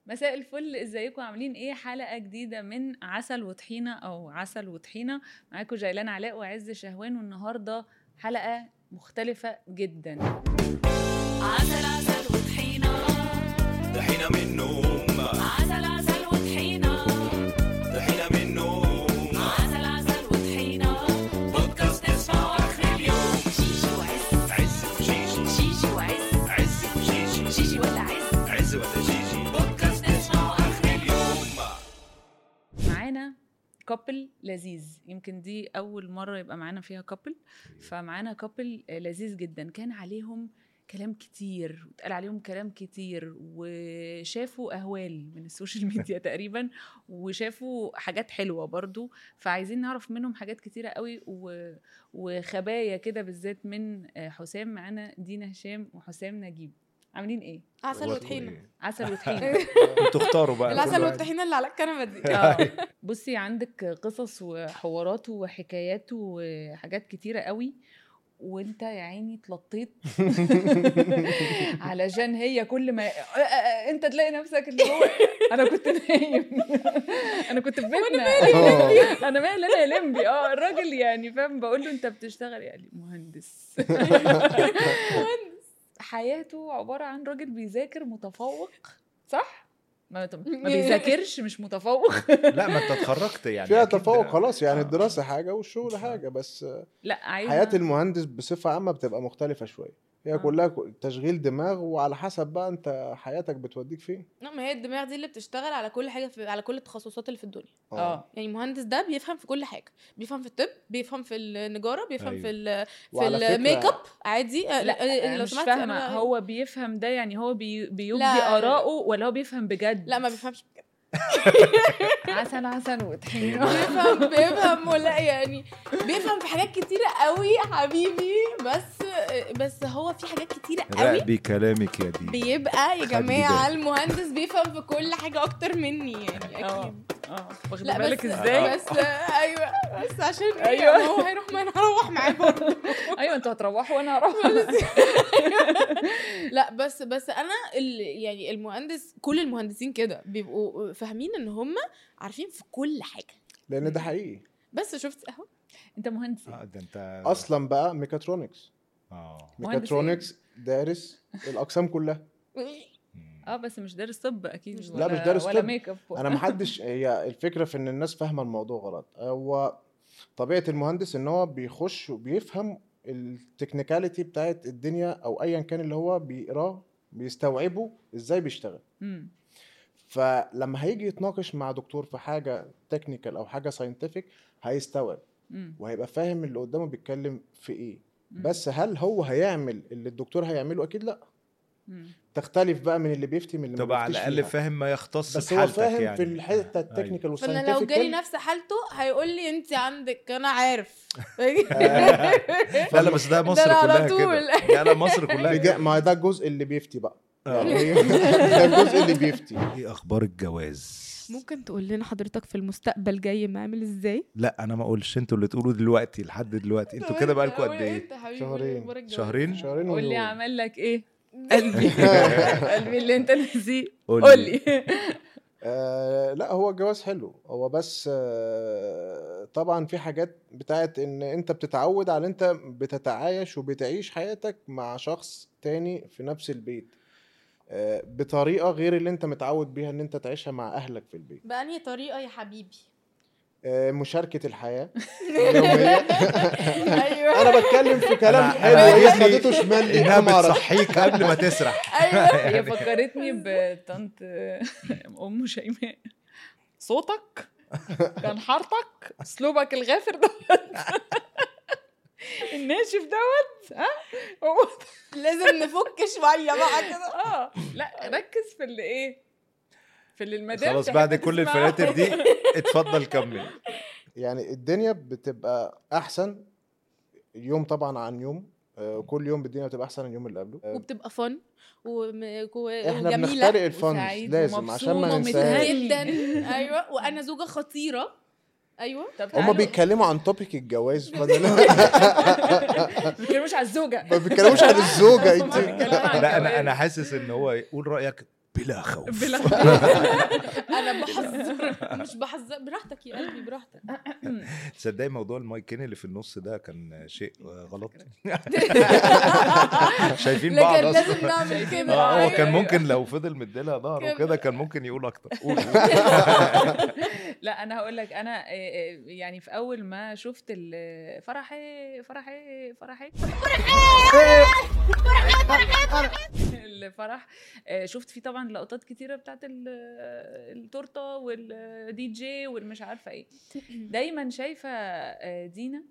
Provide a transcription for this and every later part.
مساء الفل ازيكم عاملين ايه حلقه جديده من عسل وطحينه او عسل وطحينه معاكم جيلان علاء وعز شهوان والنهارده حلقه مختلفه جدا عسل عسل وطحينة طحينة من نوم عسل عسل وطحينة طحينة من نوم عسل عسل وطحينة بودكاست تسمعه آخر اليوم شيشي وعز عز وشيشي شيشي وعز عز وشيشي شيشي ولا عز عز ولا شيشي بودكاست تسمعه آخر اليوم معانا كابل لذيذ يمكن دي اول مره يبقى معانا فيها كابل فمعانا كابل لذيذ جدا كان عليهم كلام كتير واتقال عليهم كلام كتير وشافوا اهوال من السوشيال ميديا تقريبا وشافوا حاجات حلوه برضو فعايزين نعرف منهم حاجات كتيره قوي و... وخبايا كده بالذات من حسام معانا دينا هشام وحسام نجيب عاملين ايه عسل وطحينه عسل وطحينه انتوا اختاروا بقى العسل كل واحد. والطحينه اللي على الكنبه دي اه بصي عندك قصص وحوارات وحكايات وحاجات كتيرة قوي وانت يا عيني اتلطيت علشان هي كل ما انت تلاقي نفسك اللي هو انا كنت نايم انا كنت في بيتنا انا مالي انا يا لمبي اه الراجل يعني فاهم بقول له انت بتشتغل يعني مهندس حياته عباره عن راجل بيذاكر متفوق صح ما, ما بيذاكرش مش متفوق لا ما انت اتخرجت يعني فيها أكيد تفوق ده- خلاص يعني آه. الدراسة حاجة والشغل حاجة بس لا عايزه حياة المهندس بصفة عامة بتبقى مختلفة شوية هي آه. كلها ك- تشغيل دماغ وعلى حسب بقى انت حياتك بتوديك فين لا ما هي الدماغ دي اللي بتشتغل على كل حاجه في على كل التخصصات اللي في الدنيا اه يعني المهندس ده بيفهم في كل حاجه بيفهم في الطب بيفهم في النجاره بيفهم أيوة. في ال في وعلى فكرة- الميك اب عادي آه، لا آه، أنا لو مش سمحتي فاهمه أنا- هو بيفهم ده يعني هو بي بيبدي لا. اراءه ولا هو بيفهم بجد لا ما بيفهمش بجد عسل عسل وطحينه بيفهم بيفهم ولا يعني بيفهم في حاجات كتيره قوي يا حبيبي بس بس هو في حاجات كتيره قوي راقبي كلامك يا دي بيبقى يا خدي جماعه بالك. المهندس بيفهم في كل حاجه اكتر مني يعني اه اكيد اه واخده لا بالك بس ازاي بس ايوه بس عشان ايه أيوة. ما هو هيروح ما انا هروح معاه برضه ايوه انتوا هتروحوا وانا هروح لا بس بس انا ال يعني المهندس كل المهندسين كده بيبقوا فاهمين ان هم عارفين في كل حاجه لان ده حقيقي بس شفت اهو انت مهندس اه ده انت اصلا بقى ميكاترونكس اه مهندس ميكاترونكس دارس الاقسام كلها مم. اه بس مش دارس طب اكيد مش- لا، ولا- مش دارس ولا طب. ميك اب انا محدش هي الفكرة في ان الناس فاهمة الموضوع غلط هو طبيعة المهندس ان هو بيخش وبيفهم التكنيكاليتي بتاعت الدنيا او ايا كان اللي هو بيقراه بيستوعبه ازاي بيشتغل مم. فلما هيجي يتناقش مع دكتور في حاجه تكنيكال او حاجه ساينتفك هيستوعب مم. وهيبقى فاهم اللي قدامه بيتكلم في ايه مم. بس هل هو هيعمل اللي الدكتور هيعمله اكيد لا مم. تختلف بقى من اللي بيفتي من اللي ما تبقى على بيفتيش الاقل فيها. فاهم ما يختص بس هو بحالتك فاهم يعني في الحته أيوة. التكنيكال فانا لو والساينتفك جالي نفس حالته هيقول لي انت عندك انا عارف لا لا بس ده مصر أنا على كلها طول. كده لا لا مصر كلها بيجا- كده ما ده الجزء اللي بيفتي بقى آه. يعني هي- ده الجزء اللي بيفتي ايه اخبار الجواز ممكن تقول لنا حضرتك في المستقبل جاي عامل ازاي لا انا ما اقولش انتوا اللي تقولوا دلوقتي لحد دلوقتي انتوا كده بقالكم قد ايه شهرين. شهرين شهرين قول لي ويوم. عمل لك ايه قلبي قلبي اللي انت نسيه قول قول لي. لي آه لا هو الجواز حلو هو بس آه طبعا في حاجات بتاعت ان انت بتتعود على انت بتتعايش وبتعيش حياتك مع شخص تاني في نفس البيت آه بطريقة غير اللي انت متعود بيها ان انت تعيشها مع اهلك في البيت بأنهي طريقة يا حبيبي آه مشاركة الحياة اليومية ايوه انا بتكلم في كلام أنا- حلو أنا هي عاجبني خدته شمال ليه انها ما اعرفش بتصحيك قبل ما تسرح ايوه هي فكرتني بطنط ام شيماء صوتك كان حارتك اسلوبك الغافر دوت الناشف دوت ها هو لازم نفك شوية بقى كده اه لا ركز في اللي ايه في اللي المدام خلاص تحب بعد كل تسمعه. الفلاتر دي اتفضل كمل يعني الدنيا بتبقى احسن يوم طبعا عن يوم آه، كل يوم الدنيا بتبقى احسن من اليوم اللي قبله آه، وبتبقى فن وم- و- احنا وجميلة بنخترق الفن وسعيد لازم عشان ما ومبسوط ننساهاش ومتهني. جدا ايوه وانا زوجة خطيرة ايوه طب هما تعالوا- بيتكلموا عن توبيك الجواز بدل ما بيتكلموش على الزوجه ما بيتكلموش عن الزوجه هما انت بيتكلموا عن لا انا الجواز. انا حاسس ان هو قول رايك بلا خوف بلا انا بحذر مش بحذر براحتك يا قلبي براحتك تصدقي موضوع المايكين اللي في النص ده كان شيء آه، غلط شايفين لكن بعض لازم اصلا نعمل كده اه هو كان أيوة. ممكن لو فضل مديلها ظهره كان- كده كان ممكن يقول اكتر قول قول. لا انا هقول لك انا آه، آه، يعني في اول ما شفت ال- فرحي فرحي فرحي الفرح آه، شفت فيه طبعا لقطات كتيره بتاعت ال- التورته والدي جي والمش عارفه ايه دايما شايفه آه، دينا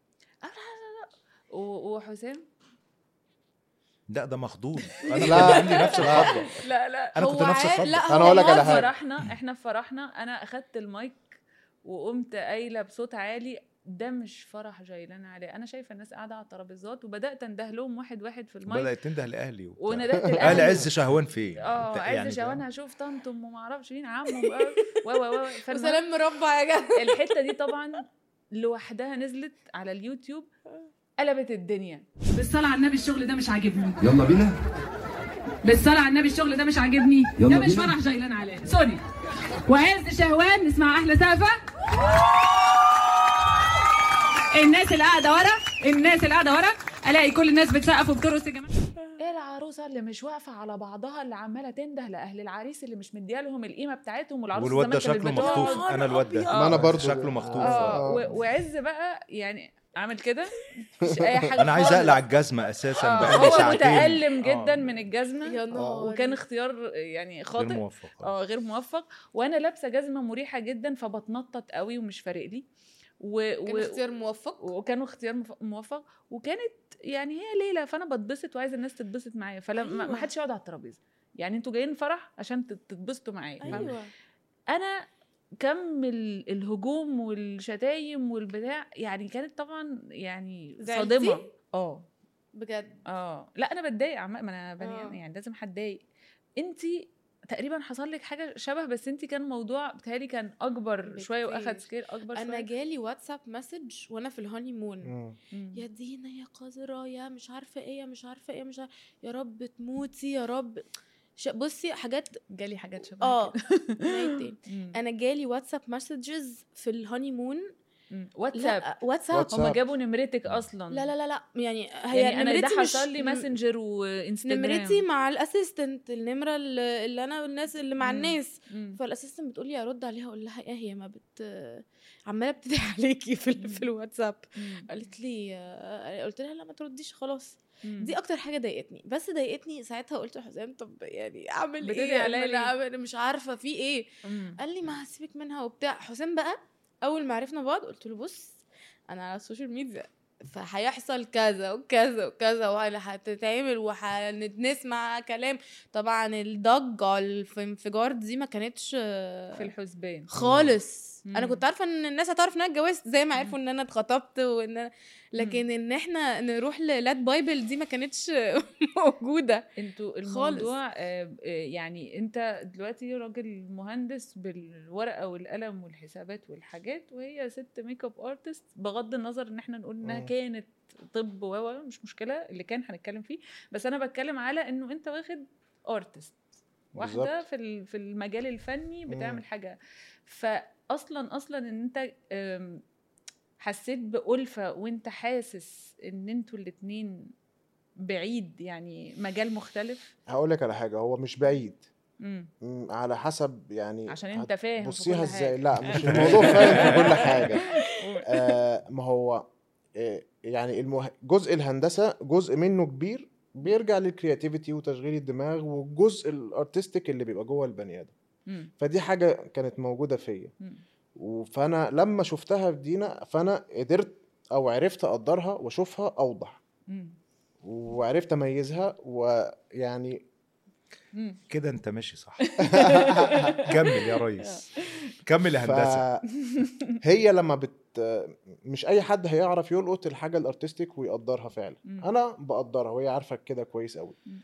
و- وحسام لا ده مخضوض انا لا. لا عندي نفس الخضه لا لا انا كنت هو نفس عا- الخضه لا أنا هو أقول لك على احنا في حاجة. فرحنا احنا في فرحنا انا اخدت المايك وقمت قايله بصوت عالي ده مش فرح جايلان عليه انا شايفه الناس قاعده على الترابيزات وبدات انده لهم واحد واحد في المايك بدات تنده لاهلي وبتاع. وندهت اهل الاهل عز شهوان فين اه أنت عايزه يعني شوان فاهم؟ هشوف طنطم وما اعرفش مين عمه بقى و و و فالمهم وسلام مربع يا جدع الحته دي طبعا لوحدها نزلت على اليوتيوب قلبت الدنيا بالصلاة على النبي الشغل ده مش عاجبني يلا بينا بالصلاة على النبي الشغل ده مش عاجبني يلا ده مش بينا. فرح جيلان عليه سوري وعز شهوان نسمع احلى سقفة الناس اللي قاعدة ورا الناس اللي قاعدة ورا الاقي كل الناس بتسقف وبترقص يا جماعة ايه العروسه اللي مش واقفه على بعضها اللي عماله تنده لاهل العريس اللي مش مديها لهم القيمه بتاعتهم والعروسه والواد ده زمان كانت شكله بتقعد- مخطوف انا الواد ده ما أنا برضو- شكله مخطوف اه آه. و- وعز بقى يعني عامل كده مش اي حاجه انا عايز خالص. اقلع الجزمه اساسا آه، بقالي هو ساعتين متألم جدا آه. من الجزمه يا نهار وكان اختيار يعني غير خاطئ موفق اه غير موفق وانا لابسه جزمه مريحه جدا فبتنطط قوي ومش فارق لي و... كان و... اختيار موفق وكانوا اختيار مف- موفق وكانت يعني هي ليله فانا بتبسط وعايزه الناس تتبسط معايا فلما أيوة. ما حدش يقعد على الترابيزه يعني انتوا جايين فرح عشان تت- تتبسطوا معايا فاهمة؟ ايوه انا كم ال- الهجوم والشتايم والبتاع يعني كانت طبعا يعني زعلتي؟ صادمه اه بجد اه لا انا بتضايق عم- ما انا بني آه. يعني لازم هتضايق انت تقريبا حصل لك حاجه شبه بس انت كان الموضوع بتهيألي كان اكبر شويه واخد بكتير. سكيل اكبر انا شويه جالي واتساب مسج وانا في الهاني مون مم. مم. يا دينا يا قذرة يا مش عارفة ايه يا مش عارفة ايه مش عارفة يا رب تموتي يا رب ش... بصي حاجات جالي حاجات شبه اه كده. نايتين. مم. انا جالي واتساب مسجز في الهاني مون مم. واتساب لا واتساب واتساب. هما جابوا نمرتك اصلا لا لا لا لا يعني هي يعني انا ده نمرتي مش- حصل لي م- ماسنجر وانستجرام نمرتي مع الاسيستنت النمره اللي اللي انا والناس اللي مع مم. الناس مم. فالاسيستنت بتقول لي ارد عليها اقول لها ايه هي ما بت عماله بتدعي عليكي في ال- في الواتساب مم. قالت لي آه، قلت لها لا ما ترديش خلاص مم. دي اكتر حاجه ضايقتني بس ضايقتني ساعتها قلت لحسام طب يعني اعمل بتدعي ايه عليا انا ليه؟ أعمل- مش عارفه في ايه مم. قال لي ما هسيبك منها وبتاع حسام بقى اول ما عرفنا بعض قلت له بص انا على السوشيال ميديا فهيحصل كذا وكذا وكذا وهتتعمل وهنسمع كلام طبعا الضجه الانفجار دي ما كانتش في الحسبان خالص مم. انا كنت عارفه ان الناس هتعرف ان انا اتجوزت زي ما عرفوا ان انا اتخطبت وان أنا لكن ان احنا نروح للات بايبل دي ما كانتش موجوده انتوا خالص. الموضوع آه، آه، يعني انت دلوقتي راجل مهندس بالورقه والقلم والحسابات والحاجات وهي ست ميك اب ارتست بغض النظر ان احنا نقول انها مم. كانت طب و و مش مشكله اللي كان هنتكلم فيه بس انا بتكلم على انه انت واخد ارتست واحده بالظبط. في ال- في المجال الفني مم. بتعمل حاجه فاصلا اصلا ان انت آم، حسيت بألفة وانت حاسس ان انتوا الاتنين بعيد يعني مجال مختلف هقول لك على حاجه هو مش بعيد مم. مم، على حسب يعني عشان انت فاهم في بصيها كل ازاي حاجة. لا مش الموضوع فاهم في كل حاجه آه ما هو آه يعني المه... جزء الهندسه جزء منه كبير بيرجع للكرياتيفيتي وتشغيل الدماغ والجزء الارتستيك اللي بيبقى جوه البني ادم مم. فدي حاجه كانت موجوده فيا مم. فانا لما شفتها في دينا فانا قدرت او عرفت اقدرها واشوفها اوضح مم. وعرفت اميزها ويعني مم. كده انت ماشي صح كمل يا ريس كمل يا هندسه هي لما بت مش اي حد هيعرف يلقط الحاجه الارتستيك ويقدرها فعلا مم. انا بقدرها وهي عارفه كده كويس قوي مم.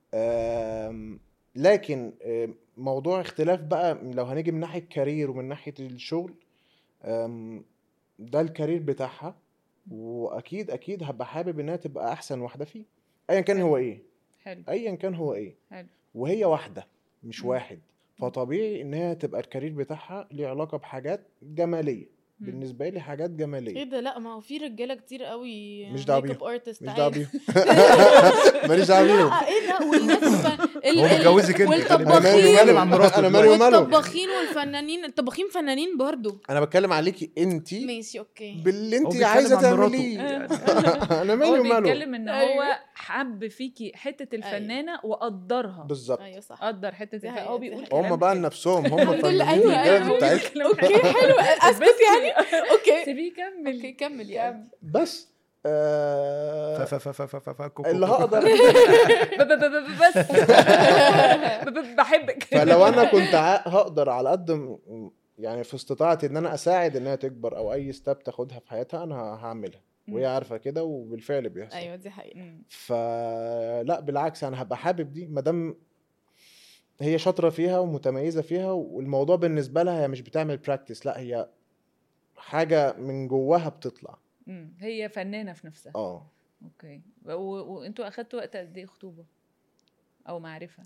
أم، لكن أم، موضوع اختلاف بقى لو هنيجي من ناحيه كارير ومن ناحيه الشغل أم، ده الكارير بتاعها واكيد اكيد هبقى حابب انها تبقى احسن واحده فيه ايا كان هو ايه حلو ايا كان هو ايه حلو وهي واحده مش مم. واحد فطبيعي ان هي تبقى الكارير بتاعها ليه علاقه بحاجات جماليه مم. بالنسبه لي حاجات ايه جماليه ده لا ما هو في رجاله كتير قوي مش دعوة ميك اب بيهم. ارتست مش عادي. دعوه بيهم ماليش دعوه بيهم لا ايه ده والناس الف... ال... هو ال- متجوزك انت انا مالي والطباخين وماله عن مراته انا مالي وماله والطباخين والفنانين الطباخين فنانين برضو انا بتكلم عليكي انت ماشي اوكي باللي هو انت بيتكلم عايزه عن مراته. تعمليه يعني. انا مالي هو وماله بيتكلم ان أيوة. هو حب فيكي حته الفنانه وقدرها بالظبط ايوه صح قدر حته دي الفنانه حقيقة، هو دي بيقول حقيقة. كلام هم بقى حلو. نفسهم هم الحمد لله، فنانين أيوة، الرجاله أيوة. بتاعتهم كلام اوكي حلو اسكت يعني اوكي سيبيه يكمل اوكي كمل يا كمل. بس آه ف ف ف ف ف ف كو- كو- اللي كو- هقدر ب- ب- ب- ب- بس ب- ب- بحبك فلو انا كنت ع- هقدر على قد م- يعني في استطاعتي ان انا اساعد انها تكبر او اي ستاب تاخدها في حياتها انا ه- هعملها وهي عارفه كده وبالفعل بيحصل ايوه دي حقيقه مم. فلا بالعكس انا هبقى حابب دي ما دام هي شاطره فيها ومتميزه فيها والموضوع بالنسبه لها هي مش بتعمل براكتس لا هي حاجه من جواها بتطلع مم. هي فنانه في نفسها اه اوكي و- وانتوا اخدتوا وقت قد ايه خطوبه او معرفه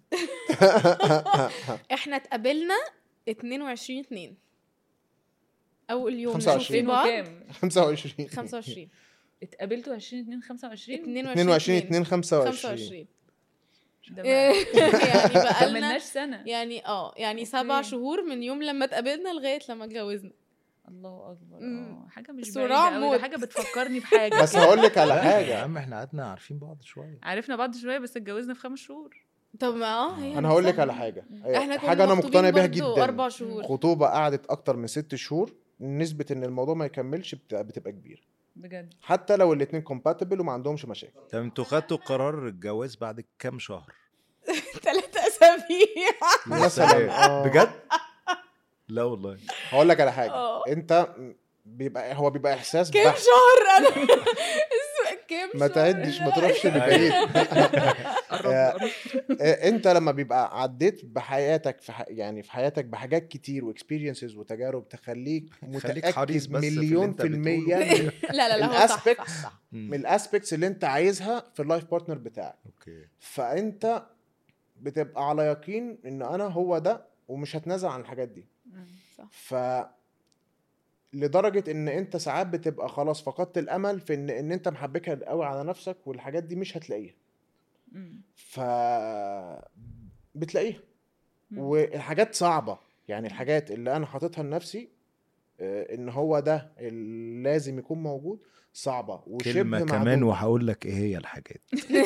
احنا اتقابلنا 22 2 اول يوم 25. نشوف فين بعض وكام 25 25 اتقابلتوا 20 2 25 22 2 25 25 ده يعني ما بقالنا كملناش سنه يعني اه يعني سبع أوكي. شهور من يوم لما اتقابلنا لغايه لما اتجوزنا الله اكبر مم. اه حاجه مش صراع بعيده قوي موت. ده حاجه بتفكرني بحاجه بس هقول لك على لا، يا حاجه عم احنا قعدنا عارفين بعض شويه عرفنا بعض شويه بس اتجوزنا في خمس شهور طب ما اه هي انا هقول لك نفسها. على حاجه احنا كنا حاجه انا مخطوبين مقتنع بيها برضو جدا اربع شهور خطوبه قعدت اكتر من ست شهور نسبه ان الموضوع ما يكملش بتبقى, بتبقى كبيره بجد حتى لو الاتنين كومباتبل وما عندهمش مشاكل طب انتوا خدتوا قرار الجواز بعد كام شهر؟ ثلاث اسابيع يا مثلاً، سلام. آه. بجد؟ لا والله هقول لك على حاجه اه. انت بيبقى هو بيبقى احساس كام بحت شهر انا اسمع كام ما شهر تعدش ما تروحش لبعيد آه، آه، انت لما بيبقى عديت بحياتك في ح... يعني في حياتك بحاجات كتير واكسبيرينسز وتجارب تخليك خليك حريص متاكد بس في اللي مليون انت في المية بتقوله. من- لا لا لا هو صح الأسبكت. صح صح من الاسبكتس اللي انت عايزها في اللايف بارتنر بتاعك اوكي فانت بتبقى على يقين ان انا هو ده ومش هتنازل عن الحاجات دي صح ف لدرجه ان انت ساعات بتبقى خلاص فقدت الامل في ان ان انت محبكها قوي على نفسك والحاجات دي مش هتلاقيها مم. ف بتلاقيها مم. والحاجات صعبه يعني الحاجات اللي انا حاططها لنفسي آه، ان هو ده اللي لازم يكون موجود صعبه وشبه كلمه كمان معدومة. وهقول لك ايه هي الحاجات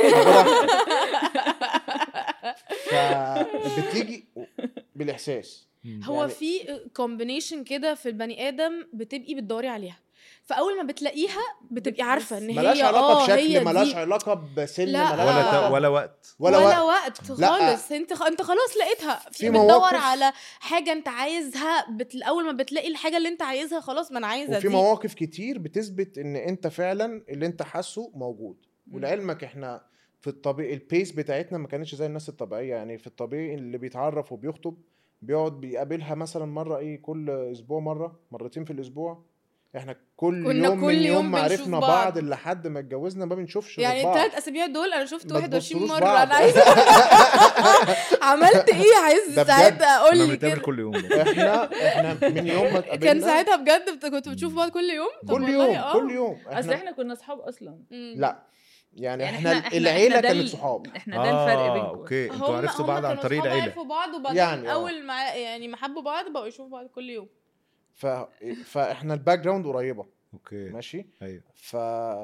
فبتيجي بالاحساس هو يعني- في كومبينيشن كده في البني ادم بتبقي بتدوري عليها فاول ما بتلاقيها بتبقي عارفه ان هي ملهاش علاقه اه هي بشكل ملهاش دي. علاقه بسن لا. ملهاش ولا علاقة ت... ولا وقت ولا, ولا, وقت وقت لا. خالص انت خ... انت خلاص لقيتها في في بتدور مواقف- على حاجه انت عايزها بت... اول ما بتلاقي الحاجه اللي انت عايزها خلاص ما انا عايزه وفي دي مواقف كتير بتثبت ان انت فعلا اللي انت حاسه موجود ولعلمك احنا في الطبيعي البيس بتاعتنا ما كانتش زي الناس الطبيعيه يعني في الطبيعي اللي بيتعرف وبيخطب بيقعد بيقابلها مثلا مره ايه كل اسبوع مره مرتين في الاسبوع احنا كل كنا يوم كل من يوم يوم ما بنشوف عرفنا بعض. بعض لحد ما اتجوزنا ما بنشوفش غير يعني بعض. الثلاث اسابيع دول انا شفت ما 21 تبصلوش مره بعض. انا عايزه عملت ايه عايز ده بجد. ساعتها قول كنا لي بنتقابل كده كل يوم احنا احنا من يوم ما اتقابلنا كان ساعتها بجد بت- كنتوا بتشوفوا بعض كل يوم طب كل والله يوم اه. كل يوم اصل احنا كنا اصحاب اصلا مم. لا يعني, يعني احنا, احنا العيله احنا ده كانت ال- صحاب احنا ده الفرق آه، بينكم اوكي انتوا هم- عرفتوا هم بعض عن كانوا طريق صحاب العيله عرفوا بعض وبعدين يعني يعني اه. اول ما يعني ما حبوا بعض بقوا يشوفوا بعض كل يوم ف... فاحنا الباك جراوند قريبه اوكي ماشي ايوه ف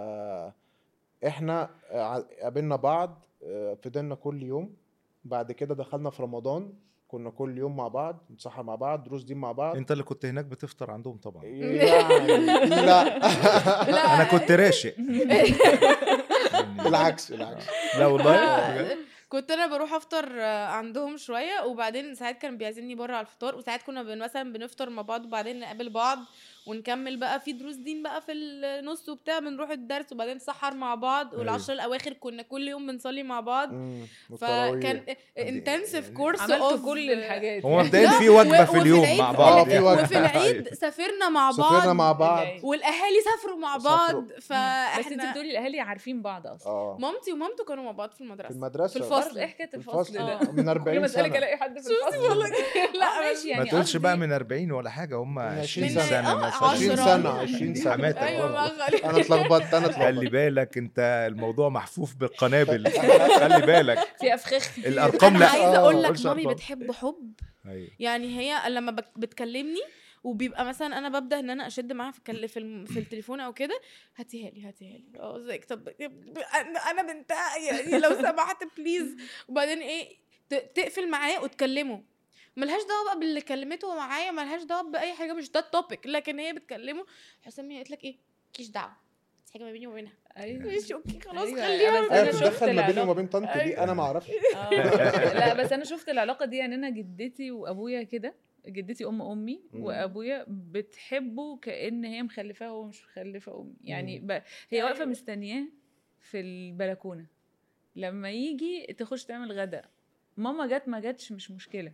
احنا ع- قابلنا بعض اه، فضلنا كل يوم بعد كده دخلنا في رمضان كنا كل يوم مع بعض نتسحر مع بعض دروس دين مع بعض انت اللي كنت هناك بتفطر عندهم طبعا يعني لا لا انا كنت راشق يعني- بالعكس بالعكس لا والله آه، بجد؟ كنت انا بروح افطر آه، عندهم شويه وبعدين ساعات كان بيعزمني بره على الفطار وساعات كنا بن مثلا بنفطر مع بعض وبعدين نقابل بعض ونكمل بقى في دروس دين بقى في النص وبتاع بنروح الدرس وبعدين نسحر مع بعض والعشر الاواخر كنا كل يوم بنصلي مع بعض مم. فكان انتنسيف كورس عملت كل الحاجات هو يعني. مبدئيا لا، في وجبه و- في وفي اليوم العيد- مع آه، بعض في وجبة. وفي العيد سافرنا مع بعض سافرنا مع بعض العيد. والاهالي سافروا مع سافروا. بعض بس انت فاحنا بتقولي الاهالي عارفين بعض اصلا اه مامتي ومامته كانوا مع بعض في المدرسه في المدرسه في الفصل. برضه ايه حكايه في الفصل الفصل ده من كل 40 ما اسالك سنه الاقي حد في شفتي الفصل والله لا آه، ماشي يعني ما تقولش قصدي- بقى من 40 ولا حاجه هم من 20 20 سنه آه، مثلا 20 عشرة. سنه 20 دي سنه حماتك ايوه برضه. ما غالي انا اتلخبطت انا خلي اتلخبطت بالك انت الموضوع محفوف بالقنابل خلي بالك في افخاخ كتير. الارقام انا لا عايزه آه، اقول لك قولش مامي أرقام. بتحب حب أيوة. يعني هي لما بك- بتكلمني وبيبقى مثلا انا ببدا ان انا اشد معاها في الكل- في, الم- في التليفون او كده هاتيها لي هاتيها لي اه ازيك طب انا أنا بنتها يعني لو سمحت بليز وبعدين ايه ت- تقفل معاه وتكلمه ملهاش دعوه بقى باللي كلمته معايا ملهاش دعوه باي حاجه مش ده التوبيك لكن هي بتكلمه حسام هي قالت لك ايه مالكيش دعوه دي حاجه ما بيني وبينها ايوه ماشي اوكي خلاص أيوة، خليها بس ايوه أنا شفت بتدخل ما بيني العلاقة. وما بين طنط دي انا ما اعرفش آه. لا بس انا شفت العلاقه دي يعني انا جدتي وابويا كده جدتي ام امي مم. وابويا بتحبه كان هي مخلفاه وهو مش مخلفه امي يعني ب... هي واقفه أيوة. مستنياه في البلكونه لما يجي تخش تعمل غدا ماما جت ما جاتش مش مشكله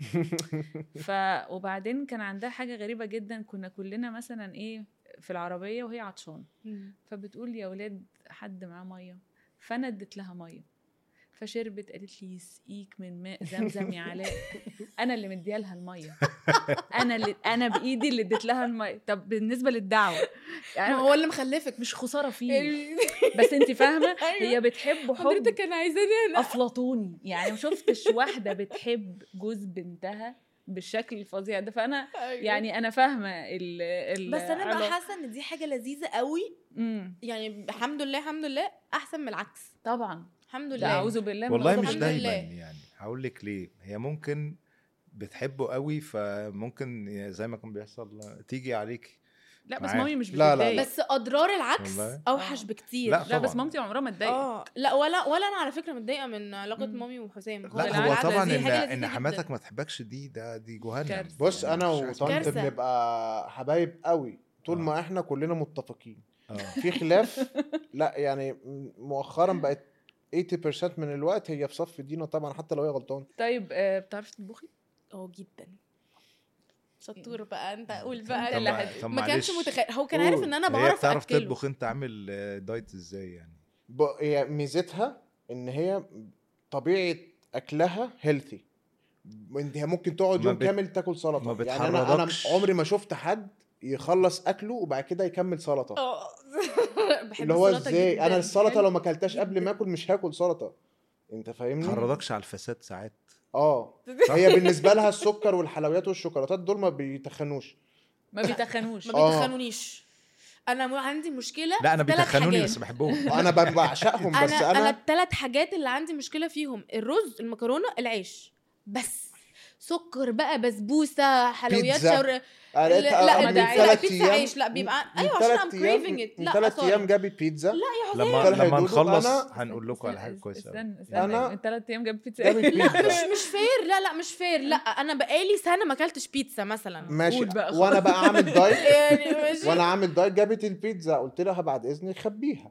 ف وبعدين كان عندها حاجه غريبه جدا كنا كلنا مثلا ايه في العربيه وهي عطشانه فبتقول يا ولاد حد معاه ميه فانا اديت لها ميه فشربت قالت لي يسقيك من ماء زمزم يا علاء انا اللي مديها لها الميه انا اللي انا بايدي اللي اديت لها الميه طب بالنسبه للدعوه يعني ما هو اللي مخلفك مش خساره فيه بس انت فاهمه هي بتحبه حب حضرتك انا عايزاني انا افلاطوني يعني ما شفتش واحده بتحب جوز بنتها بالشكل الفظيع ده فانا يعني انا فاهمه ال ال بس انا بقى علاقة. حاسه ان دي حاجه لذيذه قوي مم. يعني الحمد لله الحمد لله احسن من العكس طبعا الحمد لا لله اعوذ بالله من والله الغضب مش الحمد والله. دايما لله. يعني هقول لك ليه هي ممكن بتحبه قوي فممكن زي ما كان بيحصل تيجي عليك لا بس معاك. مامي مش لا، لا، بتتضايق بس اضرار العكس والله؟ اوحش آه. بكتير لا، لا بس طبعاً. مامتي عمرها ما اتضايقت اه لا ولا ولا انا على فكره متضايقه من علاقه مم. مامي وحسام لا بالعكس، هو ده طبعا دي ان حاجة لذيذة ان جداً. حماتك ما تحبكش دي ده دي جهنم كارثة. بص يعني انا مش حاجة وطنط كارثة. بنبقى حبايب قوي طول آه. ما احنا كلنا متفقين اه في خلاف لا يعني مؤخرا بقت 80% من الوقت هي في صف دينا طبعا حتى لو هي غلطان طيب آه، بتعرفي تطبخي؟ اه جدا شطور بقى انت قول انت بقى اللي طب- هت- طب ما كانش معلش. متخيل هو كان قول. عارف ان انا هي بعرف بتعرف اكله تطبخ انت عامل آه، دايت ازاي يعني ب- هي ميزتها ان هي طبيعه اكلها هيلثي هي ممكن تقعد ما يوم بت- كامل تاكل سلطه ما يعني انا انا بتحرضكش. عمري ما شفت حد يخلص اكله وبعد كده يكمل سلطه اه بحب اللي هو السلطة ازاي جداً. انا السلطه حلو. لو ما اكلتهاش قبل ما اكل مش هاكل سلطه انت فاهمني تحرضكش على الفساد ساعات اه هي بالنسبه لها السكر والحلويات والشوكولاتات دول ما بيتخنوش ما بيتخنوش ما آه. بيتخنونيش انا م- عندي مشكله لا انا في تلات بيتخنوني حاجات. بس بحبهم انا ب- بعشقهم بس انا انا انا الثلاث حاجات اللي عندي مشكله فيهم الرز المكرونه العيش بس سكر بقى بسبوسه حلويات بيتزا. شر... لا لا، لا، من بيتزا- تلات بيتزا أيام- عيش، لا، بيبقى- من أيوة، عشان تلات I'm أيام- craving it. من لا، ثلاث sorry. ايام جابت بيتزا لا يا حسين لما قلت لها لما يا دودو نخلص أنا- هنقول لكم على حاجه كويسه أوي. استنى استنى أنا- من ثلاث ايام جاب بيتزا جابت إيه؟ بيتزا مش مش فير لا لا مش فير لا انا بقالي سنه ما اكلتش بيتزا مثلا ماشي قول بقى وانا بقى عامل دايت يعني ماشي وانا عامل دايت جابت البيتزا قلت لها بعد اذنك خبيها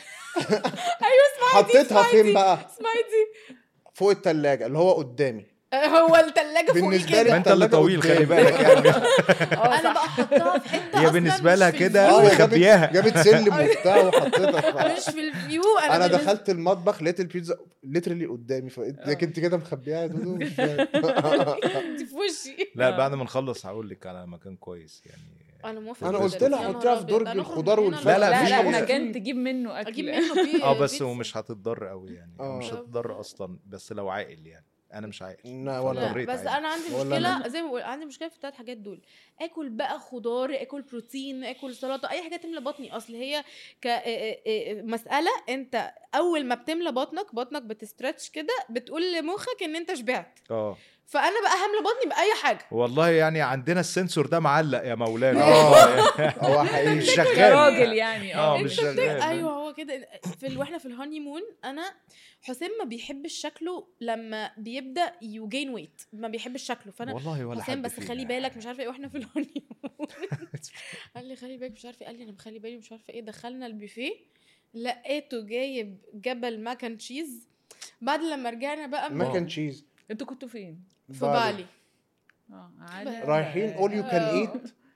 ايوه حطيتها فين بقى اسمعي دي فوق التلاجة اللي هو قدامي هو الثلاجه فوقي بالنسبة لي كده ما انت اللي التلاجة طويل خلي قدامي. بالك يعني انا بقى حطها في حته هي أصلاً بالنسبة مش لها في كده الفيو. اه جابت وخبياها. جابت سلم وبتاع وحطيتها في- مش في الفيو انا انا بالنسبة- دخلت المطبخ لقيت البيتزا ليترلي قدامي فقلت انت كده مخبيها يا دودو مش فاهم. دي في وشي لا بعد ما نخلص هقول لك على مكان كويس يعني انا موافقه انا جداً. قلت لها يا حطيها نهار في أبيض. درج أنا أخرج الخضار من هنا والفاكهة. لا، لا في- لا مكان تجيب منه اكل اجيب منه بيه اه بس بيتزا. ومش هتتضر قوي يعني آه. مش هتتضر اصلا بس لو عاقل يعني انا مش عاقل لا ولا لا اضطريت بس عادي. انا عندي ولا مشكله زي ما بقول عندي مشكله في الثلاث حاجات دول اكل بقى خضار اكل بروتين اكل سلطه اي حاجه تملى بطني اصل هي ك آه، آه، آه، مساله انت اول ما بتملى بطنك بطنك بتسترتش كده بتقول لمخك ان انت شبعت اه فانا بقى هامله بطني باي حاجه والله يعني عندنا السنسور ده معلق يا مولانا آه. هو حقيقي مش يا شغال راجل يعني اه اه مش شغال ايوه هو كده في ال- واحنا في الهاني مون انا حسام ما بيحبش شكله لما بيبدا يجين ويت ما بيحبش شكله فانا والله ولا حسام حد بس فينا خلي يعني. بالك مش عارفه ايه واحنا في الهاني مون قال لي خلي بالك مش عارفه إيه. قال لي انا مخلي بالي مش عارفه ايه دخلنا البوفيه لقيته جايب جبل ماكن تشيز بعد لما رجعنا بقى من- ماكن تشيز انتوا كنتوا فين؟ في بالي اه عادي رايحين اول يو كان آه. ايت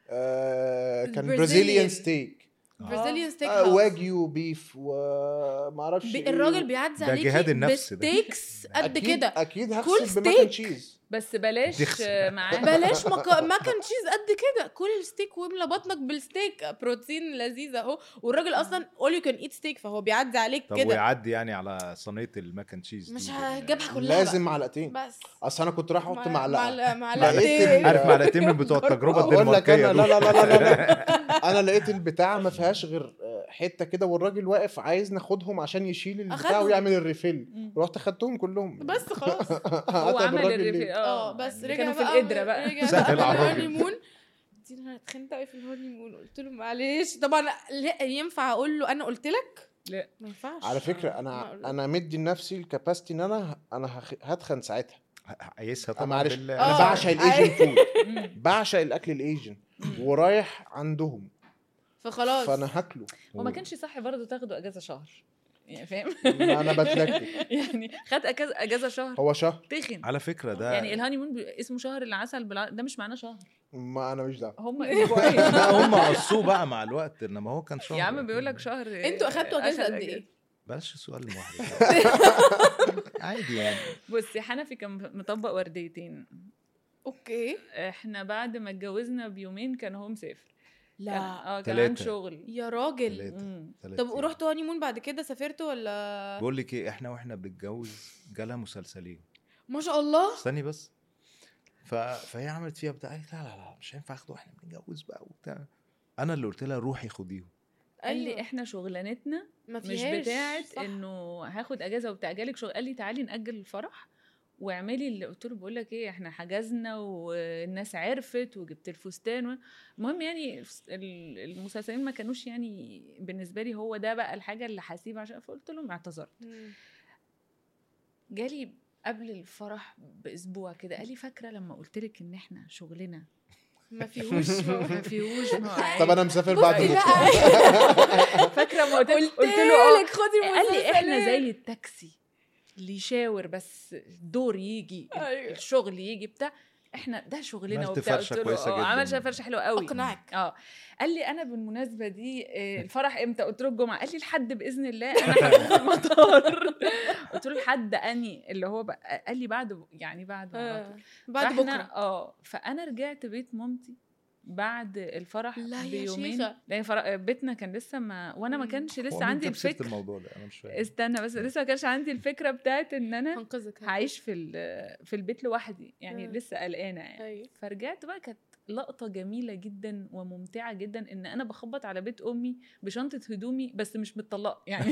كان Brazilian. برازيليان ستيك برازيليان ستيك آه، هاوس واجيو بيف ومعرفش بي- إيه. الراجل بيعدي ده عليكي جهاد النفس ده. بستيكس قد أكيد- كده اكيد كل هغسل بماكن ستيك. تشيز بس بلاش تغسل. آه، معاه بلاش مكا... ماكن تشيز قد كده كل الستيك واملى بطنك بالستيك بروتين لذيذ اهو والراجل اصلا اول يو كان ايت ستيك فهو بيعدي عليك طب كده ويعدي يعني على صينيه الماكن تشيز مش دي. هجيبها كلها لازم بقى. معلقتين بس اصل انا كنت رايح احط مع- معلقه معلقة- لقيت معلقتين عارف معلقتين من بتوع التجربه اقول لك الدنماركيه انا لا دول. لا لا لا, لا, لا. انا لقيت البتاع ما فيهاش غير آه، حته كده والراجل واقف عايز ناخدهم عشان يشيل البتاع أخدهم. ويعمل الريفيل مم. رحت خدتهم كلهم بس خلاص هو هتعب عمل الراجل الريفي ليه؟ اه بس رجع كانوا في بقى القدره بقى رجع سهل بقى على من الراجل. الهاني مون قلت له انا اتخنت قوي في الهاني مون قلت له معلش طبعا لا ينفع اقول له انا قلت لك لا ما ينفعش على فكره ما انا أقول- انا مدي لنفسي الكاباسيتي ان انا انا هخ- هتخن ساعتها عايزها أنا طبعا معلش بالله. انا آه. بعشق الايجن فود مم. بعشق الاكل الايجن ورايح عندهم فخلاص فانا هاكله وما كانش صح برضه تاخدوا اجازه شهر يعني فاهم ما انا بتلكك يعني خد اجازه اجازه شهر هو شهر تخن على فكره ده يعني الهاني مون بي- اسمه شهر العسل بالع... ده مش معناه شهر ما انا مش دعوه هم اسبوعين لا هم قصوه بقى مع الوقت انما هو كان شهر يا عم بيقول لك شهر انتوا اخدتوا اجازه أخد قد ايه؟ بلاش سؤال محرج عادي يعني بصي حنفي كان مطبق ورديتين اوكي احنا بعد ما اتجوزنا بيومين كان هو مسافر كان لا اه كان تلاتة. عنده شغل يا راجل تلاتة. مم. تلات طب أيام. ورحتوا هاني مون بعد كده سافرتوا ولا بقول لك ايه احنا واحنا بنتجوز جالها مسلسلين ما شاء الله استني بس ف... فهي عملت فيها بتاع قالت لا لا لا مش هينفع اخده احنا بنتجوز بقى وبتاع انا اللي قلت لها روحي خديهم قال لي أيوة. احنا شغلانتنا ما مش فيهاش بتاعت صح. انه هاخد اجازه وبتاع جالك شغل قال لي تعالي ناجل الفرح واعملي اللي قلت له بقول لك ايه احنا حجزنا والناس عرفت وجبت الفستان و- المهم يعني الفس- ال- المسلسلين ما كانوش يعني بالنسبه لي هو ده بقى الحاجه اللي هسيب عشان فقلت لهم اعتذرت مم. جالي قبل الفرح باسبوع كده قال لي فاكره لما قلت لك ان احنا شغلنا ما فيهوش ما فيهوش مواعيد طب انا مسافر بعد بصي بكره بقى فاكره ما قلت قلت قلت له اه لك خدي قال لي احنا المسلسلات. زي التاكسي اللي يشاور بس الدور يجي ال- أيوة. الشغل يجي بتاع احنا ده شغلنا عملت وبتاع فرشة قلت له كويسة اه جداً. عمل شا- فرشه حلوه قوي اقنعك اه قال لي انا بالمناسبه دي آه، الفرح امتى قلت له الجمعه قال لي الحد باذن الله انا هكون في المطار قلت له الحد اني اللي هو بقى قال لي بعد يعني بعد على طول. آه. بعد فإحنا- بكره اه فانا رجعت بيت مامتي بعد الفرح لا يا بيومين شيخة. لان فر- بيتنا كان لسه ما وانا ما مم. كانش هو لسه مين عندي جاب سيرة الفكره الموضوع ده انا مش فاهم استنى بس لسه ما كانش عندي الفكره بتاعت ان انا هنقذك هعيش في ال- في البيت لوحدي يعني مم. لسه قلقانه يعني ايوه فرجعت بقى كانت لقطه جميله جدا وممتعه جدا ان انا بخبط على بيت امي بشنطه هدومي بس مش متطلقه يعني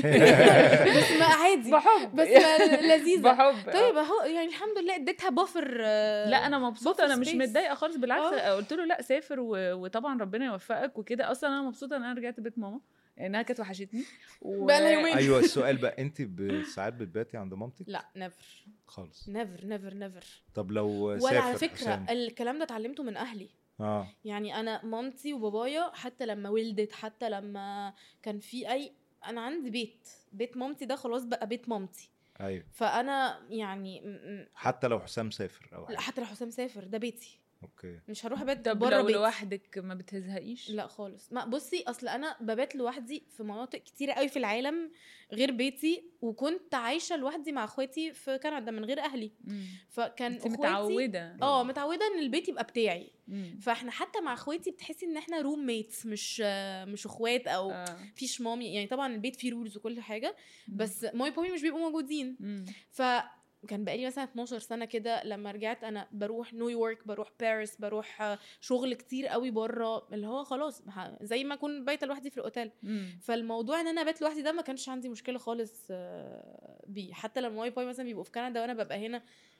بس ما عادي بحب بس ما لذيذه بحب طيب اهو يعني الحمد لله اديتها بفر لا انا مبسوطه buffer انا مش space. متضايقه خالص بالعكس آه. قلت له لا سافر و... وطبعا ربنا يوفقك وكده اصلا انا مبسوطه ان انا رجعت بيت ماما لانها كانت وحشتني و... بقى لها يومين. ايوه السؤال بقى انت ب- ساعات بتباتي عند مامتك لا نيفر خالص نيفر نيفر نيفر طب لو ولا سافر على فكره حسام. الكلام ده اتعلمته من اهلي اه يعني انا مامتي وبابايا حتى لما ولدت حتى لما كان في اي انا عندي بيت بيت مامتي ده خلاص بقى بيت مامتي ايوه فانا يعني م- م- حتى لو حسام سافر او لا حاجه حتى لو حسام سافر ده بيتي اوكي مش هروح ابات طب بره لو بيتي لوحدك ما بتزهقيش لا خالص ما بصي اصل انا ببات لوحدي في مناطق كتيره قوي في العالم غير بيتي وكنت عايشه لوحدي مع اخواتي في كندا من غير اهلي مم. فكان انت اخواتي متعوده اه متعوده ان البيت يبقى بتاعي مم. فاحنا حتى مع اخواتي بتحسي ان احنا روم ميتس مش مش اخوات او آه. فيش مامي يعني طبعا البيت فيه رولز وكل حاجه مم. بس مامي وبابي مش بيبقوا موجودين مم. فكان بقالي مثلا 12 سنه كده لما رجعت انا بروح نيويورك بروح باريس بروح آه، شغل كتير قوي بره اللي هو خلاص ه- زي ما اكون بايته لوحدي في الاوتيل مم. فالموضوع ان انا بات لوحدي ده ما كانش عندي مشكله خالص آه، بيه حتى لما مامي وبابي مثلا بيبقوا في كندا وانا ببقى هنا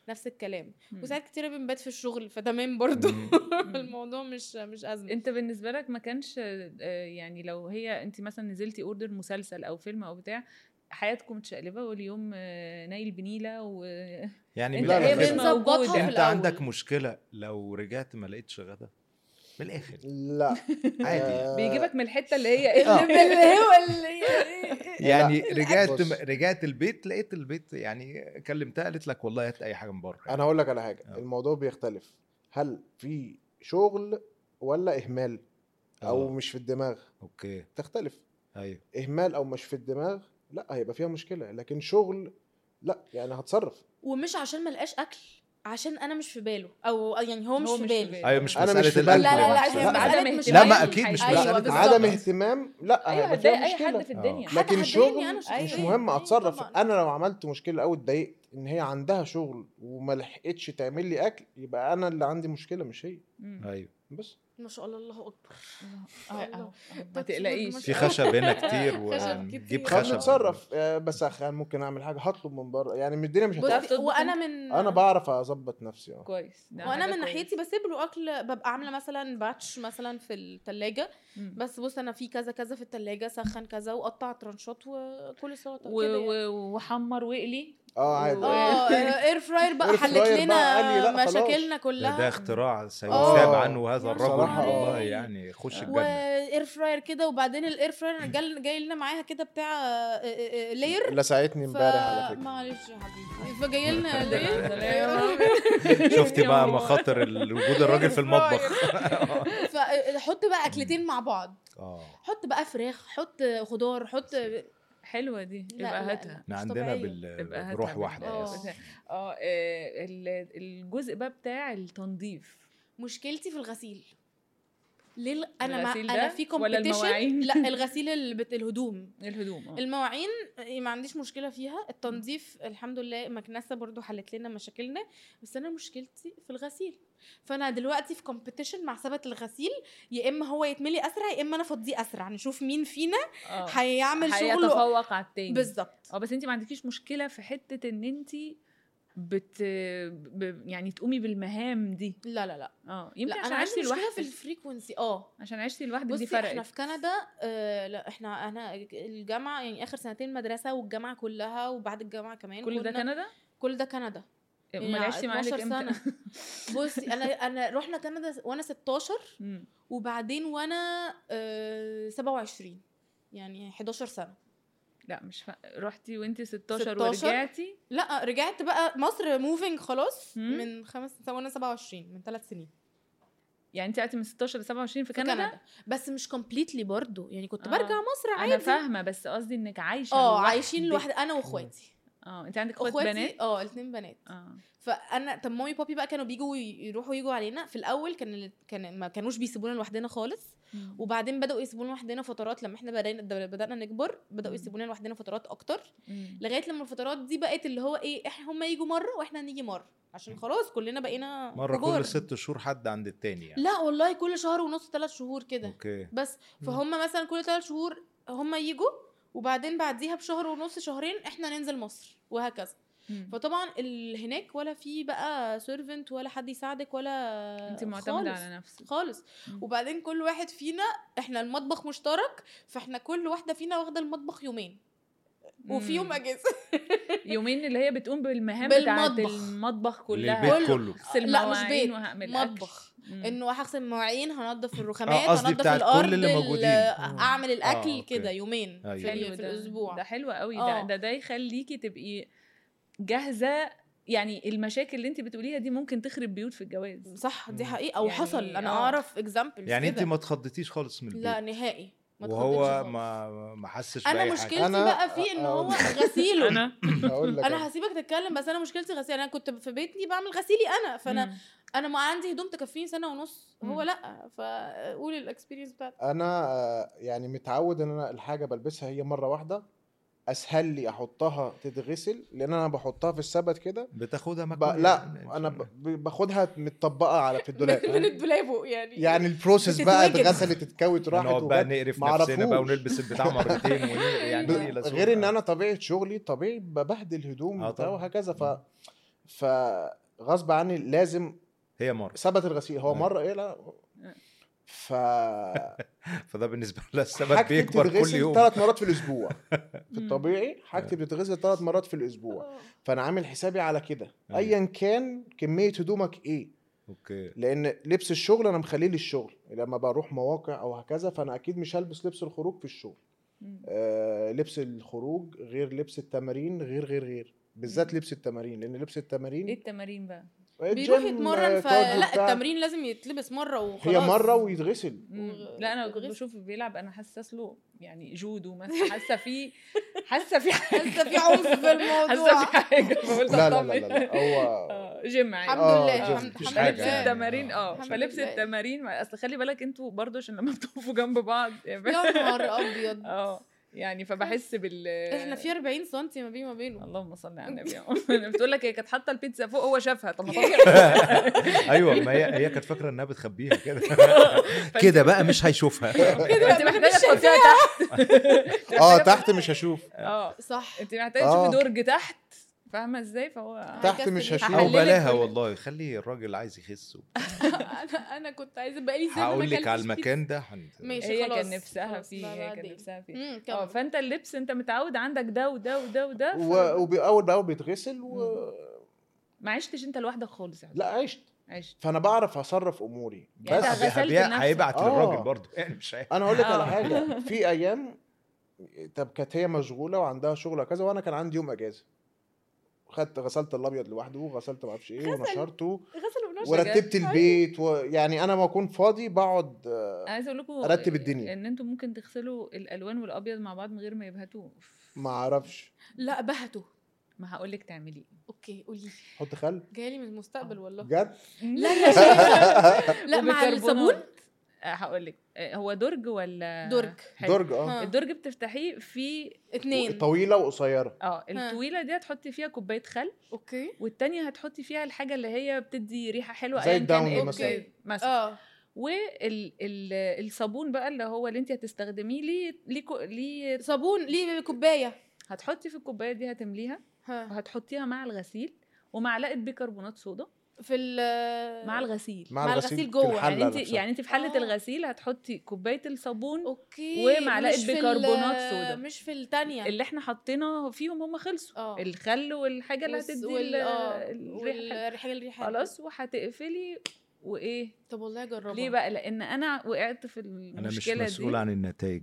نفس الكلام مم. وساعات كتيره بنبات في الشغل فتمام برضو مم. الموضوع مش مش ازمه انت بالنسبه لك ما كانش آه، يعني لو هي انت مثلا نزلتي اوردر مسلسل او فيلم او بتاع حياتكم متشقلبه واليوم آه، نايل بنيله و يعني انت من لا، لا، هي الآخر، مش بنظبطها موجوده في انت الأول. عندك مشكله لو رجعت ما لقيتش غدا من الاخر لا عادي آه، بيجيبك من الحته اللي هي ايه آه. اللي هو اللي يعني لا، رجعت بص. رجعت البيت لقيت البيت يعني كلمتها قالت لك والله هات اي حاجه من بره انا هقول لك على حاجه آه. الموضوع بيختلف هل في شغل ولا اهمال او آه. مش في الدماغ اوكي تختلف ايوه اهمال او مش في الدماغ لا هيبقى فيها مشكله لكن شغل لا يعني هتصرف ومش عشان ما لقاش اكل عشان انا مش في باله او يعني هو مش في باله ايوه مش أنا مساله مش في الأكل بالي. لا لا لا نفسها. هي لا. مسألة عدم مش اهتمام لا، باله. أكيد مش أيوة مسألة بالظبط. عدم اهتمام لا ايوه هيبقى فيها هتضايق اي مشكله حد في الدنيا حد لكن هتضايقني شغل أنا مش شخصياً. مهم أيوة اتصرف طبعاً. انا لو عملت مشكله او اتضايقت ان هي عندها شغل وما لحقتش تعمل لي اكل يبقى انا اللي عندي مشكله مش هي مم. ايوه بس ما شاء الله الله اكبر آه، آه، الله. آه، ما طب تقلقيش في خشب هنا كتير خشب ونجيب كتير. خشب فبنتصرف آه، بس أخ ممكن اعمل حاجه هطلب من بره يعني من الدنيا مش بص هتقف تطبخ وانا أنت؟ من انا بعرف اظبط نفسي اه كويس ده وانا حاجة من كويس. ناحيتي بسيب له اكل ببقى عامله مثلا باتش مثلا في الثلاجه مم. بس بص انا في كذا كذا في الثلاجه سخن كذا وقطع ترانشات وكل سلطه و- كده يعني. و- وحمر واقلي اه عادي و- اه اير فراير بقى إير حلت فراير بقى لنا قال لي لا خلاص. مشاكلنا ده, كلها ده اختراع آه. سيثاب عنه هذا يا الرجل صراحة، آه. والله يعني خش الجنه واير فراير كده وبعدين الاير فراير جاي, جاي لنا معاها كده بتاع لاير لسعتني امبارح على فكره معلش يا حبيبي فجاي لنا الحمد لله. لاير شفتي بقى مخاطر ال- وجود الراجل في المطبخ فحط بقى اكلتين مع بعض اه حط بقى فراخ حط خضار حط حلوه دي لا، يبقى لا، هاتها لا. احنا مش عندنا طبيعية. بال... تبقى هاتها بروح من- واحده آه. بس. اه آه، ال- الجزء بقى بتاع التنظيف مشكلتي في الغسيل ليه ال- انا ما الغسيل انا ده في ولا كومبيتيشن المواعين؟ لا الغسيل اللي بت... الهدوم الهدوم اه المواعين ما عنديش مشكله فيها التنظيف الحمد لله مكنسه برضو حلت لنا مشاكلنا بس انا مشكلتي في الغسيل فانا دلوقتي في كومبيتيشن مع سبت الغسيل يا اما هو يتملي اسرع يا اما انا افضيه اسرع نشوف مين فينا اه هيعمل شغله هيتفوق على التاني بالظبط اه بس انت ما عندكيش مشكله في حته ان انت بت ب... يعني تقومي بالمهام دي لا لا لا اه يمكن لا عشان انا عندي عشتي مشكله في لوحدك الفريكونسي اه عشان عشتي لوحدك دي بصي احنا فرقت في كندا آه لا احنا انا الجامعه يعني اخر سنتين مدرسه والجامعه كلها وبعد الجامعه كمان كل ده كنا- كندا كل ده كندا امال يعني عشتي مع اهلك 12 امتى سنة. بصي انا انا رحنا كندا وانا 16 مم. وبعدين وانا آه 27 يعني 11 سنه لا مش ف... رحتي وانت 16, 16 ورجعتي لا رجعت بقى مصر موفينج خلاص مم. من خمس وانا 27 من ثلاث سنين يعني انت قعدتي من 16 ل 27 في في كندا, كندا بس مش كومبليتلي برضو يعني كنت آه. برجع مصر انا عادي فاهمه بس قصدي انك عايشه اه لوحدك. عايشين لوحدي انا واخواتي اه انت عندك اخوات اخواتي بنات اه الاثنين بنات اه فانا طب مامي بابي بقى كانوا بيجوا يروحوا يجوا علينا في الاول كان ال- كان ما كانوش بيسيبونا لوحدنا خالص مم. وبعدين بداوا يسيبونا لوحدنا فترات لما احنا بدانا بدانا نكبر بداوا مم. يسيبونا لوحدنا فترات اكتر مم. لغايه لما الفترات دي بقت اللي هو ايه احنا هم يجوا مره واحنا نيجي مره عشان خلاص كلنا بقينا مره كبار. كل ست شهور حد عند التاني يعني لا والله كل شهر ونص ثلاث شهور كده اوكي بس فهم مثلا كل ثلاث شهور هم يجوا وبعدين بعديها بشهر ونص شهرين احنا ننزل مصر وهكذا مم. فطبعا ال- هناك ولا في بقى سيرفنت ولا حد يساعدك ولا انت معتمده خالص. على نفسك خالص مم. وبعدين كل واحد فينا احنا المطبخ مشترك فاحنا كل واحده فينا واخده المطبخ يومين وفي يوم مم. اجازه يومين اللي هي بتقوم بالمهام بتاعت بالمطبخ. المطبخ كلها للبيت كله. كله اغسل لا، مش مواعين بيت، وهعمل مطبخ. أكل. مم. انه هغسل مواعين هنضف الرخامات آه، قصدي هنضف بتاعت كل الارض اللي ال- موجودين. اعمل الاكل آه، أوكي. كده يومين أيوة. في, حلو ال- في ده. الاسبوع ده حلو قوي آه. ده ده ده يخليكي تبقي جاهزه يعني المشاكل اللي انت بتقوليها دي ممكن تخرب بيوت في الجواز صح دي مم. حقيقه او يعني حصل انا آه. اعرف اكزامبلز يعني انت ما اتخضيتيش خالص من البيت لا نهائي ما اتخضيتش وهو خالص. ما ما حسش انا بأي مشكلتي حاجه أنا بقى في ان هو أقول- غسيله انا اقول لك انا هسيبك تتكلم بس انا مشكلتي غسيل انا كنت في بيتي بعمل غسيلي انا فانا مم. انا ما عندي هدوم تكفيني سنه ونص هو مم. لا فقولي الاكسبيرينس بتاعتك انا آه، يعني متعود ان انا الحاجه بلبسها هي مره واحده اسهل لي احطها تتغسل لان انا بحطها في السبت كده بتاخدها ب... مكوى لا انا ب... ب- باخدها متطبقه على في الدولاب من الدولاب يعني يعني البروسيس بقى بتتوجد. اتغسلت اتكوت راحت نقعد بقى وجت. نقرف ما نفسنا بقى عرفوش. ونلبس البتاع مرتين ون- يعني ب... إيه لسوء. غير ان انا طبيعه شغلي طبيعي ببهدل هدوم آه وبتاع طبعاً. وهكذا ف فغصب عني لازم هي مره ثبت الغسيل هو آه. مره ايه لا ف فده بالنسبه لها الثبت حاجتي بيكبر كل بتتغسل يوم ثلاث مرات في الاسبوع في مم. الطبيعي حاجتي بتتغسل ثلاث مرات في الاسبوع فانا عامل حسابي على كده أيوة. ايا كان كميه هدومك ايه اوكي لان لبس الشغل انا مخليه للشغل لما بروح مواقع او هكذا فانا اكيد مش هلبس لبس الخروج في الشغل مم. آه لبس الخروج غير لبس التمارين غير غير غير بالذات لبس التمارين لان لبس ايه التمارين التمارين بقى بيروح الجيم، يتمرن آه، فلا كارديو بتاع. التمرين لازم يتلبس مره وخلاص هي مره ويتغسل مم. وغ- لا انا كنت غير- بشوف بيلعب انا حاسه له يعني جودو مثلا حاسه في حاسه في حاجه حاسه في عنف في الموضوع حاسه في حاجه فقلت لا لا لا, أطمن. لا, لا. هو آه، جيم عادي الحمد آه، لله جيم. الحمد مفيش الحمد حاجة فلبس لله يعني. التمارين اه الحمد فلبس لله. التمارين ما- اصل خلي بالك انتوا برضه عشان لما بتقفوا جنب بعض يا نهار ابيض اه يعني فبحس بال احنا في 40 سم ما بين ما بينه اللهم صل على النبي بتقول لك هي كانت حاطه البيتزا فوق هو شافها طب ما طبيعي ايوه ما هي هي كانت فاكره انها بتخبيها كده كده بقى مش هيشوفها انت محتاجه تحطيها تحت اه تحت مش هشوف اه صح انت محتاجه آه. تشوفي درج تحت فاهمه ازاي فهو تحت مش هيكسل هشوف او هحللك بلاها كل- والله خلي الراجل عايز يخس انا انا كنت عايزه بقالي سنه ما هقول لك على أكلتش المكان ده هن... ماشي. هي خلاص، كان نفسها خلاص، فيه لا هي كان بعدين. نفسها فيه امم اه كمل فانت اللبس انت متعود عندك ده وده وده وده ف... و- وباول باول بيتغسل و... ما عشتش انت لوحدك خالص يعني لا عشت عشت فانا بعرف اصرف اموري يعني بس أنت غسلت هبيع- نفسك. هيبعت آه. للراجل برضه يعني مش هي- انا اقول لك آه. على حاجه في ايام طب كانت هي مشغوله وعندها شغل وكذا وانا كان عندي يوم اجازه خدت غسلت الابيض لوحده وغسلت ما اعرفش ايه ونشرته غسل ونشر ورتبت البيت ويعني انا ما اكون فاضي بقعد آه، انا عايزه اقول لكم أرتب الدنيا. ان انتوا ممكن تغسلوا الالوان والابيض مع بعض من غير ما يبهتوه ما اعرفش لا بهته ما هقول لك تعملي ايه اوكي قولي حط خل جايلي من المستقبل والله بجد لا يا شيخ لا مع وبيكربونات. الصابون هقول لك هو درج ولا درج. حلو. درج اه ها. الدرج بتفتحيه في اتنين طويله وقصيره اه الطويله دي هتحطي فيها كوبايه خل اوكي والتانية هتحطي فيها الحاجه اللي هي بتدي ريحه حلوه زي أياً كان الداون إيه مثلا. زي- مثلا اه والصابون بقى اللي هو اللي انت هتستخدميه ليه ليه كو- ليه صابون ليه كوبايه هتحطي في الكوبايه دي هتمليها ها وهتحطيها مع الغسيل ومعلقه بيكربونات صودا في ال مع الغسيل مع, مع الغسيل الغسيل في جوه. الحلة يعني انت نفسها. يعني انت في حله آه. الغسيل هتحطي كوبايه الصابون اوكي ومعلقة مش في ال- بيكربونات صودا. مش في التانية اللي احنا حطينا فيهم هم خلصوا اه الخل والحاجه اللي والس- هتدي وال- ال- اه الريحه والحاجه الريحه خلاص وهتقفلي وايه طب والله جربها ليه بقى لان انا وقعت في انا مش المشكله مسؤول دي عن النتائج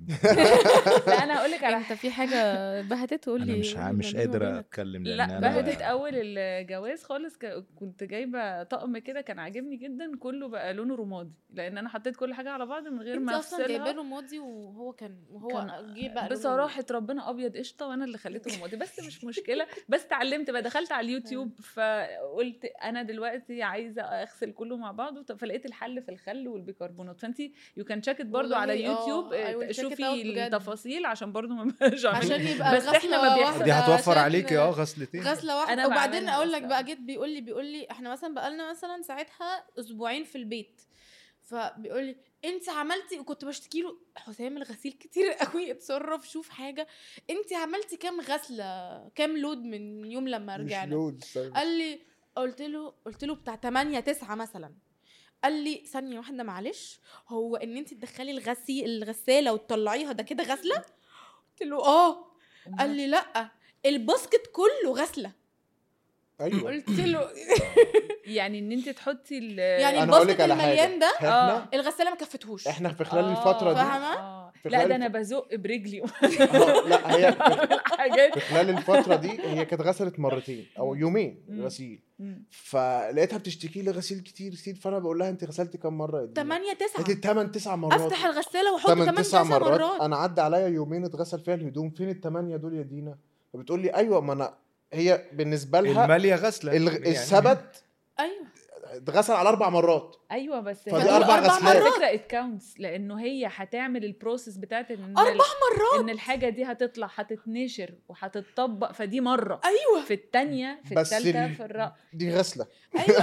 لا انا هقول لك على انت في حاجه بهتت قول انا لي مش ع- مش قادر اتكلم لان لا انا بهدت اول الجواز خالص ك- كنت جايبه طقم كده كان عاجبني جدا كله بقى لونه رمادي لان انا حطيت كل حاجه على بعض من غير انت ما اصلا جايبه افصلها له ماضي وهو كان وهو كان- جه بقى لونه- بصراحه ربنا ابيض قشطه وانا اللي خليته رمادي بس مش مشكله بس اتعلمت بقى دخلت على اليوتيوب فقلت انا دلوقتي عايزه اغسل كله مع بعضه طب فلقيت الحل في الخل والبيكربونات فانت يو كان تشيك برضو على والله اه، اليوتيوب I will check it out شوفي بجد. التفاصيل عشان برضو ما بقاش عشان يبقى بس احنا ما الغسلة بيحصل دي هتوفر عشان- عليكي اه غسلتين غسله واحده أنا وبعدين بعملها اقول لك أصلاً. بقى جيت بيقول لي بيقول لي احنا مثلا بقالنا مثلا ساعتها اسبوعين في البيت فبيقول لي انت عملتي وكنت بشتكي له حسام الغسيل كتير قوي اتصرف شوف حاجه انت عملتي كام غسله كام لود من يوم لما مش رجعنا لود قال لي قلت له قلت له بتاع 8 9 مثلا قال لي ثانيه واحده معلش هو ان انت تدخلي الغسيل الغساله وتطلعيها ده كده غسله قلت له اه قال لي لا الباسكت كله غسله ايوه قلت له يعني ان انت تحطي ال يعني انا اقول لك الباسكت على حاجه المليان ده آه. احنا الغساله ما كفتهوش احنا في خلال آه، الفتره دي فاهمة؟ آه. في لا خلال ده الف- انا بزق برجلي آه، لا هي بعمل حاجات في خلال الفتره دي هي كانت غسلت مرتين او يومين مم. غسيل مم. فلقيتها بتشتكي لي غسيل كتير كتير فانا بقول لها انت غسلتي كام مره يا دينا؟ 8 9 قالت لي 8 9 مرات افتح الغساله واحط 8 8 9 9 مرات مرات انا عدى عليا يومين اتغسل فيها الهدوم فين الثمانيه دول يا دينا فبتقول لي ايوه ما انا هي بالنسبه لها الماليه غسله الغ- يعني الثبت ايوه اتغسل على اربع مرات ايوه بس فدي هي- أربع على غسلات. فكره ات كاونتس لانه هي هتعمل البروسيس بتاعت ان اربع ال- مرات ان الحاجه دي هتطلع هتتنشر وهتتطبق فدي مره ايوه في الثانيه في بس الثالثه ال- في الرابعه دي غسله ايوه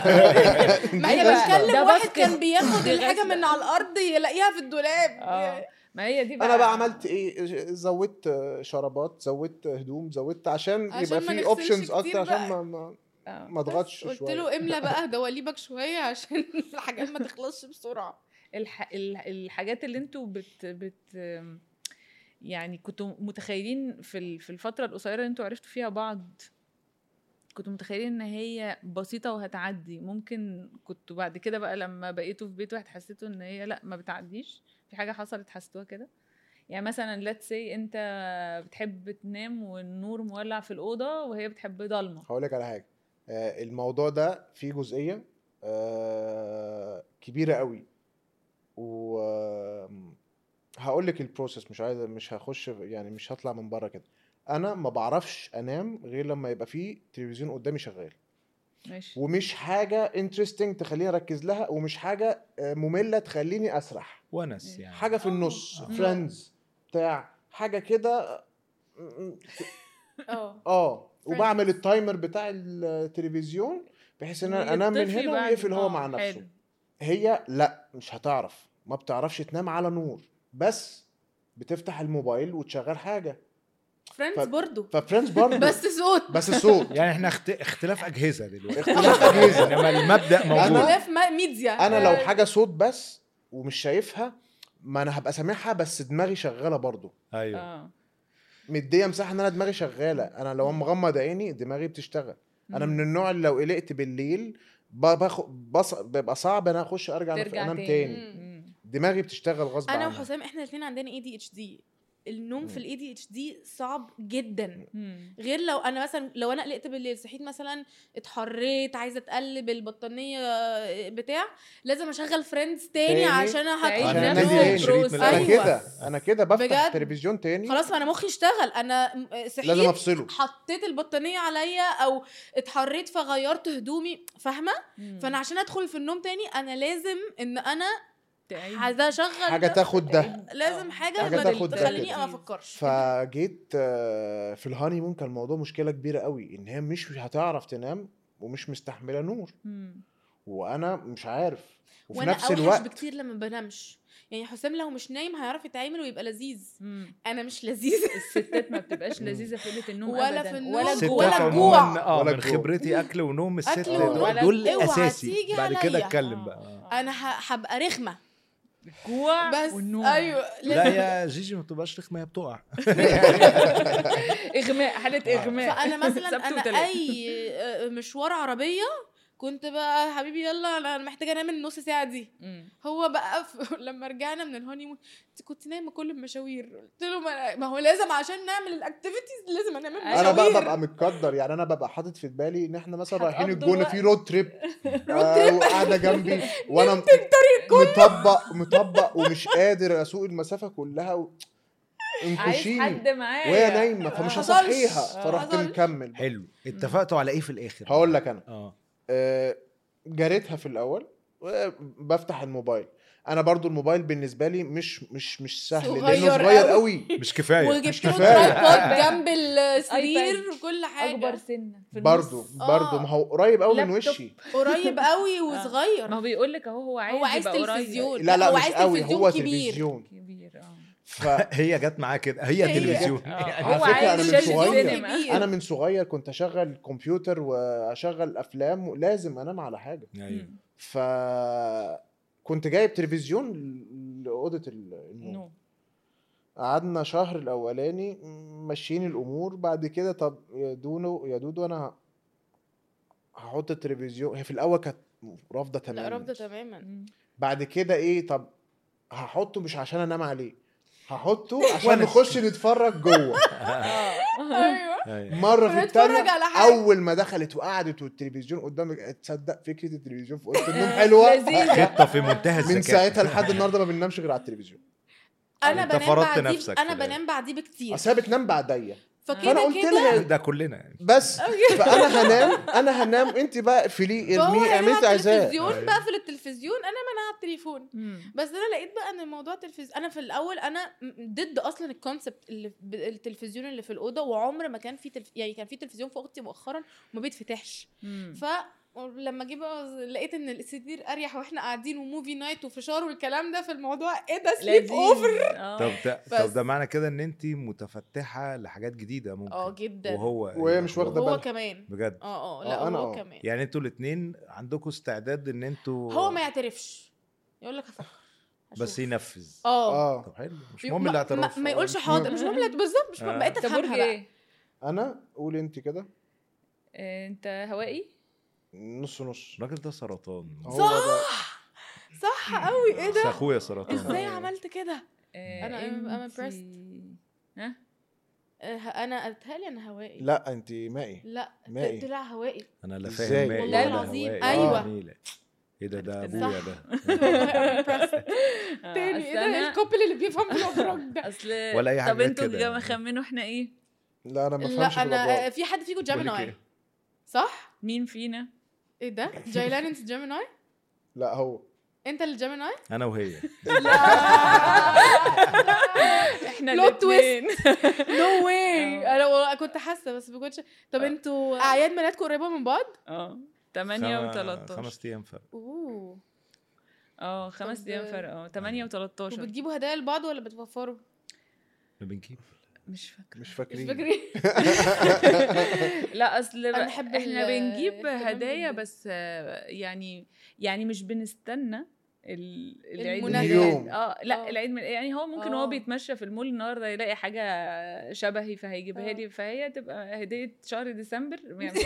ما دي احنا غسلة. بنتكلم ده واحد باسكت. كان بياخد دي الحاجه غسلة. من على الارض يلاقيها في الدولاب اه ما هي دي بقى انا بقى عملت ايه زودت شرابات زودت هدوم زودت عشان, عشان يبقى ما في نغسلش اوبشنز كتير اكتر عشان بقى. ما, ما آه. ما اضغطش قلت شويه له املى بقى دواليبك شويه عشان الحاجات ما تخلصش بسرعه الح... ال- الحاجات اللي انتوا بت بت يعني كنتوا متخيلين في ال- في الفتره القصيره اللي انتوا عرفتوا فيها بعض كنتوا متخيلين ان هي بسيطه وهتعدي ممكن كنتوا بعد كده بقى لما بقيتوا في بيت واحد حسيتوا ان هي لا ما بتعديش في حاجه حصلت حسيتوها كده يعني مثلا let's say انت بتحب تنام والنور مولع في الاوضه وهي بتحب ضلمه هقول لك على حاجه آه، الموضوع ده فيه جزئيه آه، كبيره قوي و هقول لك البروسيس مش عايز مش هخش يعني مش هطلع من بره كده انا ما بعرفش انام غير لما يبقى فيه تلفزيون قدامي شغال ماشي ومش حاجه انترستنج تخليني اركز لها ومش حاجه آه، ممله تخليني اسرح ونس يعني حاجه في النص آه. فريندز بتاع حاجه كده اه اه وبعمل التايمر بتاع التلفزيون بحيث ان انا انام من يطفي هنا بعد- ويقفل هو آه، مع نفسه حلو. هي لا مش هتعرف ما بتعرفش تنام على نور بس بتفتح الموبايل وتشغل حاجه فريندز ف- برضو ففريندز برضه بس صوت بس الصوت يعني احنا اخت... اختلاف اجهزه دلوقتي اختلاف اجهزه انما المبدا موجود اختلاف ما- ميديا انا لو حاجه صوت بس ومش شايفها ما انا هبقى سامعها بس دماغي شغاله برضه ايوه اه مديه مساحه ان انا دماغي شغاله انا لو مغمض عيني دماغي بتشتغل انا من النوع اللي لو قلقت بالليل ب- باخد بص... بيبقى صعب ان انا اخش ارجع ترجع انام تاني. تاني مم. دماغي بتشتغل غصب انا عنها وحسام احنا الاثنين عندنا اي دي اتش دي النوم في مم. الاي دي اتش دي صعب جدا مم. غير لو انا مثلا لو انا قلقت بالليل صحيت مثلا اتحريت عايزه اتقلب البطانيه بتاع لازم اشغل فريندز تاني, تاني. عشان تعيش هدخل أنا نفس نادي إيه؟ شريط من انا أيوة. كده انا كده بفتح بجد؟ التلفزيون تاني خلاص ما انا مخي اشتغل انا م- صحيت لازم افصله حطيت البطانيه عليا او اتحريت فغيرت هدومي فاهمه مم. فانا عشان ادخل في النوم تاني انا لازم ان انا تعيد. عايزه اشغل حاجه ده. تاخد ده لازم حاجه, حاجة ما تاخد ده تخليني كده. ما افكرش فجيت آه، في الهاني مون كان الموضوع مشكله كبيره قوي ان هي مش هتعرف تنام ومش مستحمله نور مم. وانا مش عارف وفي وانا نفس اوحش الوقت بكتير لما بنامش يعني حسام لو مش نايم هيعرف يتعامل ويبقى لذيذ مم. انا مش لذيذه الستات ما بتبقاش لذيذه في قله النوم ولا أبداً. في النوم ولا الستات ولا الجوع الجوع. عموما اه ولا من الجوع. خبرتي اكل ونوم الست أكل دول, ونوم. دول اوعى اساسي تيجي بعد كده عليا. اتكلم آه. بقى انا ه- هبقى رخمه الجوع بس والنوم ايوه لا لازم يا جيجي ما بتبقاش رخمه هي بتقع اغماء حاله اغماء فانا مثلا سبت انا وتلات. اي آه، مشوار عربيه كنت بقى حبيبي يلا انا محتاجه انام النص ساعه دي مم. هو بقى ف... لما رجعنا من الهوني مون انت كنت نايمه كل المشاوير قلت له ما, ما هو لازم عشان نعمل الاكتيفيتيز لازم انام المشاوير انا بقى ببقى متقدر يعني انا ببقى حاطط في بالي ان احنا مثلا رايحين هتقضوا الجونه الوقت. في رود تريب آه وقاعده جنبي وانا مطبق مطبق ومش قادر اسوق المسافه كلها و... عايز انكشيني حد معايا وهي نايمه فمش حصلش. هصحيها آه. فرحت حصلش. مكمل حلو اتفقتوا على ايه في الاخر هقول لك انا اه آه، جارتها في الاول بفتح الموبايل انا برضو الموبايل بالنسبه لي مش مش مش سهل صغير لانه صغير قوي. قوي مش كفايه وجبت له كفاية. ترايبود جنب السرير آيباد. وكل حاجه اكبر سنه في برضو النص. برضو آه. ما هو قريب قوي من لابتوب. وشي قريب قوي ما وصغير هو بيقول لك اهو هو عايز هو عايز يبقى قريب. تلفزيون لا لا هو مش عايز قوي تلفزيون هو كبير. تلفزيون كبير اه فانا هي جت معاه كده هي هي تلفزيون آه. يعني هو على فكرة عايز أنا من شاشة صغير. سينما من صغير كنت اشغل كمبيوتر واشغل افلام لازم انام على حاجه ايوه مم. ف كنت جايب تلفزيون لاوضه النوم نو قعدنا شهر الاولاني ماشيين الامور بعد كده طب يا دونو يا دودو انا ه- هحط التلفزيون هي في الاول كانت رافضه لا تماما رافضه تماما مم. بعد كده ايه طب هحطه مش عشان انام عليه هحطه عشان وأنا- نخش نتفرج جوه ايوه أيوة. مره في بنتفرج التانية على حاجة. اول ما دخلت وقعدت والتلفزيون قدامك تصدق فكره التلفزيون في اوضه النوم حلوه لذيذة. خطه في منتهى الذكاء من ساعتها لحد النهارده ما بننامش غير على التلفزيون انا أنت بنام فرضت بعديه نفسك انا في ده. بنام بعديه بكتير اصل هي بتنام بعديا فانا فكده قلت كده لها ده كلنا يعني بس فانا هنام انا هنام انت بقى اقفليه فهو ارميه هنا اعملي اللي عايزاه التلفزيون أيوة. بقفل التلفزيون انا من على التليفون مم. بس انا لقيت بقى ان موضوع التلفزيون انا في الاول انا م- ضد اصلا الكونسبت اللي ب- التلفزيون اللي في الاوضه وعمر ما كان في تلف... يعني كان في تلفزيون في اوضتي مؤخرا وما بيتفتحش مم. ف لما جه بقى لقيت ان السرير اريح واحنا قاعدين وموفي نايت وفشار والكلام ده في الموضوع ايه ده سليب لذيذ. اوفر آه. طب ده بس. طب ده معنى كده ان انت متفتحه لحاجات جديده ممكن اه جدا وهو وهي مش واخدة هو بالها. كمان بجد اه اه آه، لا أنا هو آه. كمان يعني انتوا الاثنين عندكم استعداد ان انتوا هو ما يعترفش يقول لك هفكر بس هشوف. ينفذ اه اه طب حلو مش ما- مهم ما- الاعتراف ما, ما يقولش حاضر مش مهم الاعت- بالظبط مش مهم آه. بقيت انت برج افهمها بقى ايه؟ انا قولي انت كده آه، انت هوائي؟ نص نص الراجل ده سرطان هو ده صح قوي ايه بس ده اخويا سرطان ازاي عملت كده آه، أنا- I'm- I'm انتي- impressed. ها؟ آه، انا اتهيألي انا هوائي لا انت مائي لا مائي. طلع هوائي انا لا إزاي؟ فاهم مائي والله ولا العظيم، هوائي أيوة. ولا نيلة. ايه ده ده عرفت ابويا صح. ده آه، تاني أصل ايه ده أنا- الكوبل اللي بيفهم في الابراج ده اصل ولا أي طب حاجات انتوا كده جا- يعني. خمنوا احنا ايه؟ لا انا ما لا بفهمش في انا الابراج آه، في حد فيكم بقول لك جيميناي إيه؟ صح مين فينا؟ ايه ده جايلان انت جيميناي لا هو انت اللي جيميناي انا وهي احنا Plot الاتنين. نو واي آه. انا والله كنت حاسه بس ما كنتش طب انتوا اعياد ميلادكم قريبه من بعض اه 8 خم- و13 خمس ايام فرق اوه اه خمس طب- ايام فرق اه 8 و13 وبتجيبوا هدايا لبعض ولا بتوفروا ما بنجيب مش فاكره مش مش فاكرين فاكرين لا اصل أنا بقى بحب احنا ال- بنجيب الاهتمام هدايا جداً. بس آه، يعني يعني مش بنستنى ال- العيد المناسبة. الميلاد. اليوم. اه لا آه. العيد ميلاد يعني هو ممكن آه. هو بيتمشى في المول النهارده يلاقي حاجه شبهي فهيجيبها آه. لي فهي تبقى هديه شهر ديسمبر يعني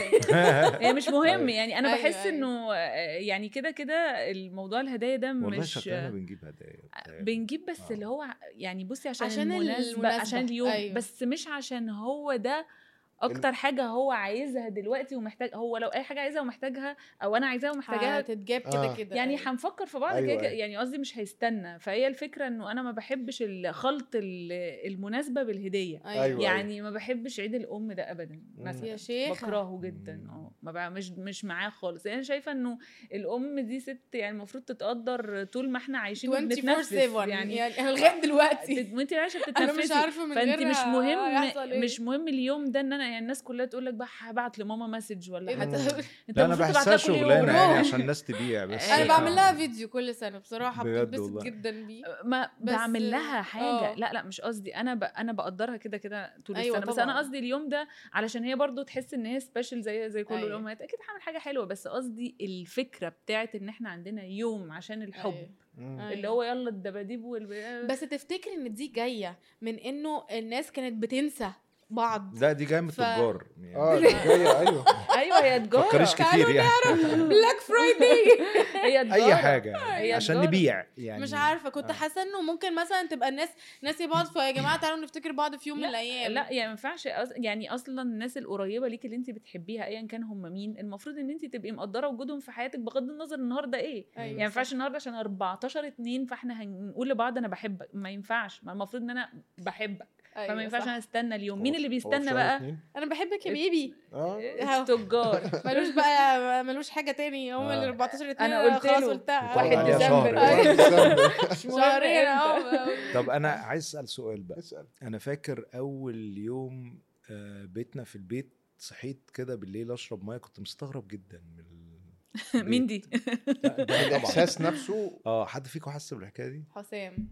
هي مش مهم يعني انا أيوة، بحس أيوة. انه آه، يعني كده كده الموضوع الهدايا ده والله مش شكلنا بنجيب هدايا بتاعي. بنجيب بس آه. اللي هو يعني بصي عشان, عشان المناسبة, المناسبة. عشان اليوم أيوة. بس مش عشان هو ده اكتر حاجه هو عايزها دلوقتي ومحتاج هو لو اي حاجه عايزها ومحتاجها او انا عايزاها ومحتاجاها هتتجاب كده آه. كده يعني أيوة. هنفكر في بعض أيوة، كده كده أيوة. يعني قصدي مش هيستنى فهي الفكره انه انا ما بحبش ال- خلط ال- المناسبه بالهديه أيوة. يعني ما بحبش عيد الام ده ابدا مم. مثلا يا شيخ بكرهه جدا مم. اه ما بقى مش مش معاه خالص يعني انا شايفه انه الام دي ست يعني المفروض تتقدر طول ما احنا عايشين 24 وبنتنفس 7 يعني يعني انا لغايه دلوقتي وانت عايشه انا بتتنفسي مش عارفه من فانت غيرها مش هيحصل مهم إيه. مش مهم اليوم ده ان انا يعني الناس كلها تقول لك بقى هبعت لماما مسج ولا إيه حاجه ده؟ انت لا انا المفروض بحسها تبعتها كل يوم. شغلانه يعني روح. عشان الناس تبيع بس انا آه. بعمل لها فيديو كل سنه بصراحه بجد بتتبسط والله. جدا بيه ما بس- بعمل لها حاجه آه. لا لا مش قصدي انا ب... انا بقدرها كده كده طول أيوة السنه بس طبعاً. انا قصدي اليوم ده علشان هي برضو تحس ان هي سبيشال زي زي كل أيوة. الامهات اكيد هعمل حاجه حلوه بس قصدي الفكره بتاعت ان احنا عندنا يوم عشان الحب أيوة. مم. أيوة. اللي هو يلا الدباديب وال بس تفتكر ان دي جايه من انه الناس كانت بتنسى بعض لا دي جايه من ف- التجار يعني اه دي جايه ايوه ايوه هي تجاره فكريش كتير يعني بلاك فرايداي هي تجاره اي حاجه هي عشان تجارة. نبيع يعني مش عارفه كنت آه. حاسه انه ممكن مثلا تبقى الناس ناسي بعض فيا جماعه تعالوا نفتكر بعض في يوم من لا، الايام لا يعني ما ينفعش أص... يعني اصلا الناس القريبه ليك اللي انت بتحبيها ايا كان هم مين المفروض ان انت تبقي مقدره وجودهم في حياتك بغض النظر النهارده ايه أيوة يعني ما ينفعش صح. النهارده عشان 14 2 فاحنا هنقول لبعض انا بحبك ما ينفعش ما المفروض ان انا بحبك أيوة فما ينفعش صح. انا استنى اليوم مين هو- اللي هو في بيستنى شهر بقى اتنين؟ انا بحبك يا بيبي اه التجار ملوش بقى ملوش حاجه تاني هم آه. ال 14 اتنين أنا قلت خلاص له. قلتها وطلع واحد عليها ديسمبر. شهر. أيوة. مش شهرين اهو طب انا عايز اسال سؤال بقى اسال انا فاكر اول يوم آه، بيتنا في البيت صحيت كده بالليل اشرب ميه كنت مستغرب جدا من ال- مين البيت. دي لا، ده طبعاً. الاحساس نفسه اه حد فيكم حس بالحكايه دي حسام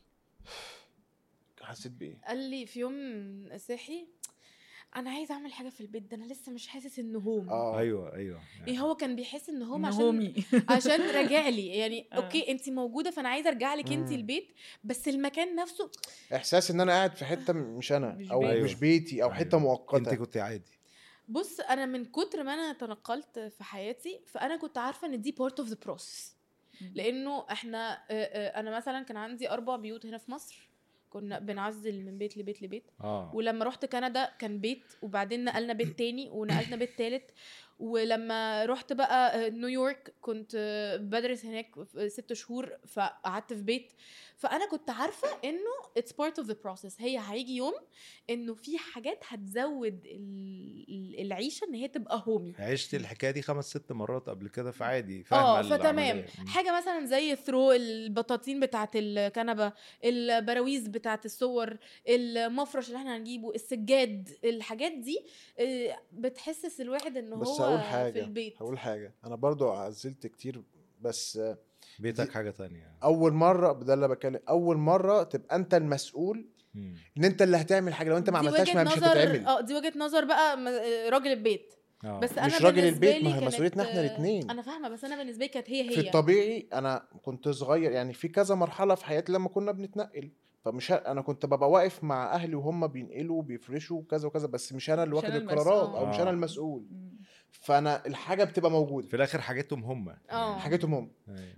حسيت بايه قال لي في يوم صحي انا عايز اعمل حاجه في البيت ده انا لسه مش حاسس ان هوم اه ايوه ايوه ايه هو كان بيحس ان هوم عشان نهومي عشان راجع لي يعني آه. اوكي انت موجوده فانا عايزه ارجع لك انت مم. البيت بس المكان نفسه احساس ان انا قاعد في حته مش انا مش او بيتي. مش بيتي او حته أيوة. مؤقته انت كنت عادي بص انا من كتر ما انا تنقلت في حياتي فانا كنت عارفه ان دي بارت اوف ذا بروسس لانه احنا آه، آه، انا مثلا كان عندي اربع بيوت هنا في مصر كنا بنعزل من بيت لبيت لبيت اه ولما رحت كندا كان بيت وبعدين نقلنا بيت تاني ونقلنا بيت تالت ولما رحت بقى آه، نيويورك كنت آه، بدرس هناك في ست شهور فقعدت في بيت فانا كنت عارفه انه اتس بارت اوف ذا بروسس هي هيجي يوم انه في حاجات هتزود ال- ال- العيشه ان هي تبقى هومي عشت الحكايه دي خمس ست مرات قبل كده فعادي اه فاهمه فتمام العملية. مم. حاجه مثلا زي ثرو البطاطين بتاعت الكنبه البراويز بتاعت الصور المفرش اللي احنا هنجيبه السجاد الحاجات دي آه، بتحسس الواحد ان بس هو هقول في حاجه البيت هقول حاجه انا برضو عزلت كتير بس آه، بيتك دي- حاجه تانية اول مره ده اللي بتكلم اول مره تبقى انت المسؤول مم. ان انت اللي هتعمل حاجه لو انت ما دي عملتهاش وجهة ما مش نظر- هتتعمل اه دي وجهه نظر بقى م- راجل البيت آه. بس انا مش راجل بالنسبة البيت، ما لي هي كانت- مسؤوليتنا إحنا الاتنين. انا فاهمه بس انا بالنسبه لي كانت هي هي في الطبيعي انا كنت صغير يعني في كذا مرحله في حياتي لما كنا بنتنقل فمش ه- انا كنت ببقى واقف مع اهلي وهم بينقلوا وبيفرشوا كذا وكذا بس مش انا اللي مش واخد أنا القرارات المسؤول. او مش آه. انا المسؤول مم. فانا الحاجه بتبقى موجوده في الاخر حاجتهم هم اه. حاجتهم هم أيوة.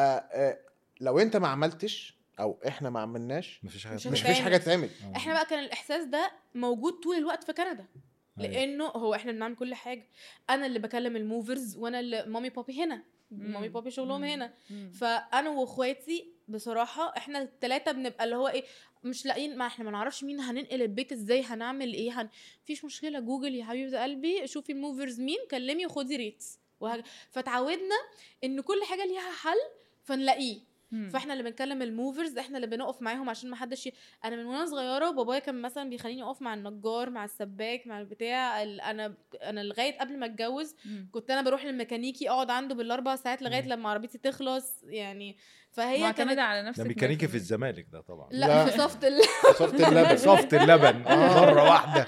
فلو انت ما عملتش او احنا ما عملناش مفيش حاجه مش مش هتتعمل. مفيش حاجه تتعمل آه. احنا بقى كان الاحساس ده موجود طول الوقت في كندا أيوة. لانه هو احنا بنعمل كل حاجه انا اللي بكلم الموفرز وانا اللي مامي بابي هنا مم. مامي بابي شغلهم مم. هنا مم. فانا واخواتي بصراحه احنا الثلاثه بنبقى اللي هو ايه مش لاقيين ما احنا ما نعرفش مين هننقل البيت ازاي هنعمل ايه هن... مفيش مشكله جوجل يا حبيبه قلبي شوفي الموفرز مين كلمي وخدي ريتس وهج... فتعودنا ان كل حاجه ليها حل فنلاقيه مم. فاحنا اللي بنكلم الموفرز احنا اللي بنقف معاهم عشان ما حدش ي... انا من وانا صغيره بابايا كان مثلا بيخليني اقف مع النجار مع السباك مع البتاع ال... انا انا لغايه قبل ما اتجوز مم. كنت انا بروح للميكانيكي اقعد عنده بالاربع ساعات لغايه مم. لما عربيتي تخلص يعني فهي معتمده كانت على نفسك ده ميكانيكي 100%. في الزمالك ده طبعا لا, لا. في صفت ال... صفت اللبن صفت اللبن آه. مره واحده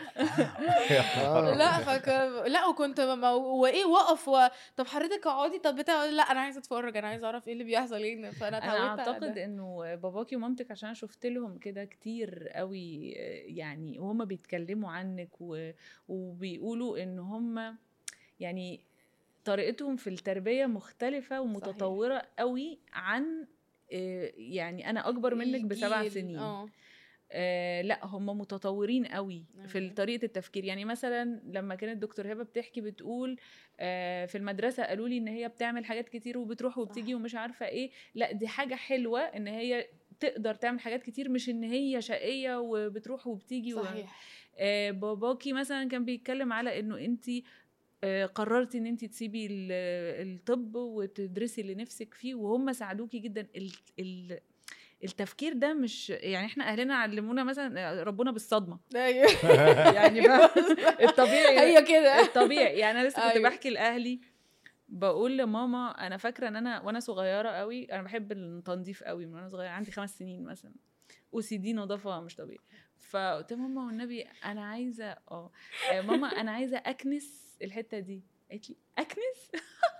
آه. لا فك... لا وكنت م... وايه وقف و... طب حضرتك اقعدي طب بتاع لا انا عايزه اتفرج انا عايزه اعرف ايه اللي بيحصل هنا فانا انا اتعودت على اعتقد ده. انه باباكي ومامتك عشان شفت لهم كده كتير قوي يعني وهم بيتكلموا عنك و... وبيقولوا ان هم يعني طريقتهم في التربيه مختلفه ومتطوره قوي عن آه، يعني انا اكبر منك بسبع الجيل. سنين اه آه لا هم متطورين قوي في أيوة. طريقه التفكير يعني مثلا لما كانت دكتور هبه بتحكي بتقول آه في المدرسه قالوا لي ان هي بتعمل حاجات كتير وبتروح وبتيجي صح. ومش عارفه ايه لا دي حاجه حلوه ان هي تقدر تعمل حاجات كتير مش ان هي شقيه وبتروح وبتيجي و... صحيح آه باباكي مثلا كان بيتكلم على انه انت آه، قررتي ان انت تسيبي ال- الطب وتدرسي اللي نفسك فيه وهم ساعدوكي جدا ال ال التفكير ده مش يعني احنا اهلنا علمونا مثلا آه، ربنا بالصدمه ايوه يعني فاهم؟ الطبيعي هي كده الطبيعي يعني انا لسه كنت أيوة. بحكي لاهلي بقول لماما انا فاكره ان انا وانا صغيره قوي انا بحب التنظيف قوي من وانا صغيره عندي خمس سنين مثلا او سي دي نظافه مش طبيعي فقلت لها ماما والنبي انا عايزه اه آه، ماما انا عايزه اكنس الحته دي قالت لي اكنس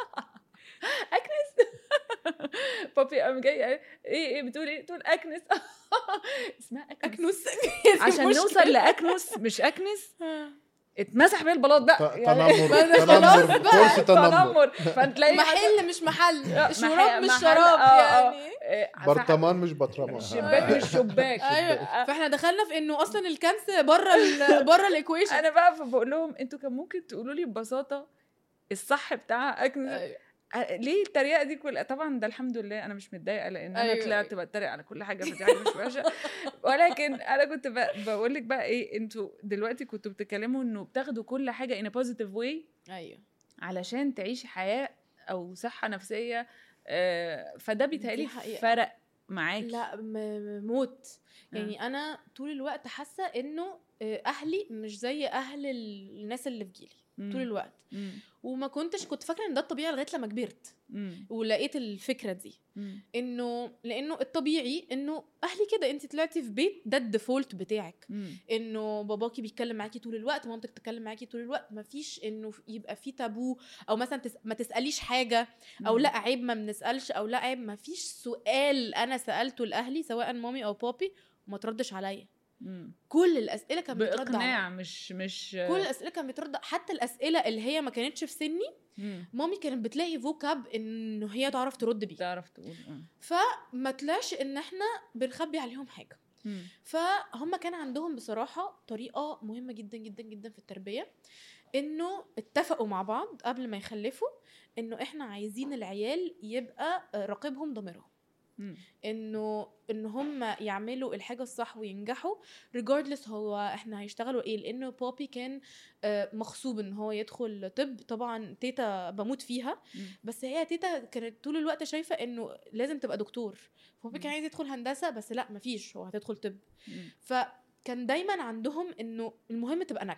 اكنس بابي قام جاي قال، ايه ايه بتقول ايه تقول اكنس اسمها اكنس اكنس عشان نوصل لاكنس مش اكنس اتمسح بيها البلاط ت- بقى يعني تنمر ما أنا تنمر خلاص بقى. كورس تنمر تنمر فانتلاقي محل مش محل آه، شراب مش محل- شراب آه، آه. يعني آه، برطمان مش بطرمان شباك مش شباك ايوه فاحنا دخلنا في انه اصلا الكنس بره ال... بره الايكويشن انا بقى فبقول لهم انتوا كان ممكن تقولوا لي ببساطه الصح بتاع اكنس آه، ليه التريقه دي كلها طبعا ده الحمد لله انا مش متضايقه لان انا أيوة، طلعت بتريق على كل حاجه فدي حاجه مش وحشه ولكن انا كنت بقول لك بقى ايه انتوا دلوقتي كنتوا بتتكلموا انه بتاخدوا كل حاجه in a positive way ايوه علشان تعيشي حياه او صحه نفسيه آه، فده بيتهيألي حقيقة. فرق معاكي لا م- م- موت يعني انا طول الوقت حاسه انه آه، اهلي مش زي اهل ال- الناس اللي في جيلي مم. طول الوقت مم. وما كنتش كنت فاكره ان ده الطبيعي لغايه لما كبرت مم. ولقيت الفكره دي مم. انه لانه الطبيعي انه اهلي كده انت طلعتي في بيت ده الديفولت بتاعك مم. انه باباكي بيتكلم معاكي طول الوقت مامتك تتكلم معاكي طول الوقت مفيش انه يبقى في تابو او مثلا تس... ما تساليش حاجه او مم. لا عيب ما بنسالش او لا عيب مفيش سؤال انا سالته لاهلي سواء مامي او بابي وما تردش عليا مم. كل الاسئله كان بيترد عليا باقناع مش مش كل الاسئله كان بيترد حتى الاسئله اللي هي ما كانتش في سني مم. مامي كانت بتلاقي فوكاب انه هي تعرف ترد بيه تعرف تقول آه. فما طلعش ان احنا بنخبي عليهم حاجه مم. فهم كان عندهم بصراحة طريقة مهمة جدا جدا جدا في التربية انه اتفقوا مع بعض قبل ما يخلفوا انه احنا عايزين العيال يبقى آه، راقبهم ضميرهم مم. انه ان هم يعملوا الحاجه الصح وينجحوا ريجاردلس هو احنا هيشتغلوا ايه لانه بابي كان آه، مغصوب ان هو يدخل طب طبعا تيتا بموت فيها مم. بس هي تيتا كانت طول الوقت شايفه انه لازم تبقى دكتور فبابي كان مم. عايز يدخل هندسه بس لا مفيش هو هتدخل طب مم. فكان دايما عندهم انه المهم تبقى ناجحه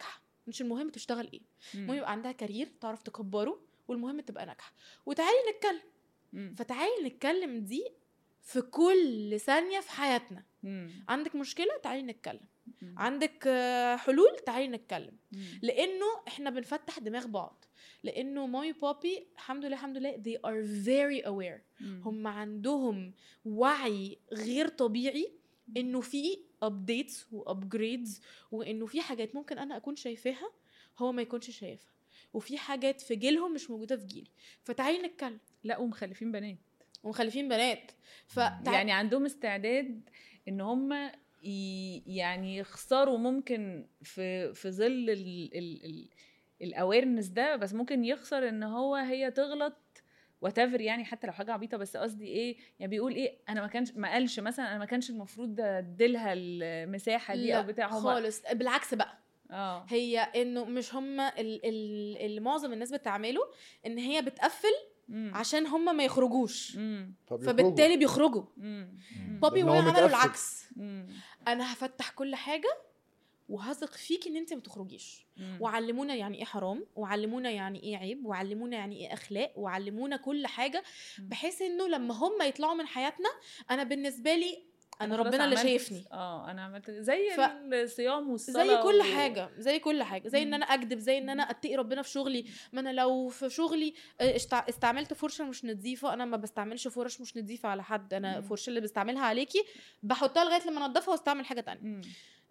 مش المهم تشتغل ايه مم. المهم يبقى عندها كارير تعرف تكبره والمهم تبقى ناجحه وتعالي نتكلم مم. فتعالي نتكلم دي في كل ثانيه في حياتنا مم. عندك مشكله تعالي نتكلم مم. عندك آه، حلول تعالي نتكلم مم. لانه احنا بنفتح دماغ بعض لانه مامي بابي الحمد لله الحمد لله they are very aware مم. هم عندهم وعي غير طبيعي انه في ابديتس وابجريدز وانه في حاجات ممكن انا اكون شايفاها هو ما يكونش شايفها وفي حاجات في جيلهم مش موجوده في جيلي فتعالي نتكلم لا ومخلفين بنات ومخلفين بنات فتع... يعني عندهم استعداد ان هم ي- يعني يخسروا ممكن في في ظل ال ال ال الاويرنس ده بس ممكن يخسر ان هو هي تغلط وتفر يعني حتى لو حاجه عبيطه بس قصدي ايه يعني بيقول ايه انا ما كانش ما قالش مثلا انا ما كانش المفروض اديلها المساحه دي او لا بتاع هما خالص بالعكس بقى اه هي انه مش هم ال- ال- اللي معظم الناس بتعمله ان هي بتقفل مم. عشان هم ما يخرجوش مم. فبيخرجوا. فبالتالي بيخرجوا مم. بابي لأن هو وهي عملوا متقفل. العكس مم. انا هفتح كل حاجه وهثق فيكي ان انت ما تخرجيش مم. وعلمونا يعني ايه حرام وعلمونا يعني ايه عيب وعلمونا يعني ايه اخلاق وعلمونا كل حاجه مم. بحيث انه لما هم يطلعوا من حياتنا انا بالنسبه لي انا خلاص ربنا اللي عملت- شايفني اه انا عملت زي ف- الصيام والصلاه زي كل و- حاجه زي كل حاجه زي ان مم. انا اكذب زي ان انا اتقي ربنا في شغلي ما انا لو في شغلي آه، اشتع- استعملت فرشه مش نظيفه انا ما بستعملش فرش مش نظيفه على حد انا مم. الفرشه اللي بستعملها عليكي بحطها لغايه لما انضفها واستعمل حاجه تانية مم.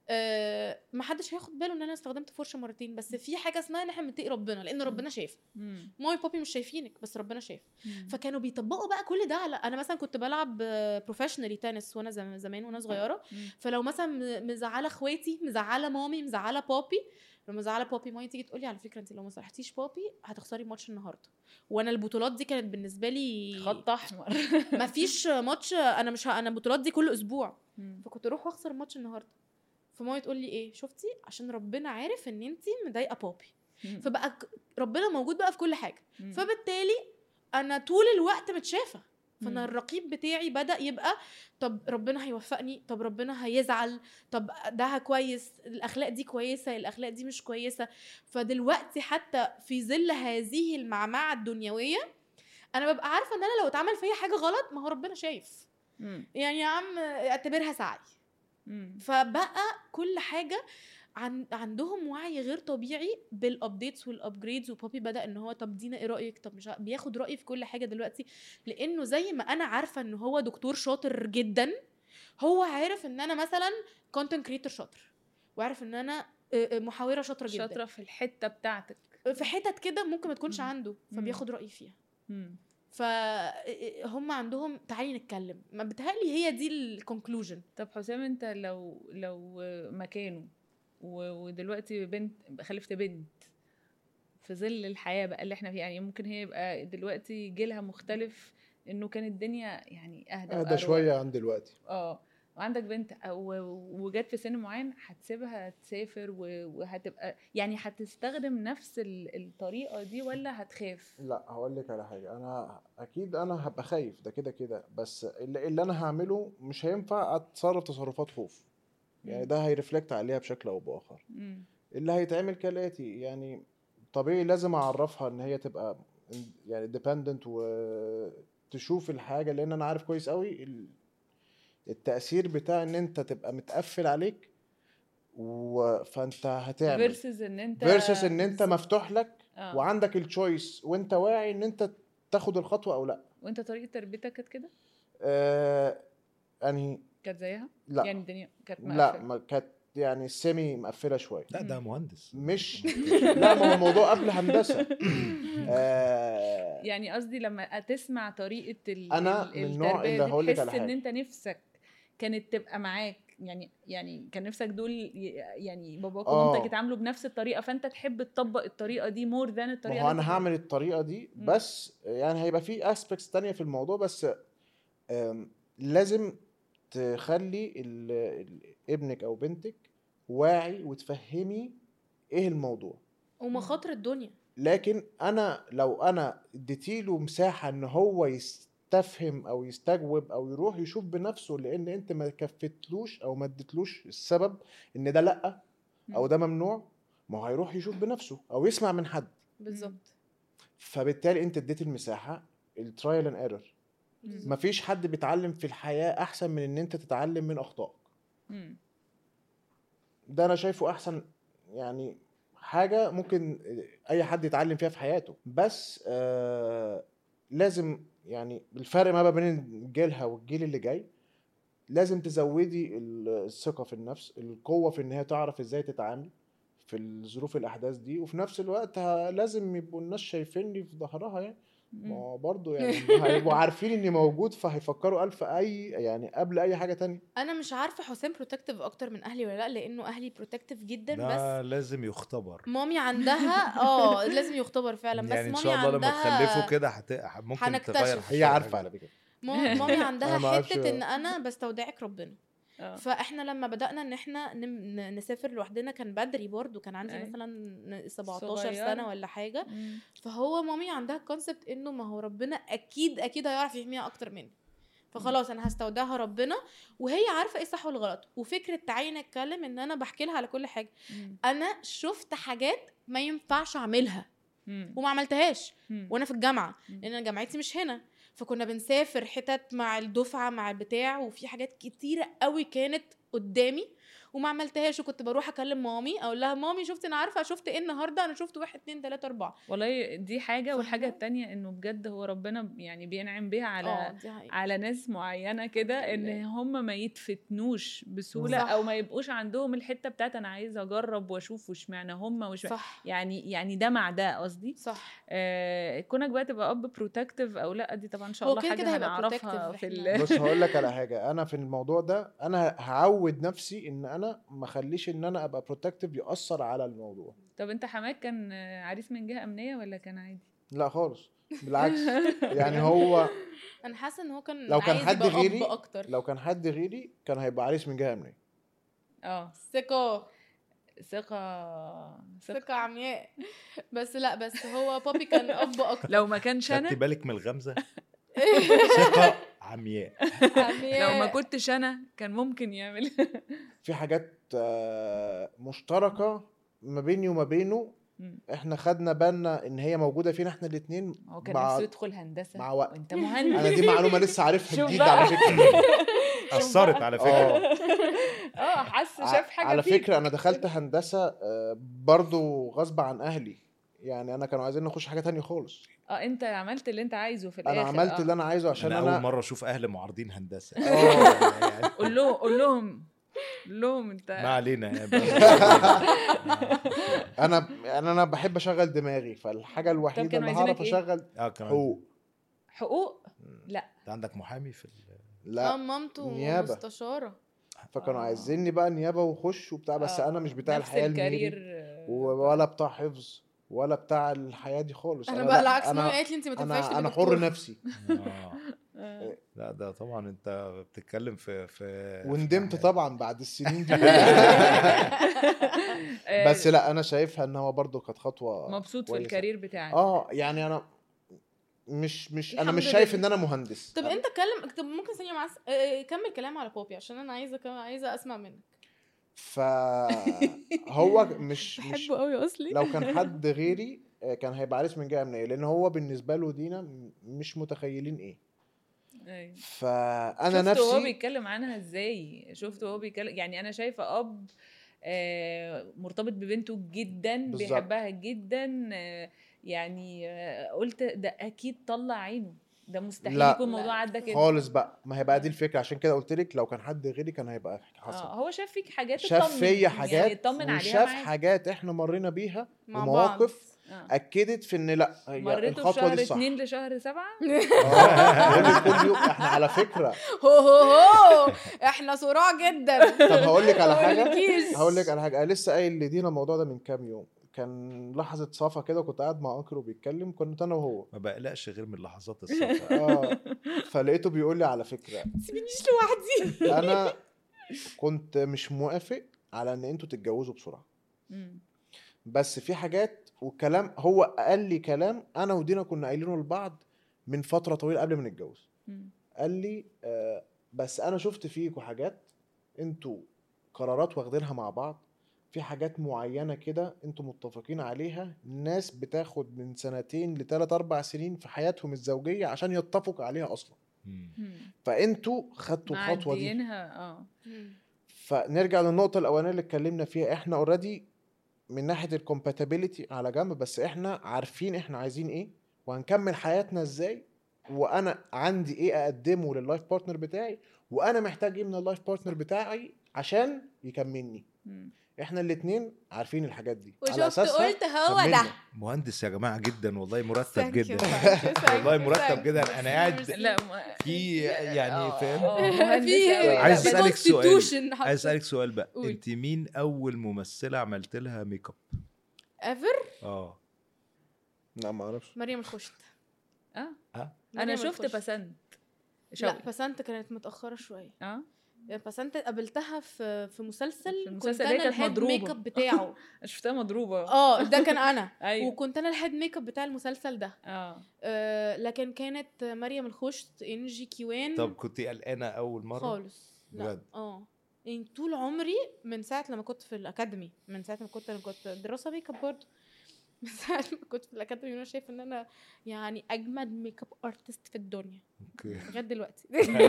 أه ما حدش هياخد باله ان انا استخدمت فرشه مرتين بس في حاجه اسمها ان احنا بنتقي ربنا لان ربنا شايف مم. مامي بابي مش شايفينك بس ربنا شايف مم. فكانوا بيطبقوا بقى كل ده على انا مثلا كنت بلعب بروفيشنالي تنس وانا زم- زمان وانا صغيره مم. فلو مثلا م- مزعله اخواتي مزعله مامي مزعله بابي لما مزعله بابي مامي تيجي تقول لي على فكره انت لو ما صالحتيش بابي هتخسري ماتش النهارده وانا البطولات دي كانت بالنسبه لي خط احمر ما فيش ماتش انا مش ه... انا البطولات دي كل اسبوع مم. فكنت اروح واخسر الماتش النهارده فمامي تقول لي ايه شفتي عشان ربنا عارف ان انت مضايقه بابي مم. فبقى ك- ربنا موجود بقى في كل حاجه مم. فبالتالي انا طول الوقت متشافه فانا مم. الرقيب بتاعي بدا يبقى طب ربنا هيوفقني طب ربنا هيزعل طب ده كويس الاخلاق دي كويسه الاخلاق دي مش كويسه فدلوقتي حتى في ظل هذه المعمعه الدنيويه انا ببقى عارفه ان انا لو اتعمل فيا حاجه غلط ما هو ربنا شايف مم. يعني يا عم اعتبرها سعي مم. فبقى كل حاجه عن عندهم وعي غير طبيعي بالابديتس والابجريدز وبابي بدا ان هو طب دينا ايه رايك طب مش ع- بياخد رايي في كل حاجه دلوقتي لانه زي ما انا عارفه ان هو دكتور شاطر جدا هو عارف ان انا مثلا كونتنت كريتور شاطر وعارف ان انا آه، آه، محاوره شاطره جدا شاطره في الحته بتاعتك في حتت كده ممكن ما تكونش مم. عنده فبياخد رايي فيها مم. فهم عندهم تعالي نتكلم ما بتهيألي هي دي الكونكلوجن طب حسام انت لو لو مكانه و- ودلوقتي بنت خلفت بنت في ظل الحياه بقى اللي احنا فيها يعني ممكن هي يبقى دلوقتي جيلها مختلف انه كانت الدنيا يعني اهدى اهدى وأروق. شويه عن دلوقتي اه وعندك بنت أو- وجت في سن معين هتسيبها تسافر و- وهتبقى يعني هتستخدم نفس ال- الطريقه دي ولا هتخاف لا هقول لك على حاجه انا اكيد انا هبقى خايف ده كده كده بس اللي, اللي انا هعمله مش هينفع اتصرف تصرفات خوف يعني مم. ده هيرفلكت عليها بشكل او باخر مم. اللي هيتعمل كالاتي يعني طبيعي لازم اعرفها ان هي تبقى يعني ديبندنت وتشوف الحاجه لان انا عارف كويس قوي ال- التاثير بتاع ان انت تبقى متقفل عليك و... فانت هتعمل فيرسز ان انت فيرسس ان انت مفتوح لك آه. وعندك التشويس وانت واعي ان انت تاخد الخطوه او لا وانت طريقه تربيتك كانت كده آه انهي كانت زيها لا يعني الدنيا كانت لا مقفلة. ما كانت يعني سيمي مقفله شويه لا ده مهندس مش لا ما هو الموضوع قبل هندسه آه يعني قصدي لما تسمع طريقه ال أنا ال- من النوع التربية اللي دي هقول لك تحس على ان حاجة. انت نفسك كانت تبقى معاك يعني يعني كان نفسك دول ي- يعني باباك آه. ومامتك يتعاملوا بنفس الطريقه فانت تحب تطبق الطريقه دي مور ذان الطريقه ما هو اللي انا أنت هعمل الطريقه دي مم. بس يعني هيبقى في اسبكتس تانية في الموضوع بس آم، لازم تخلي ال- ال- ابنك او بنتك واعي وتفهمي ايه الموضوع ومخاطر الدنيا لكن انا لو انا اديتيله مساحه ان هو يستفهم او يستجوب او يروح يشوف بنفسه لان انت ما كفتلوش او ما اديتلوش السبب ان ده لا او ده ممنوع ما هو هيروح يشوف بنفسه او يسمع من حد بالظبط فبالتالي انت اديت المساحه الترايل اند ايرور مفيش حد بيتعلم في الحياه احسن من ان انت تتعلم من اخطائك مم. ده انا شايفه احسن يعني حاجه ممكن اي حد يتعلم فيها في حياته بس آه لازم يعني الفرق ما بين جيلها والجيل اللي جاي لازم تزودي ال- الثقه في النفس القوه في ان هي تعرف ازاي تتعامل في الظروف الاحداث دي وفي نفس الوقت ه- لازم يبقوا الناس شايفيني في ظهرها يعني ما مم. هو برضه يعني هيبقوا عارفين اني موجود فهيفكروا الف اي يعني قبل اي حاجه تانية انا مش عارفه حسام بروتكتيف اكتر من اهلي ولا لا لانه اهلي بروتكتيف جدا ده بس لازم يختبر مامي عندها اه لازم يختبر فعلا بس يعني ان مامي شاء الله لما عندها تخلفوا كده هت... ممكن هنكتشف. تغير هي حاجة. عارفه على فكره مام- مامي عندها أنا ما أعرفش- حته ان انا بستودعك ربنا آه. فاحنا لما بدانا ان احنا نم- ن- نسافر لوحدنا كان بدري برضو كان عندي أي. مثلا 17 صغيرة. سنه ولا حاجه مم. فهو مامي عندها كونسبت انه ما هو ربنا اكيد اكيد هيعرف يحميها اكتر مني فخلاص انا هستودعها ربنا وهي عارفه ايه الصح والغلط وفكره تعالي نتكلم ان انا بحكي لها على كل حاجه مم. انا شفت حاجات ما ينفعش اعملها مم. وما عملتهاش مم. وانا في الجامعه مم. لان انا جامعتي مش هنا فكنا بنسافر حتت مع الدفعه مع البتاع وفي حاجات كتيره قوي كانت قدامي وما عملتهاش وكنت بروح اكلم مامي اقول لها مامي شفت انا عارفه شفت ايه النهارده انا شفت واحد اتنين تلاته اربعه والله دي حاجه والحاجه فاهمة؟ التانية انه بجد هو ربنا يعني بينعم بيها اه على دي حقيقة. على ناس معينه كده ان لله. هم ما يتفتنوش بسهوله صح. او ما يبقوش عندهم الحته بتاعت انا عايزه اجرب واشوف واشمعنى هم وش صح يعني يعني ده مع ده قصدي صح آه كونك بقى تبقى اب بروتكتيف او لا دي طبعا ان شاء هو الله كده حاجه كده هيبقى هنعرفها protective في إحنا. ال... بص هقول لك على حاجه انا في الموضوع ده انا هعود نفسي ان انا ما اخليش ان انا ابقى بروتكتيف ياثر على الموضوع طب انت حماك كان آه، عريس من جهه امنيه ولا كان عادي لا خالص بالعكس يعني هو انا حاسه ان هو كان لو كان عايز حد يبقى أب غيري اكتر لو كان حد غيري كان هيبقى عريس من جهه امنيه اه ثقه ثقه ثقه عمياء بس لا بس هو بابي كان اب اكتر لو ما كانش خدتي انا بالك من الغمزه ثقه عمياء عمياء لو ما كنتش انا كان ممكن يعمل في حاجات آه، مشتركه ما بيني وما بينه مم. احنا خدنا بالنا ان هي موجوده فينا احنا الاثنين هو كان مع- نفسه يدخل هندسه مع وقت. وانت مهندس انا دي معلومه لسه عارفها شوف جديد بقى. على فكره اثرت على فكره اه اه حس شاف حاجه على فيك. فكره انا دخلت هندسه آه، برضو غصب عن اهلي يعني انا كانوا عايزين نخش حاجه تانية خالص اه انت عملت اللي انت عايزه في انا الاخر عملت آه. اللي انا عايزه عشان انا انا, اول مره اشوف اهل معارضين هندسه اه يعني قول لهم قول لهم قول لهم انت ما علينا انا انا انا بحب اشغل دماغي فالحاجه الوحيده كانوا اللي عايزينك هعرف إيه؟ اشغل اه كمان حقوق حقوق لا انت عندك محامي في ال... اه لا مامته نيابة. مستشاره فكانوا آه. عايزيني بقى نيابه وخش وبتاع بس آه، انا مش بتاع نفس الحياه الكارير المهني آه، ولا بتاع حفظ ولا بتاع الحياه دي خالص انا لا، بقى العكس مامي انا قالت لي انت ما تنفعش انا تبقى انا دكتور. حر نفسي آه. آه. لا ده طبعا انت بتتكلم في في وندمت في- طبعا بعد السنين دي آه، بس لا انا شايفها ان هو برضو كانت خطوه مبسوط في كويسة. الكارير بتاعك اه يعني انا مش مش انا الحمد مش شايف لله. ان انا مهندس طب انت اتكلم طب ممكن ثانيه معاس اه، كمل كلام على بوبي عشان انا عايزه كم... عايزه اسمع منك فهو مش مش بحبه قوي اصلي لو كان حد غيري آه، كان هيبقى عارف من جهه امنيه لان هو بالنسبه له دينا م- مش متخيلين ايه أيوة. فانا شفت وهو نفسي بيتكلم عنها ازاي شفت وهو بيتكلم يعني انا شايفه اب آه، مرتبط ببنته جدا بالظبط. بيحبها جدا آه، يعني آه، قلت ده اكيد طلع عينه ده مستحيل لا. يكون موضوع لا، عدى كده خالص بقى ما هي بقى دي الفكره عشان كده قلت لك لو كان حد غيري كان هيبقى حصل اه هو شاف فيك حاجات شاف اطمن، فيا يعني حاجات اطمن عليها وشاف معاك. حاجات احنا مرينا بيها مع بعض ومواقف آه. اكدت في ان لا هي مريتوا في الخطوه شهر دي صح اتنين لشهر سبعة اه بقول لك كل يوم احنا على فكره هو هو هو احنا صراع جدا طب هقول لك على حاجه مقولكيش. هقول لك على حاجه انا لسه قايل لدينا الموضوع ده من كام يوم كان لحظه صفا كده كنت قاعد مع انكر وبيتكلم كنت انا وهو ما بقلقش غير من لحظات السفر اه فلقيته بيقول لي على فكره تسيبنيش لوحدي انا كنت مش موافق على ان انتوا تتجوزوا بسرعه مم. بس في حاجات والكلام هو قال لي كلام انا ودينا كنا قايلينه لبعض من فتره طويله قبل ما نتجوز مم. قال لي آه بس انا شفت فيكوا حاجات انتوا قرارات واخدينها مع بعض في حاجات معينه كده انتوا متفقين عليها ناس بتاخد من سنتين لثلاث اربع سنين في حياتهم الزوجيه عشان يتفقوا عليها اصلا مم. مم. فانتوا خدتوا الخطوه دي معديينها اه فنرجع للنقطه الاولانيه اللي اتكلمنا فيها احنا اوريدي من ناحيه الكومباتيبيليتي على جنب بس احنا عارفين احنا عايزين ايه وهنكمل حياتنا ازاي وانا عندي ايه اقدمه لللايف بارتنر بتاعي وانا محتاج ايه من اللايف بارتنر بتاعي عشان يكملني مم. احنا الاتنين عارفين الحاجات دي وشفت قلت هو ده كملنا. مهندس يا جماعه جدا والله مرتب Thank you, جدا thank you, thank والله you, مرتب thank جدا you. انا قاعد لا ما- في يعني آه، فاهم آه، مهندس في أوي. عايز في أسألك سؤال. constitution عايز حاطة. اسالك سؤال بقى قول. انت مين اول ممثله عملت لها ميك اب ever اه لا ما اعرفش مريم الخشت اه ها انا مريم شفت الخشت. بسنت لا شوقي. بسنت كانت متاخره شويه اه بسنت قابلتها في في مسلسل في كنت المسلسل انا اللي هي كانت الهيد مضروبة. ميك اب بتاعه أنا شفتها مضروبه اه ده كان انا ايوه وكنت انا الهيد ميك اب بتاع المسلسل ده اه آه لكن كانت مريم الخشت انجي كيوان طب كنت قلقانه اول مره خالص لا بجد؟ اه يعني طول عمري من ساعه لما كنت في الاكاديمي من ساعه ما كنت انا كنت دراسه ميك اب برضه من ساعه ما كنت في الاكاديمي وانا شايفه ان انا يعني اجمد ميك اب ارتست في الدنيا اوكي لغايه دلوقتي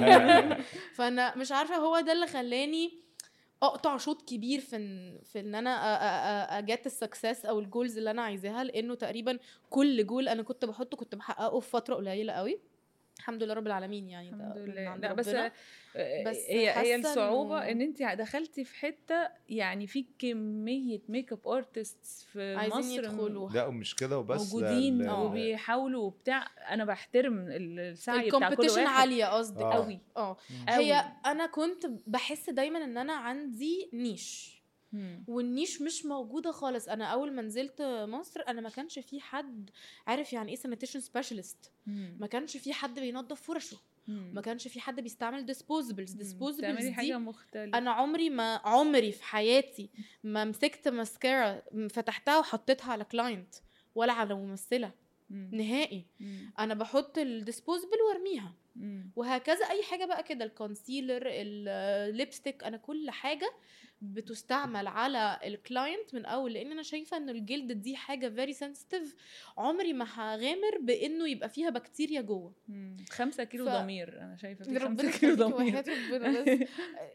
فانا مش عارفه هو ده اللي خلاني اقطع شوط كبير في ان في ان انا اجات السكسس او الجولز اللي انا عايزاها لانه تقريبا كل جول انا كنت بحطه كنت بحققه في فتره قليله قوي الحمد لله رب العالمين يعني ده الحمد من لله عند لا بس ربنا. آه، بس هي هي حاسة الصعوبه إنه- ان انت دخلتي في حته يعني في كميه ميك اب ارتست في عايزين مصر يدخلوا لا ومش كده وبس موجودين ال- وبيحاولوا وبتاع انا بحترم ال- السعي بتاع كل الكومبيتيشن واحد عاليه قصدك آه. قوي اه قوي. هي انا كنت بحس دايما ان انا عندي نيش مم. والنيش مش موجوده خالص انا اول ما نزلت مصر انا ما كانش في حد عارف يعني ايه سانيتيشن سبيشالست مم. ما كانش في حد بينظف فرشه مم. ما كانش في حد بيستعمل ديسبوزبلز مم. ديسبوزبلز تعملي دي حاجه مختلفه انا عمري ما عمري في حياتي ما مسكت ماسكارا فتحتها وحطيتها على كلاينت ولا على ممثله مم. نهائي مم. انا بحط الديسبوزبل وارميها مم. وهكذا اي حاجه بقى كده الكونسيلر الليبستيك انا كل حاجه بتستعمل على الكلاينت من اول لان انا شايفه ان الجلد دي حاجه فيري سنسيتيف عمري ما هغامر بانه يبقى فيها بكتيريا جوه مم. خمسة كيلو ف- ضمير انا شايفه في ربنا خمسة كيلو يخليكي ضمير وحياة ربنا بس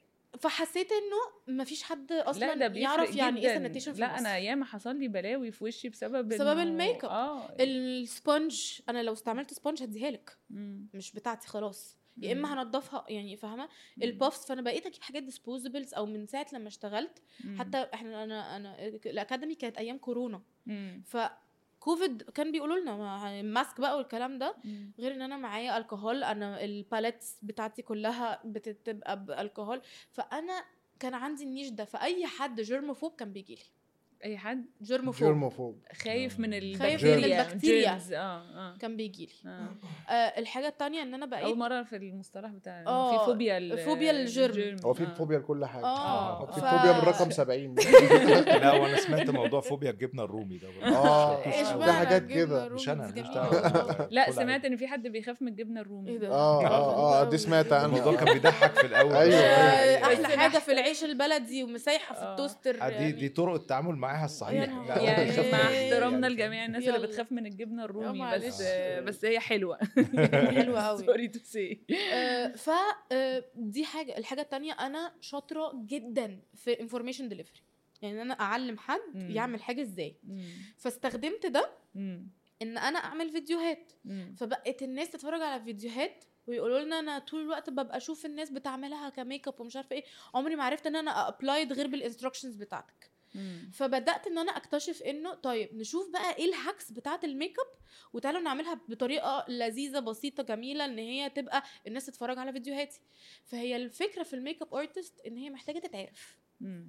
فحسيت انه ما فيش حد اصلا لا ده بيفرق يعرف يعني ايه جداً. سانيتيشن في لا مصر. انا ياما حصل لي بلاوي في وشي بسبب بسبب إنه- الميك اب. اه السبونج انا لو استعملت سبونج هديها لك مم. مش بتاعتي خلاص يا اما مم. هنضفها يعني فاهمه مم. البافس فانا بقيت اجيب حاجات ديسبوزبلز او من ساعه لما اشتغلت مم. حتى احنا انا انا الاكاديمي كانت ايام كورونا مم. فكوفيد كان بيقولوا لنا ما- ماسك بقى والكلام ده مم. غير ان انا معايا الكحول انا الباليتس بتاعتي كلها بتبقى بالكحول فانا كان عندي النيش ده فاي حد جيرموفوب كان بيجي لي اي حد جيرموفوب جيرموفوب خايف من خايف من البكتيريا. germs. اه اه كان بيجي لي آه. آه الحاجه التانية ان انا بقيت اول مره في المصطلح بتاع إنه آه، في فوبيا ال- فوبيا الجرم. الجرم. هو في آه. فوبيا لكل حاجه اه في ف- فوبيا من رقم 70 لا وانا سمعت موضوع فوبيا الجبنه الرومي ده برضه. اه مش- إيش مش- في بقى حاجات الجبنة كده. الرومي مش انا دي مش جميلة دعوه والله. لا كل سمعت عادي. ان في حد بيخاف من الجبنه الرومي ايه ده اه غريبة اه اه أوي. دي سمعت الموضوع عنها كان بيضحك في الاول أيوة، بس- أيوة. آه، احلى بس حاجه في العيش البلدي ومسايحه في آه. التوستر آه، دي يعني. دي طرق التعامل معاها الصحيح يا نهار لا، يعني بيخاف مع من- احترامنا يعني لجميع الناس يلا. اللي بتخاف من الجبنه الرومي معلش. بس بس هي حلوه حلوه قوي سوري تو سي ف آه، دي حاجه الحاجه التانية انا شاطره جدا في انفورميشن ديليفري يعني إن انا اعلم حد مم. يعمل حاجه ازاي فاستخدمت ده ان انا اعمل فيديوهات فبقت الناس تتفرج على فيديوهات ويقولوا لنا انا طول الوقت ببقى اشوف الناس بتعملها كميك اب ومش عارفه ايه عمري ما عرفت ان انا ابلايد غير بالانستراكشنز بتاعتك فبدات ان انا اكتشف انه طيب نشوف بقى ايه الهاكس بتاعه الميك اب وتعالوا نعملها بطريقه لذيذه بسيطه جميله ان هي تبقى الناس تتفرج على فيديوهاتي فهي الفكره في الميك اب ارتست ان هي محتاجه تتعرف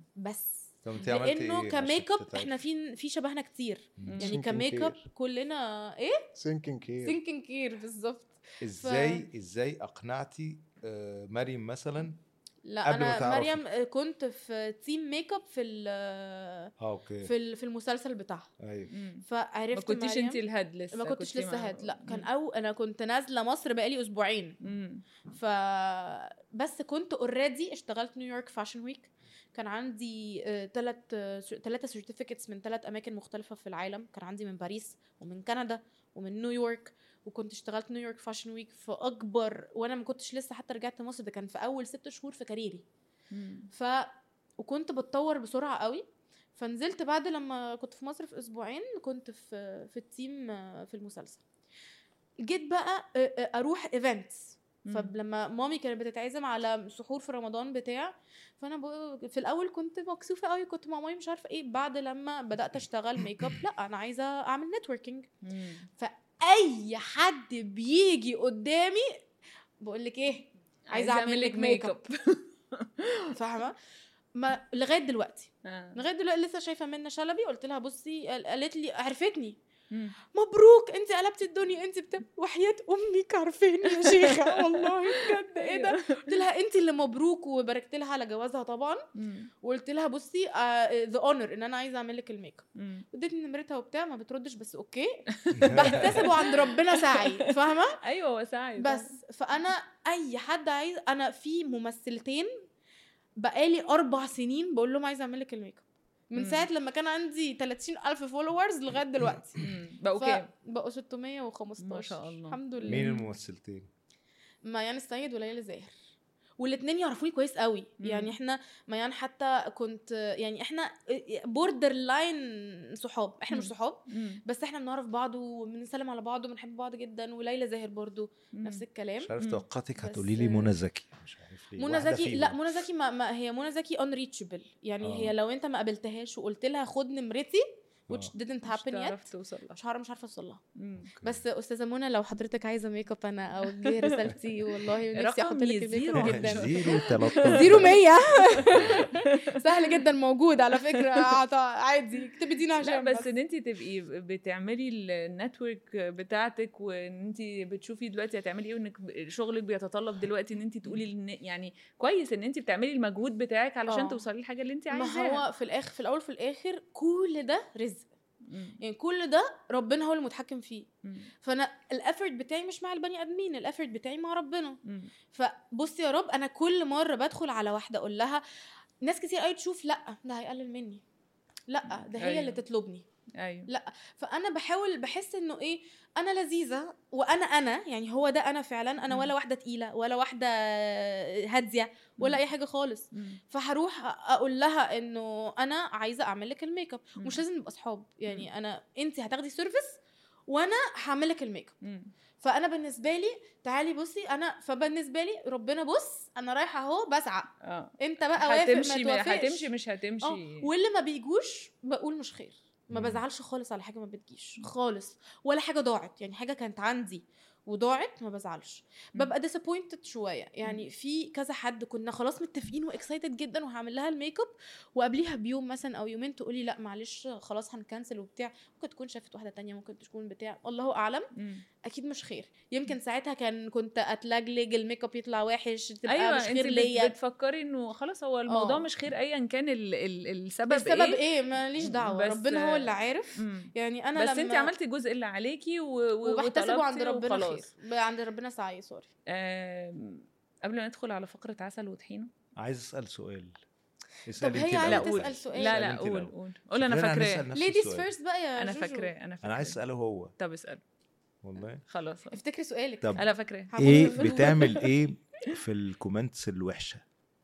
بس طب انت عملتي لانه ايه كميك عشان اب تتعرفي؟ احنا في في شبهنا كتير مم. يعني Thinking كميك اب care. كلنا ايه سينكينج كير ثينكينج كير بالظبط ازاي ازاي اقنعتي آه، مريم مثلا لا قبل ما انا تعرفي. مريم آه، كنت في تيم ميك اب في ال- اه اوكي في ال- في المسلسل بتاعها ايوه مم. ما فعرفت كنتيش مريم انت الهاد لسه ما كنتش كنتي لسه مع- هاد لا كان مم. او انا كنت نازله مصر بقالي اسبوعين مم. ف بس كنت اوريدي اشتغلت نيويورك فاشن ويك كان عندي ثلاث ثلاثه سيرتيفيكتس من ثلاث اماكن مختلفه في العالم كان عندي من باريس ومن كندا ومن نيويورك وكنت اشتغلت نيويورك فاشن ويك في اكبر وانا ما كنتش لسه حتى رجعت مصر ده كان في اول ست شهور في كاريري مم. ف وكنت بتطور بسرعه قوي فنزلت بعد لما كنت في مصر في اسبوعين كنت في في التيم آه، في المسلسل جيت بقى آه، آه، اروح ايفنتس مم. فلما مامي كانت بتتعزم على سحور في رمضان بتاع فانا ب... في الاول كنت مكسوفه قوي كنت مع مامي مش عارفه ايه بعد لما بدات اشتغل ميك اب لا انا عايزه اعمل نتوركينج مم. اي حد بيجي قدامي بقول لك ايه عايزه اعمل لك ميك اب فاهمه ما لغايه دلوقتي آه. لغايه دلوقتي لسه شايفه منى شلبي قلت لها بصي قال- قالت لي عرفتني مم. مبروك انت قلبتي الدنيا انت بتاع وحياه امك عارفاني يا شيخه والله بجد ايه ده قلت لها انت اللي مبروك وباركت لها على جوازها طبعا مم. وقلت لها بصي ذا اونر ان انا عايزه اعمل لك الميك اب مم. اديتني نمرتها وبتاع ما بتردش بس اوكي بحتسبه عند ربنا سعي فاهمه ايوه هو سعي بس فانا اي حد عايز انا في ممثلتين بقالي اربع سنين بقول لهم عايزه اعمل لك الميك اب من مم. ساعه لما كان عندي 30 الف فولورز لغايه دلوقتي مم. بقوا كام؟ بقوا 615 ما شاء الله. الحمد لله مين الممثلتين؟ ميان السيد وليلى زاهر والاثنين يعرفوني كويس قوي مم. يعني احنا ميان حتى كنت يعني احنا بوردر لاين صحاب احنا مش مم. صحاب مم. بس احنا بنعرف بعض وبنسلم على بعض وبنحب بعض جدا وليلى زاهر برضو نفس الكلام مش عارف مم. توقعتك بس- هتقولي لي منى زكي مش عارف ليه منى واحدة زكي فيهم. لا منى زكي ما, ما هي منى زكي unreachable يعني آه. هي لو انت ما قابلتهاش وقلت لها خد نمرتي which آه. didn't مش happen تعرف yet توصل لها مش عارفه مش عارفه اوصل لها مم. بس استاذه منى لو حضرتك عايزه ميك اب انا اوجه رسالتي والله نفسي احط رقمي لك الميك زيرو اب جدا زيرو 13 زيرو مية سهل جدا موجود على فكره عط- عادي اكتبي دينا لا عشان بس ان انت تبقي بتعملي النتورك بتاعتك وان انت بتشوفي دلوقتي هتعملي ايه وانك شغلك بيتطلب دلوقتي ان انت تقولي إن- يعني كويس ان انت بتعملي المجهود بتاعك علشان آه. توصلي للحاجه اللي انت ما عايزاها هو في الاخر في الاول في الاخر كل ده رزق مم. يعني كل ده ربنا هو المتحكم فيه مم. فانا الافورت بتاعي مش مع البني ادمين الافورت بتاعي مع ربنا مم. فبصي يا رب انا كل مره بدخل على واحده اقول لها ناس كتير قوي تشوف لا ده هيقلل مني لا ده هي أيوة. اللي تطلبني ايوه فانا بحاول بحس انه ايه انا لذيذه وانا انا يعني هو ده انا فعلا انا مم. ولا واحده تقيله ولا واحده هاديه ولا مم. اي حاجه خالص مم. فهروح اقول لها انه انا عايزه اعمل لك الميك اب مم. مش لازم نبقى اصحاب يعني انا انت هتاخدي سيرفيس وانا هعمل لك الميك اب مم. فانا بالنسبه لي تعالي بصي انا فبالنسبه لي ربنا بص انا رايحه اهو بسعى اه انت بقى وافق ما هتمشي توافقش هتمشي مش هتمشي اه واللي ما بيجوش بقول مش خير ما مم. بزعلش خالص على حاجه ما بتجيش خالص ولا حاجه ضاعت يعني حاجه كانت عندي وضاعت ما بزعلش مم. ببقى ديسابوينتد شويه يعني في كذا حد كنا خلاص متفقين واكسايتد جدا وهعمل لها الميك اب وقبليها بيوم مثلا او يومين تقولي لا معلش خلاص هنكنسل وبتاع ممكن تكون شافت واحده تانية ممكن تكون بتاع الله اعلم مم. اكيد مش خير يمكن ساعتها كان كنت اتلجلج الميك اب يطلع وحش تبقى ايوه مش انت خير بت- ليا بتفكري انه خلاص هو الموضوع آه. مش خير ايا كان ال ال السبب, السبب ايه, ايه ماليش دعوه بس- ربنا هو اللي عارف مم. يعني انا بس لما انت عملتي الجزء اللي عليكي و... و... وبحتسبه عند وطلبتي ربنا خير وخلاص. ب- عند ربنا سعي سوري آم، قبل ما ندخل على فقره عسل وطحينه عايز اسال سؤال طب اسألي هي انت عايزة الأول. تسأل سؤال. لا اسألي لا انت قول الأول. قول قول انا شكلنا فاكراه هنسأل نفس ليديز السؤال. فيرست بقى يا انا جوجو. فاكراه انا فاكراه انا عايز اساله هو طب اسال والله خلاص افتكري سؤالك طب انا فاكراه هبص ايه في ال- بتعمل ايه في الكومنتس الوحشه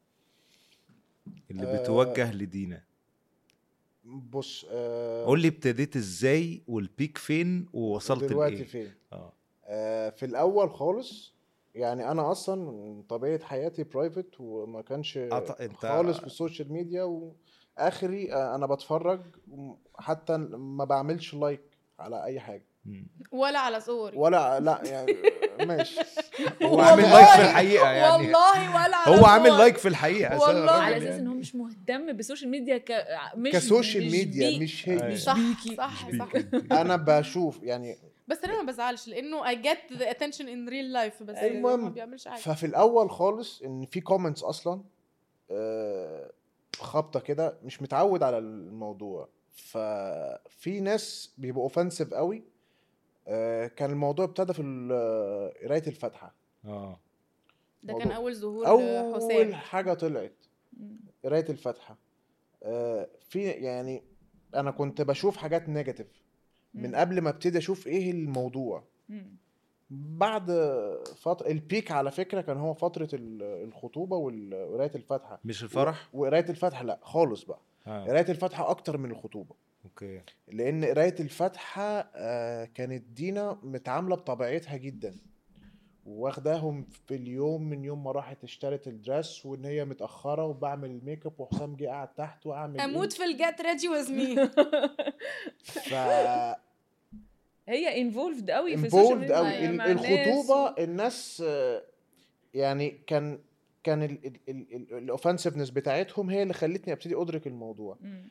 اللي آه، بتوجه لدينا بص آه قول لي ابتديت ازاي والبيك فين ووصلت دلوقتي لايه فين اه آه في الاول خالص يعني انا اصلا من طبيعه حياتي برايفت وما كانش أط- انت خالص في السوشيال ميديا واخري آه انا بتفرج حتى ما بعملش لايك على اي حاجه مم. ولا على صوري ولا لا يعني ماشي هو عامل لايك في الحقيقه يعني والله ولا على هو عامل صوري. لايك في الحقيقه أساساً والله. الراجل على اساس يعني. ان هو مش مهتم بالسوشيال ميديا ك مش كسوشيال مش ميديا بيك. مش هي أيوة. مش صح بيكي. صح مش صح بيك. انا بشوف يعني بس انا ما بزعلش لانه I get the attention in real life بس المهم، ما بيعملش حاجه ففي الاول خالص ان في كومنتس اصلا آه، خبطه كده مش متعود على الموضوع ففي ناس بيبقوا اوفنسيف قوي آه، كان الموضوع ابتدى في ال- قرايه الفاتحه اه ده كان موضوع- اول ظهور اول حسام حاجه طلعت مم. قرايه الفاتحه آه، في يعني انا كنت بشوف حاجات نيجاتيف من مم. قبل ما ابتدي اشوف ايه الموضوع مم. بعد فتره البيك على فكره كان هو فتره ال- الخطوبه وقرايه الفاتحه مش الفرح وقرايه الفاتحه لا خالص بقى اه قرايه الفاتحه اكتر من الخطوبه اوكي لان قرايه الفاتحه آه، كانت دينا متعامله بطبيعتها جدا واخداهم في اليوم من يوم ما راحت اشترت الدرس وان هي متاخره وبعمل الميك اب وحسام جه قاعد تحت واعمل اموت في الجات ريدي ويز مي ف هي انفولفد قوي في السوشيال انفولد ميديا قوي يعني ال- مع الناس الخطوبه و- الناس آه، يعني كان كان الاوفنسفنس بتاعتهم هي اللي خلتني ابتدي ادرك الموضوع مم.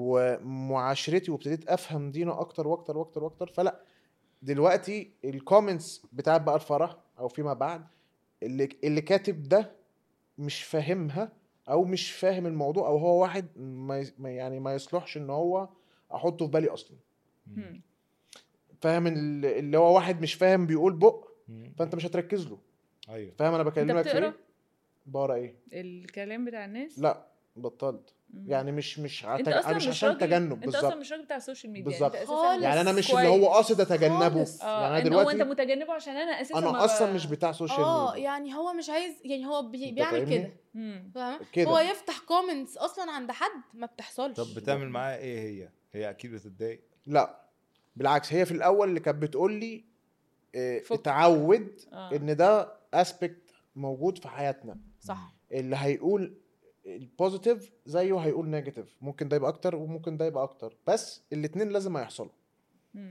ومعاشرتي وابتديت افهم دينا اكتر واكتر واكتر واكتر فلا دلوقتي الكومنتس بتاعت بقى الفرح او فيما بعد اللي اللي كاتب ده مش فاهمها او مش فاهم الموضوع او هو واحد ما يس- ما يعني ما يصلحش ان هو احطه في بالي اصلا مم. فاهم ال- اللي هو واحد مش فاهم بيقول بق مم. فانت مش هتركز له ايوه فاهم انا انت بكلمك في بتقرا ايه بقرا ايه الكلام بتاع الناس لا بطلت مم. يعني مش مش انت عت- اصلا مش مش عشان راجل تجنب انت اصلا بالظبط مش راجل بتاع السوشيال ميديا بالظبط. انت خالص. اساسا يعني انا مش كويس. اللي هو قاصد اتجنبه خالص. اه يعني يعني انا هو انت دلوقتي متجنبه عشان انا اساسا ما انا ب- اصلا مش بتاع سوشيال اه ميديا يعني هو مش عايز يعني هو بي انت بيعمل فاهمني؟ كده مم. فاهم كده. هو يفتح كومنتس اصلا عند حد ما بتحصلش طب بتعمل معاها ايه هي؟ هي اكيد بتتضايق لا بالعكس هي في الاول اللي كانت بتقول لي اه فك. اتعود اه ان ده اسبكت موجود في حياتنا صح اللي هيقول البوزيتيف زيه هيقول نيجاتيف ممكن ده يبقى اكتر وممكن ده يبقى اكتر بس الاتنين لازم هيحصلوا مم.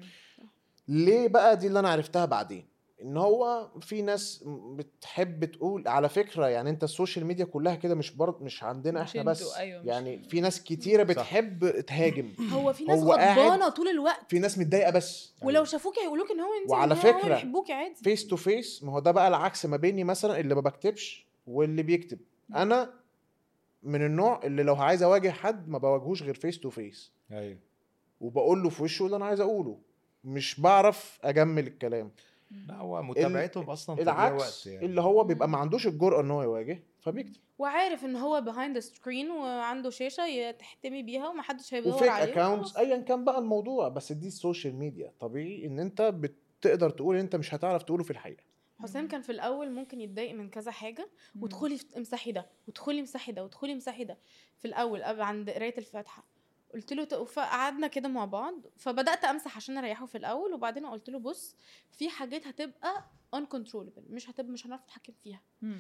ليه بقى دي اللي انا عرفتها بعدين ان هو في ناس بتحب تقول على فكره يعني انت السوشيال ميديا كلها كده مش برض مش عندنا مش احنا انتوا، بس أيوة، مش- يعني في ناس كتيره صح. بتحب تهاجم هو في ناس هو قاعد- غضبانه طول الوقت في ناس متضايقه بس ولو شافوك هيقولوك ان هو انت وعلى إن هو- هو فكرة، بيحبوكي عادي فيس تو فيس ما هو ده بقى العكس ما بيني مثلا اللي ما بكتبش واللي بيكتب انا من النوع اللي لو عايز اواجه حد ما بواجهوش غير فيس تو فيس ايوه وبقول له في وشه اللي انا عايز اقوله مش بعرف اجمل الكلام لا هو متابعتهم اصلا تضييع العكس وقت يعني اللي هو بيبقى ما عندوش الجرأة ان هو يواجه فبيكتب وعارف ان هو بيهايند سكرين وعنده شاشه ي- تحتمي بيها ومحدش هيدور وفيك عليه اكونتس وخلاص. ايا كان بقى الموضوع بس دي السوشيال ميديا طبيعي ان انت بتقدر تقول انت مش هتعرف تقوله في الحقيقه حسام كان في الاول ممكن يتضايق من كذا حاجه مم. وادخلي في- امسحي ده وادخلي امسحي ده وادخلي امسحي ده في الاول قبل عند قرايه الفاتحه قلت له ت- فقعدنا كده مع بعض فبدات امسح عشان اريحه في الاول وبعدين قلت له بص في حاجات هتبقى uncontrollable مش هتبقى مش هنعرف نتحكم فيها مم.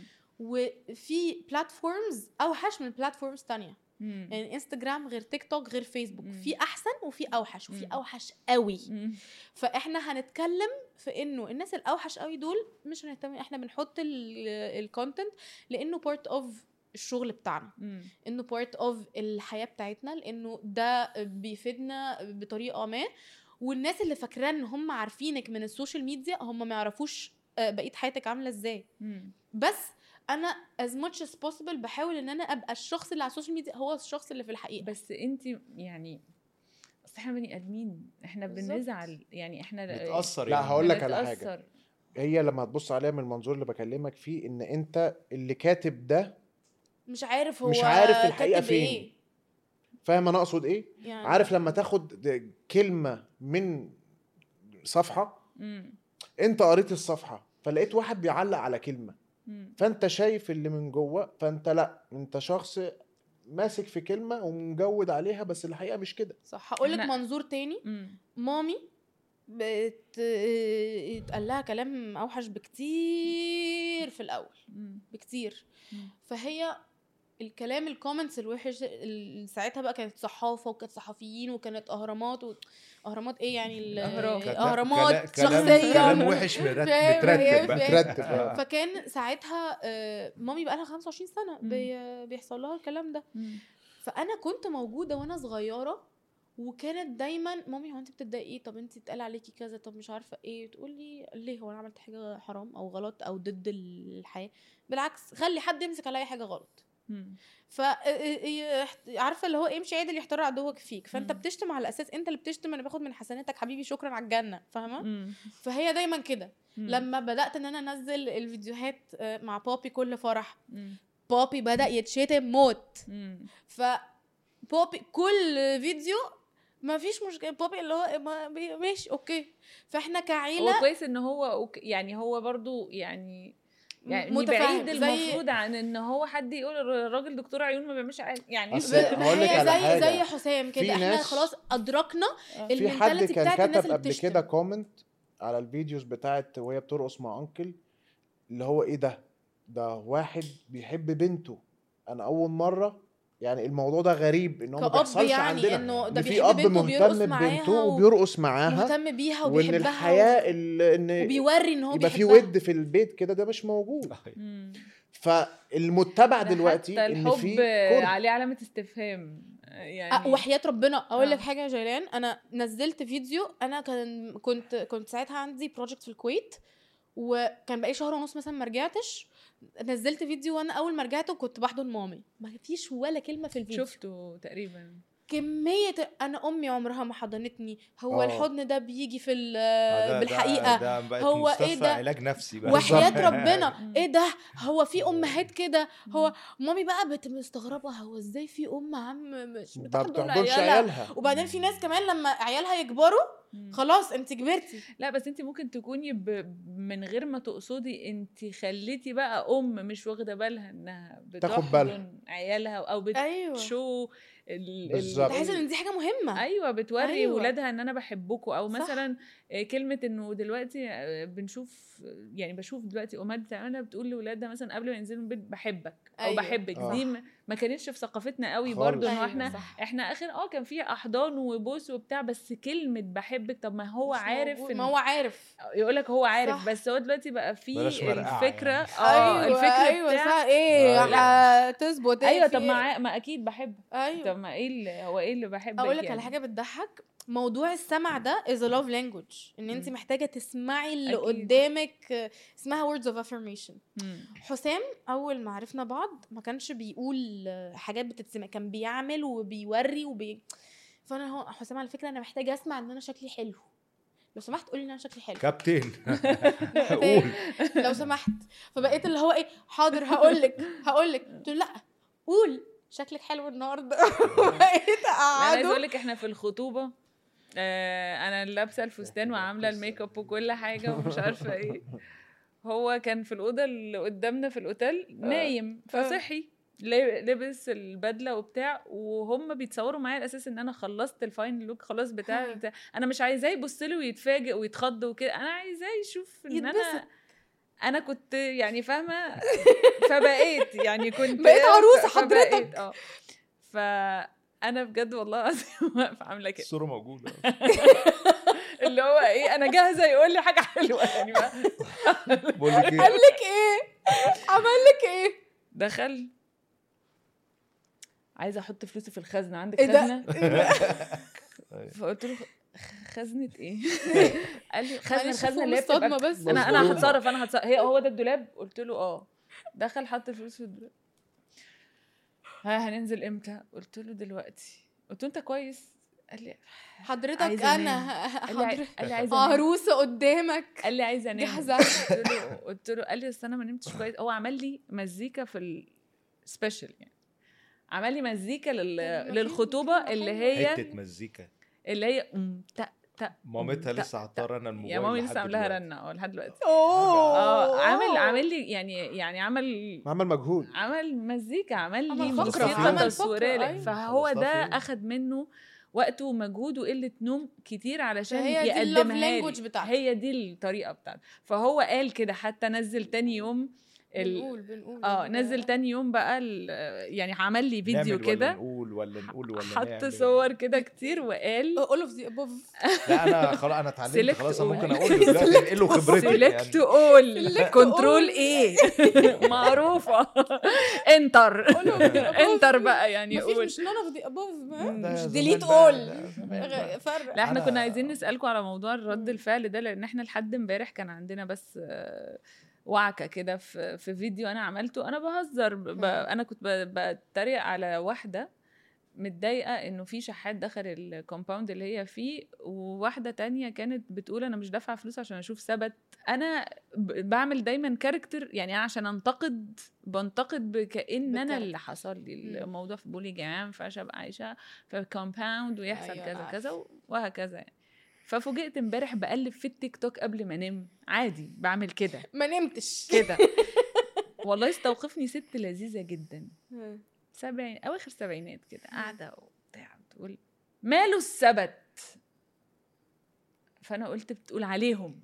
وفي بلاتفورمز اوحش من بلاتفورمز تانية مم. يعني انستجرام غير تيك توك غير فيسبوك مم. في احسن وفي اوحش وفي مم. اوحش قوي مم. فاحنا هنتكلم في انه الناس الاوحش قوي دول مش هنهتم احنا بنحط الكونتنت لانه بارت اوف الشغل بتاعنا مم. انه بارت اوف الحياه بتاعتنا لانه ده بيفيدنا بطريقه ما والناس اللي فاكراه ان هم عارفينك من السوشيال ميديا هم ما يعرفوش آه، بقيه حياتك عامله ازاي مم. بس انا as much as possible بحاول ان انا ابقى الشخص اللي على السوشيال ميديا هو الشخص اللي في الحقيقه بس انت يعني اصل احنا بني ادمين احنا بالظبط. بنزعل يعني احنا بتاثر لا، يعني هقول لك على حاجة. بنتأثر. هي لما تبص عليها من المنظور اللي بكلمك فيه ان انت اللي كاتب ده مش عارف هو مش عارف الحقيقة كاتب فين. ايه فاهم انا اقصد ايه يعني عارف لما تاخد د- كلمه من صفحه مم. انت قريت الصفحه فلقيت واحد بيعلق على كلمه مم. فانت شايف اللي من جوه فانت لا انت شخص ماسك في كلمه ومجود عليها بس الحقيقه مش كده صح هقول لك إحنا- منظور تاني مم. مامي بت... اتقال لها كلام اوحش بكتير في الاول مم. بكتير مم. فهي الكلام الكومنتس الوحش ال- ساعتها بقى كانت صحافه وكانت صحفيين وكانت اهرامات و... اهرامات ايه يعني ال- الأهرام. كلا- اهرامات كلا- كلام- شخصيه كلام وحش مرت- فاهم؟ مترتب بقى. فاهم؟ ترتب آه. فكان ساعتها آه، مامي بقى لها 25 سنه مم. بي... بيحصل لها الكلام ده مم. فانا كنت موجوده وانا صغيره وكانت دايما مامي هو انت بتتضايقي طب انت اتقال عليكي كذا طب مش عارفه ايه تقول لي ليه هو انا عملت حاجه حرام او غلط او ضد الحياه بالعكس خلي حد يمسك عليا حاجه غلط مم. ف ي- عارفه اللي هو ايه مش عادل يحتار عدوك فيك فانت مم. بتشتم على اساس انت اللي بتشتم انا باخد من حسناتك حبيبي شكرا على الجنه فاهمه مم. فهي دايما كده مم. لما بدات ان انا انزل الفيديوهات آه، مع بابي كل فرح مم. بابي بدا يتشتم موت مم. ف بابي كل فيديو ما فيش مشكله بابي اللي هو ما- بي- ماشي اوكي فاحنا هو كعيله كويس ان هو أوك- يعني هو برضو يعني يعني متفاهم. بعيد زي- المفروض عن ان هو حد يقول الراجل دكتور عيون ما بيعملش عادي يعني أصل ب- هقول لك هي على زي حاجة. زي حسام في كده احنا ناس- خلاص ادركنا آه. في حد المنتاليتي كان بتاعت الناس كتب اللي قبل بتشتم كده كومنت على الفيديوز بتاعت وهي بترقص مع انكل اللي هو ايه ده ده واحد بيحب بنته انا اول مره يعني الموضوع ده غريب ان هو ما كأب بيحصلش يعني عندنا انه ده إن في بيحب اب بنته وبيرقص مهتم معاها ببنته و- وبيرقص معاها مهتم بيها وان وبيحبها الحياه اللي ان وبيوري ان هو يبقى في بيحبها ود في البيت كده ده مش موجود مم. فالمتبع ده دلوقتي حتى ان الحب في كره عليه علامه استفهام يعني أه وحياة ربنا اقول لك آه. حاجه يا جيلان انا نزلت فيديو انا كان كنت كنت ساعتها عندي بروجكت في الكويت وكان بقالي شهر ونص مثلا ما رجعتش نزلت فيديو وانا اول ما رجعت كنت بحضن مامي ما فيش ولا كلمه في الفيديو شفته تقريبا كميه انا امي عمرها ما حضنتني هو آه. الحضن ده بيجي في ال- آه، ده- بالحقيقه ده بقت هو إيه مستشفى ده؟ علاج نفسي بقى وحياة ربنا مم. ايه ده هو في امهات كده هو مامي بقى بت- مستغربه هو ازاي في ام عم مش ما بتحضن بتحضنش عيالها عيالها وبعدين في ناس كمان لما عيالها يكبروا مم. خلاص انت كبرتي لا بس انت ممكن تكوني ب... من غير ما تقصدي انت خليتي بقى ام مش واخده بالها انها تاخد بالها. بتحضن عيالها او ايوه بتشو ال... بالظبط. بحس ان دي حاجه مهمه ايوه بتوري أيوة. أيوة. ولادها ان انا بحبكم او صح. مثلا آه، كلمه انه دلوقتي آه، بنشوف يعني بشوف دلوقتي امهات بتعملها بتقول لاولادها مثلا قبل ما ينزلوا من البيت بحبك او أيوة. بحبك آه. دي م- ما كانتش في ثقافتنا قوي خالص. برضو انه أيوة، احنا صح. احنا اخر اه كان في احضان وبوس وبتاع بس كلمه بحبك طب ما هو مش عارف موجود. إن- ما هو عارف يقول لك هو عارف صح. بس هو دلوقتي بقى في بلاش مرقعة الفكره يعني. اه الفكره ايوه بتاع صح ايه أيوة. هتظبط ايوه في طب إيه؟ ما ع- ما اكيد بحبك ايوه طب ما ايه اللي هو ايه اللي بحبك اقول لك يعني؟ على حاجه بتضحك موضوع السمع ده is a love language ان انت مم. محتاجه تسمعي اللي أكيد. قدامك آه، اسمها words of affirmation مم. حسام اول ما عرفنا بعض ما كانش بيقول آه، حاجات بتتسمع كان بيعمل وبيوري وبي فانا هو حسام على فكره انا محتاجه اسمع ان انا شكلي حلو لو سمحت قولي ان انا شكلي حلو كابتن قول لو سمحت فبقيت اللي هو ايه حاضر هقول لك هقول لك قلت له لا قول شكلك حلو النهارده بقيت لا، انا عايزه اقعده اقول لك احنا في الخطوبه آه انا لابسه الفستان وعامله الميك اب وكل حاجه ومش عارفه ايه هو كان في الاوضه اللي قدامنا في الاوتيل نايم فصحي لا- لبس البدله وبتاع وهم بيتصوروا معايا على اساس ان انا خلصت الفاينل لوك خلاص بتاع, ها. بتاع انا مش عايزاه يبص لي ويتفاجئ ويتخض وكده انا عايزاه يشوف ان يتبسط. انا انا كنت يعني فاهمه فبقيت يعني كنت بقيت عروسة ف- فبقيت، حضرتك. اه فانا بجد والله العظيم واقفه عامله كده الصوره موجوده اللي هو ايه انا جاهزه يقول لي حاجه حلوه يعني بقى بقول لك قال ايه لك ايه عمل لك ايه دخل عايزه احط فلوسي في الخزنه عندك إيه ده؟ خزنه فقلت له "خ- خزنه ايه قال لي خزنه معلش الخزنه فوق اللي هي الصدمة بتبقى بس انا انا مظبوط. هتصرف انا هتصرف هي هو ده الدولاب قلت له اه دخل حط الفلوس في الدولاب ها هننزل امتى قلت له دلوقتي قلت له انت كويس قال لي حضرتك عايزة انا قال لي, حضرتك قال لي عايزه أنام. عروسه قدامك قال لي عايزه انام جاهزة. قلت له قلت له قال لي اصل انا ما نمتش كويس هو عمل لي مزيكا في السبيشال يعني عمل لي مزيكا لل... المفروض للخطوبه تبقى اللي حلوة. هي حته مزيكا اللي هي أم تا تا مامتها أم تا لسه عطاره انا الموبايل يا مامي لحد لسه عاملاها دلوقتي. رنه اه لحد دلوقتي اوه اه عامل عامل لي يعني يعني عمل عمل مجهود عمل مزيكا عمل لي عمل فقرة، موسيقى عمل تصويريه فقرة، لي. أيوة. فهو خلصتها ده فين؟ اخد منه وقت ومجهود وقله نوم كتير علشان فهي دي ال love يقدمها language لي بتاعته. هي دي الطريقه بتاعته فهو قال كده حتى نزل تاني يوم ال... بنقول بنقول اه نزل تاني يوم بقى ال... يعني عمل لي فيديو نعمل ولا كده نقول ولا نقول ولا حط نعمل؟ صور كده كتير وقال all of the above لا انا خلاص انا اتعلمت Select خلاص انا all. ممكن اقول له دلوقتي انقله خبرتي سيلكت يعني اول Select كنترول all. ايه معروفه انتر انتر بقى يعني مفيش قول مش none of the above ها؟ مم. مش ده delete زمان all بقى، ده زمان بقى. غ- فرق لا احنا أنا- كنا عايزين نسالكم على موضوع الرد الفعل ده لان احنا لحد امبارح كان عندنا بس آه، وعكه كده في في فيديو انا عملته انا بهزر ب... ب... انا كنت ب... بتريق على واحده متضايقه انه في شحات دخل الكومباوند اللي هي فيه وواحده تانية كانت بتقول انا مش دافعه فلوس عشان اشوف سبت انا ب- بعمل دايما كاركتر يعني أنا عشان انتقد بنتقد بكأن انا بالكاركتر. اللي حصل لي مم. الموضوع في بقول يا جماعه ما ينفعش ابقى عايشه في كومباوند ويحصل أيوة، كذا أنا كذا وهكذا يعني ففوجئت امبارح بقلب في التيك توك قبل ما انام عادي بعمل كده ما نمتش كده والله استوقفني ست لذيذه جدا سبعين اواخر سبعينات كده قاعده وبتاع بتقول ماله السبت فانا قلت بتقول عليهم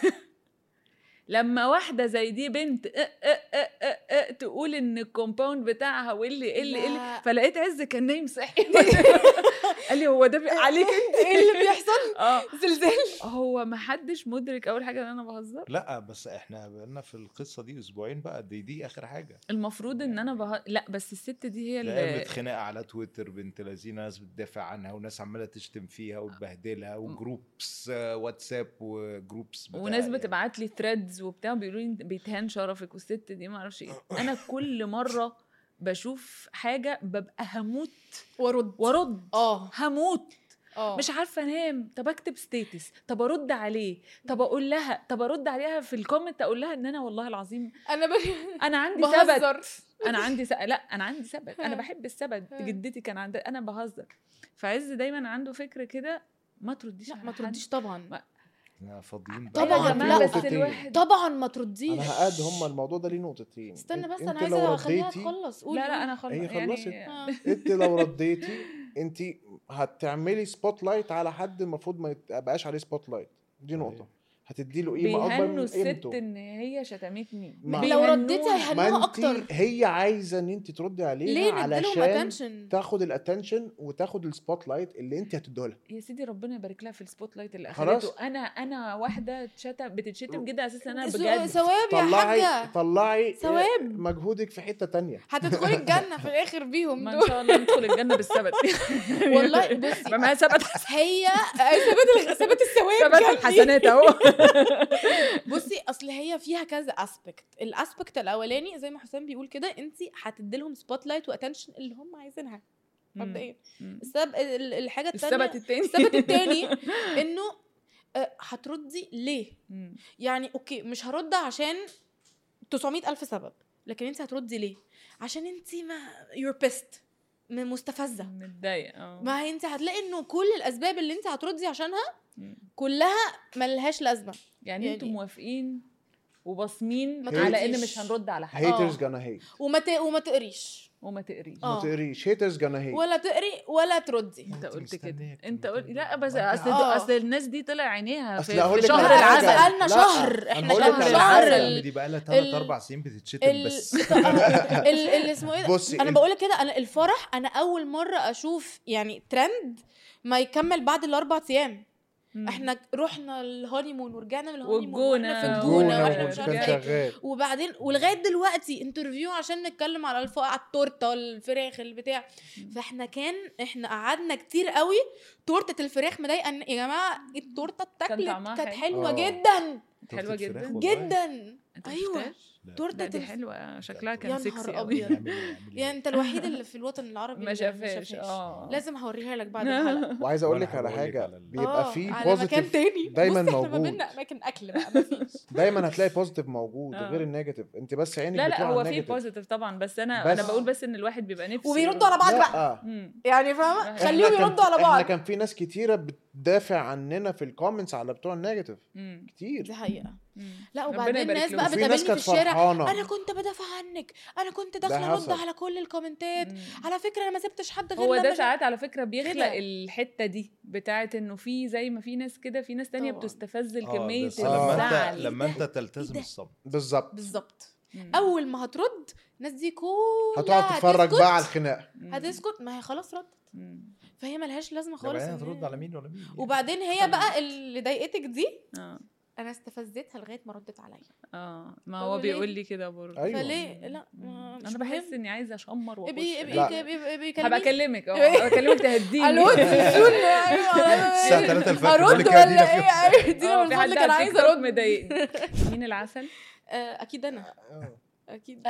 لما واحده زي دي بنت أه أه أه أه أه تقول ان الكومباوند بتاعها واللي اللي اللي لا. فلقيت عز كان نايم صحي قال لي هو ده بي- عليك انت ايه اللي بيحصل اه زلزال هو ما حدش مدرك اول حاجه ان انا بهزر لا بس احنا بقالنا في القصه دي اسبوعين بقى دي دي اخر حاجه المفروض ان انا بها... لا بس الست دي هي لا اللي متخانقه على تويتر بنت لذينه ناس بتدافع عنها وناس عماله تشتم فيها وتبهدلها وجروبس آه، واتساب وجروبس بتاع وناس يعني. بتبعت لي ثريدز وبتاع بيقولوا لي بيتهان شرفك والست دي ما اعرفش ايه انا كل مره بشوف حاجه ببقى هموت ورد وارد اه هموت اه مش عارفه انام طب اكتب ستيتس طب ارد عليه طب اقول لها طب ارد عليها في الكومنت اقول لها ان انا والله العظيم انا ب... انا عندي بهزر. سبت انا عندي س... لا انا عندي سبت انا ها. بحب السبت ها. جدتي كان عندها انا بهزر فعز دايما عنده فكر كده ما ترديش لا على ما حد. ترديش طبعا ما- احنا فاضيين طبعاً، طبعا يا جماعه لا. بس نقطتين. الواحد طبعا ما ترديش انا هقاد هم الموضوع ده ليه نقطتين استنى بس انت انا لو عايزه اخليها رديتي- تخلص قول لا لا قول. انا خلص هي خلصت. يعني آه. انت لو رديتي انت هتعملي سبوت لايت على حد المفروض ما يبقاش عليه سبوت لايت دي نقطه هتدي له قيمه اكبر بيهنوا من الست قيمته ان هي شتمتني ما- لو بيهنوها. رديتي هيهنوها ما اكتر انت هي عايزه ان انت تردي عليها ليه نديلهم علشان اتنشن تاخد الاتنشن وتاخد السبوت لايت اللي انت هتديه لها يا سيدي ربنا يبارك لها في السبوت لايت اللي خلاص. اخدته انا انا واحده اتشتم بتتشتم جدا اساسا انا س- بجد ثواب يا طلعي حاجه طلعي ثواب. مجهودك في حته تانية هتدخلي الجنه في الاخر بيهم ما ان دول شاء الله ندخل الجنه بالسبت والله بصي ما معايا سبت هي ثبات ال- ثبات الثواب سبت جنبي. الحسنات اهو بصي اصل هي فيها كذا اسبكت الاسبكت الاولاني زي ما حسام بيقول كده انت هتدي لهم سبوت لايت واتنشن اللي هم عايزينها مبدئيا مم. السبب ال- الحاجه الثانيه السبت التاني السبت التاني انه آه، هتردي ليه مم. يعني اوكي مش هرد عشان 900 الف سبب لكن انت هتردي ليه عشان انت ما you're pissed م- مستفزه متضايقه اه ما هي انت هتلاقي انه كل الاسباب اللي انت هتردي عشانها مم. كلها ملهاش لازمه يعني يعني- انتوا موافقين وباصمين ما على ان ترديش. مش هنرد على حد هيترز جانا هيت وما ت... وما تقريش وما تقريش آه. ما تقريش هيترز جانا هيت ولا تقري ولا تردي انت انت قلت كده مستنية انت الكلمتين قلت دول. لا بس ما انت- اصل آه. اصل الناس دي طلع عينيها أصل في, هقول في لك على شهر حاجة. لا، العسل بقالنا لا، شهر أنا احنا هقول شهر لك على شهر حاجة. ال- دي بقى لها ال- 3 4 سنين بتتشتم ال- بس ال- اللي اسمه ايه ده؟ بصي انا ال- بقول لك كده انا الفرح انا اول مره اشوف يعني ترند ما يكمل بعد الاربع ايام مم. احنا رحنا الهانيمون ورجعنا من الهانيمون والجونة واحنا في والجونة الجونه جونة واحنا مش وكان عارفه ايه شغال وبعدين ولغايه دلوقتي انترفيو عشان نتكلم على الف... على التورته الفراخ البتاع فاحنا كان احنا قعدنا كتير قوي تورته الفراخ مضايقه إن- يا جماعه التورته اتاكلت طعمها كانت حلو. حلوه آه. جدا حلوة تورتة فراخ جدا. والله. جدا انت ما ايوه شفتهاش؟ لا. تورته لا دي الف- حلوه شكلها يا كان نهار سكسي قوي أبيض. اعملي- اعملي. يعني انت الوحيد اللي في الوطن العربي ما اللي شافهاش اه لازم هوريها لك بعد الحلقه وعايز اقول وأنا لك على هقول لك حاجه على ال- بيبقى آه، في على مكان بوزيتيف تاني دايماً بص احنا ما موجود. بينا اماكن اكل بقى مفيش دايما هتلاقي بوزيتيف موجود آه. غير النيجاتيف انت بس عينك لا لا بتروح هو على في النيجاتيف. بوزيتيف طبعا بس انا بس- انا بقول بس ان الواحد بيبقى نفسه وبيردوا على بعض بقى لا مم. يعني فاهمه إحنا خليهم إحنا كان- يردوا على بعض احنا كان في ناس كتيره بتدافع عننا في الكومنتس على بتوع النيجاتيف مم. كتير دي حقيقه مم. لا ربنا وبعدين يبارك ناس لهم. بقى وفي ناس بتقابلني كانت في الشارع فرحانه انا كنت بدافع عنك انا كنت ده داخله ارد حصل. على كل الكومنتات مم. على فكره انا ما سبتش حد غير هو لما ده ش- ساعات على فكره بيخلق كده. الحته دي بتاعت انه في زي ما في ناس كده في ناس تانية طبعاً. بتستفز آه، الكميه بس آه. لما الزعل انت لما إيه انت ده؟ تلتزم إيه ده؟ الصمت بالظبط بالظبط مم. اول ما هترد الناس دي كلها هتقعد تتفرج هتسكت. بقى على الخناقه مم. هتسكت ما هي خلاص ردت مم. فهي ملهاش لازمه لا خالص بعدين إن هترد هي- على مين ولا مين يعني. وبعدين هي طبعاً. بقى اللي ضايقتك دي اه انا استفزتها لغايه ما ردت عليا اه ما طب هو ليه؟ بيقول لي كده برضه أيوة. فليه لا ما- مش انا بحس مهم. اني عايزه اشمر واخش ابقي لا. ابقي ابقي ابقي هبقى كلميني. اكلمك اه اكلمك تهديني الو تلفزيون ايوه الساعة 3 الفجر ارد بقول لك ولا ادينا ايه فيها. ايوه ادينا اه من في حد فضلك انا على التيك عايزه توك ارد مضايقني مين العسل آه، اكيد انا آه. اكيد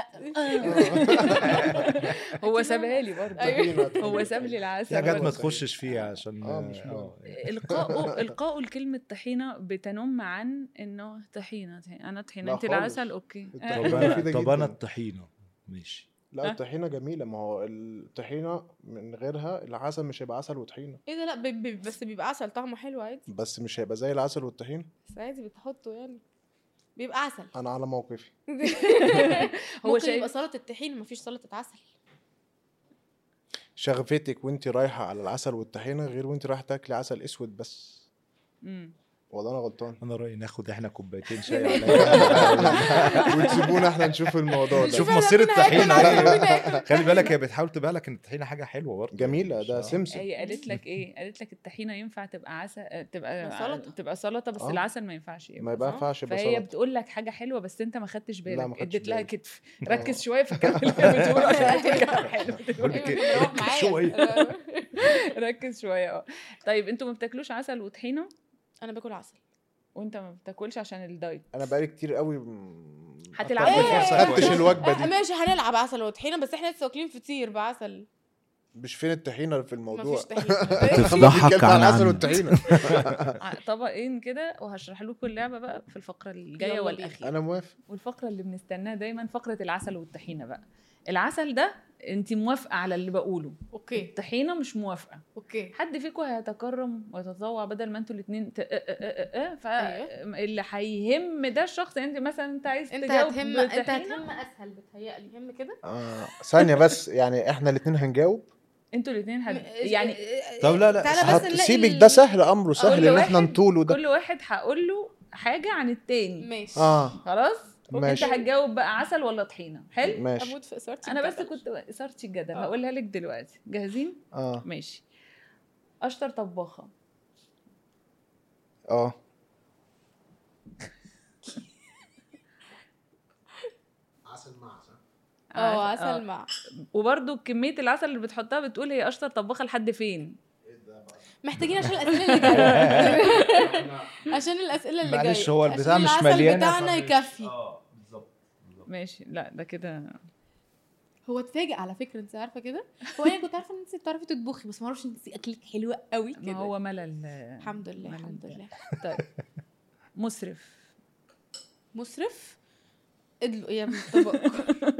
هو أكيد سابها لي برضه أيوة. هو ساب لي العسل في حاجات ما برضه. تخشش فيها عشان آه، مش آه. القاءه القاءه لكلمه طحينه بتنم عن انه طحينه انا طحينه لا انت خالص. العسل اوكي الط- آه. طب انا مفيدة طب انا جداً. الطحينه ماشي لا الطحينه جميله ما هو الطحينه من غيرها العسل مش هيبقى عسل وطحينه ايه ده لا بي- بي- بس بيبقى عسل طعمه حلو عادي بس مش هيبقى زي العسل والطحينه بس عادي بتحطه يعني بيبقى عسل انا على موقفي هو ممكن شايف- يبقى سلطه الطحين مفيش سلطه عسل شغفتك وانت رايحه على العسل والطحينه غير وانت رايحه تاكلي عسل اسود بس مم. ولا انا غلطان انا رايي ناخد احنا كوبايتين شاي على وتسيبونا احنا نشوف الموضوع ده شوف إحنا مصير مين هياكل الطحينه عسل ومين ايه خلي بالك هي بتحاول تبيع لك ان الطحينه حاجه حلوه برضه جميله مش- ده آه. سمسم هي قالت لك ايه قالت لك الطحينه ينفع تبقى عسل آه، تبقى سلطة. تبقى سلطه بس آه. العسل ما ينفعش يبقى ما صح؟ ينفعش يبقى فهي سلطة. بتقول لك حاجه حلوه بس انت ما خدتش بالك ما خدتش اديت لها بالي. كتف ركز شويه في الكلام اللي هي بتقوله عشان تقول كلام حلو بقول لك أيوة، إيه، بتروح ركز معايا. شوية. ركز شويه اه طيب انتوا ما بتاكلوش عسل وطحينه انا باكل عسل وانت ما بتاكلش عشان الدايت انا بقالي كتير قوي م- هتلعب أخدت- بالفرصة ما خدتش كويس. الوجبه آه، دي ماشي هنلعب عسل وطحينه بس احنا لسه واكلين فطير بعسل مش فين الطحينه في الموضوع مفيش طحينه تفضحك بنتكلم عن العسل عن- والطحينه ع- طبقين كده وهشرح لكم اللعبه بقى في الفقره الجايه يلا والاخيره انا موافق والفقره اللي بنستناها دايما فقره العسل والطحينه بقى العسل ده انت موافقه على اللي بقوله اوكي الطحينه مش موافقه اوكي حد فيكم هيتكرم ويتطوع بدل ما انتوا الاثنين ت... أيوه. فاللي هيهم ده الشخص يعني انت مثلا انت عايز انت تجاوب هتهم انت بطحينة، هتهم اسهل بتهيألي هم كده آه ثانيه بس يعني احنا الاثنين هنجاوب انتوا الاثنين هد... م- يعني طب لا لا تعالى بس هت- نلاقي سيبك ال- ده سهل امره سهل كل ان احنا واحد- نطوله ده كل واحد هقول له حاجه عن التاني ماشي اه خلاص ماشي. انت هتجاوب بقى عسل ولا طحينه حلو ماشي اموت في اثارتي انا بس الجدل. كنت اثارتي الجدل آه. هقولها لك دلوقتي جاهزين اه ماشي اشطر طباخه اه اه عسل- عسل مع وبرده كميه العسل اللي بتحطها بتقول هي اشطر طباخه لحد فين محتاجين عشان الاسئله اللي جايه عشان الاسئله اللي جايه معلش، هو البتاع عشان مش العسل مليانة بتاعنا فمش- يكفي اه بالظبط ماشي لا ده كده هو اتفاجئ على فكره انت عارفه كده هو انا كنت عارفه ان انت بتعرفي تطبخي بس ما اعرفش انت اكلك حلوه قوي ما كده هو ملل الحمد لله ملل الحمد ده. لله طيب مسرف مسرف ادلق يا ابني الطبق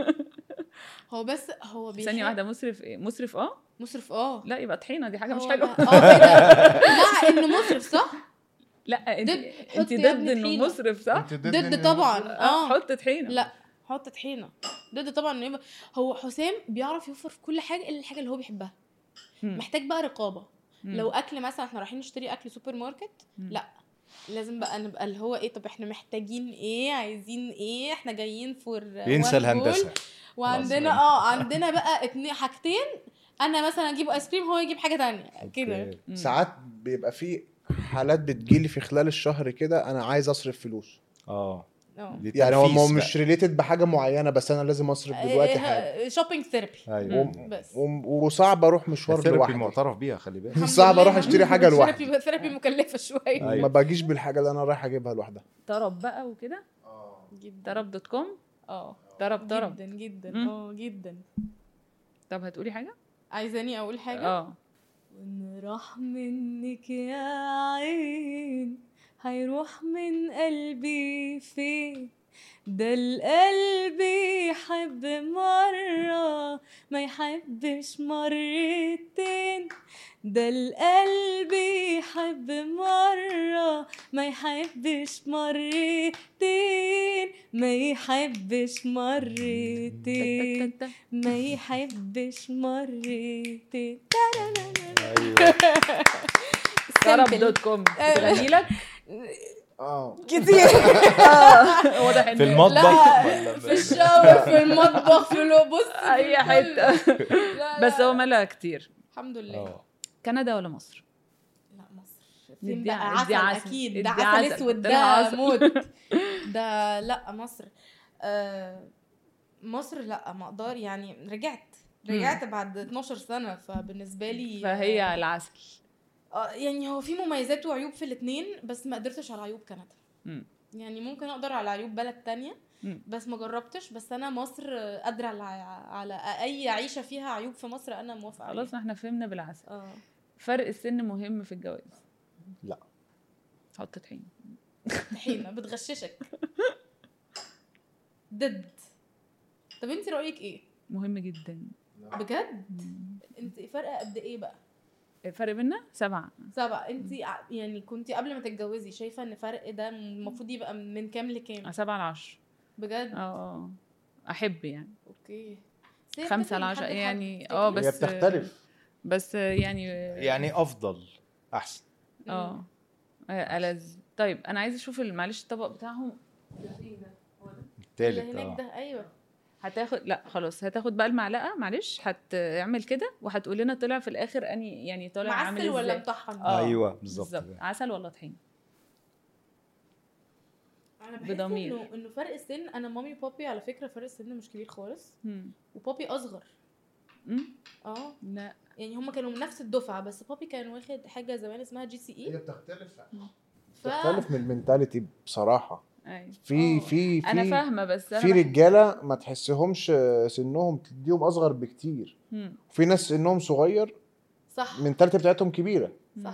هو بس هو بيحب ثانيه واحده مسرف ايه مسرف اه مسرف اه لا يبقى طحينه دي حاجه مش هو حلوه اه ايه ده مع انه مسرف صح لا انت ضد- انت حط يا ضد ابني انه طحينة. مسرف صح ضد طبعا اه اه حط طحينه لا حط طحينه ضد طبعا انه يبقى هو حسام بيعرف يوفر في كل حاجه الا الحاجه اللي هو بيحبها مم. محتاج بقى رقابه مم. لو اكل مثلا احنا رايحين نشتري اكل سوبر ماركت مم. لا لازم بقى نبقى اللي هو ايه طب احنا محتاجين ايه عايزين ايه احنا جايين فور ينسى الهندسه وعندنا خلاص. اه عندنا بقى اتنين حاجتين انا مثلا اجيب ايس كريم هو يجيب حاجه تانية كده أوكي. مم. ساعات بيبقى في حالات بتجيلي في خلال الشهر كده انا عايز اصرف فلوس اه اه دي يعني هو تنفيس ما هو بقى. مش ريليتد بحاجه معينه بس انا لازم اصرف دلوقتي حاجه شوبينج ثيرابي ايوه مم. بس وم- وصعب اروح مشوار الثيرابي لوحدي معترف بيها خلي بالك الحمد صعب لله. أروح أشتري حاجة لوحدي. ثيرابي ثيرابي مكلفه شويه أيوة. ما باجيش بالحاجه اللي انا رايح اجيبها لوحدها طرب بقى وكده جدا طرب دوت كوم اه طرب طرب جدا جدا مم. اه جدا طب هتقولي حاجه عايزاني اقول حاجه اه وان راح منك يا عين هيروح من قلبي فين ده القلب يحب مرة ما يحبش مرتين ده القلب يحب مرة ما يحبش مرتين ما يحبش مرتين ما يحبش مرتين طرب Simple. دوت كوم تغني لك اه كتير واضح ان في المطبخ لا ولا في الشاور في المطبخ في لو بص في اي الكل. حته لا، بس لا. هو مالها كتير الحمد لله اه كندا ولا مصر لا مصر ندي فين بقى ع- ندي عسل عسل. اكيد ندي ده عسل عسل. اسود ادينا ده عسل. موت ده لا مصر آه مصر لا ما اقدر يعني رجعت رجعت بعد 12 سنه فبالنسبه لي فهي العسل آه يعني هو في مميزات وعيوب في الاثنين بس ما قدرتش على عيوب كندا مم. يعني ممكن اقدر على عيوب بلد تانية مم. بس ما جربتش بس انا مصر قادره على, على اي عيشه فيها عيوب في مصر انا موافقه خلاص عليها احنا فهمنا بالعسل اه فرق السن مهم في الجواز لا. حط طحين طحينه بتغششك ضد طب انت رايك ايه مهم جدا بجد انت فرق قد ايه بقى الفرق بينا سبعة سبعة انت يعني كنتي قبل ما تتجوزي شايفه ان فرق ده المفروض يبقى من كام لكام سبعة لعشر بجد اه اه احب يعني اوكي بس هي خمسة بتفرق من لعشرة حد لحد. يعني اه تفتكري؟ هي بس بتختلف بس يعني يعني افضل احسن اه ألذ طيب انا عايزه اشوف ال- معلش الطبق بتاعهم اللي التالت هناك اه ده ايوه هتاخد لا خلاص هتاخد بقى المعلقه معلش هتعمل كده وهتقول لنا طلع في الاخر اني يعني طالع عامل معسل ولا ازاي مطحن آه، ايوه بالظبط بالظبط كده. عسل ولا طحين انا بحس بضمير. انه انه فرق السن انا مامي وبابي على فكره فرق السن مش كبير خالص مم. وبابي اصغر مم. اه لا يعني هما كانوا من نفس الدفعه بس بابي كان واخد حاجه زمان اسمها جي سي اي بتختلف ف... بتختلف من المنتاليتي بصراحه ايوه في آه. في في انا فاهمه بس انا في بح- رجاله ما تحسهمش سنهم تديهم اصغر بكتير مم. وفي ناس سنهم صغير صح المنتاليتي بتاعتهم كبيره صح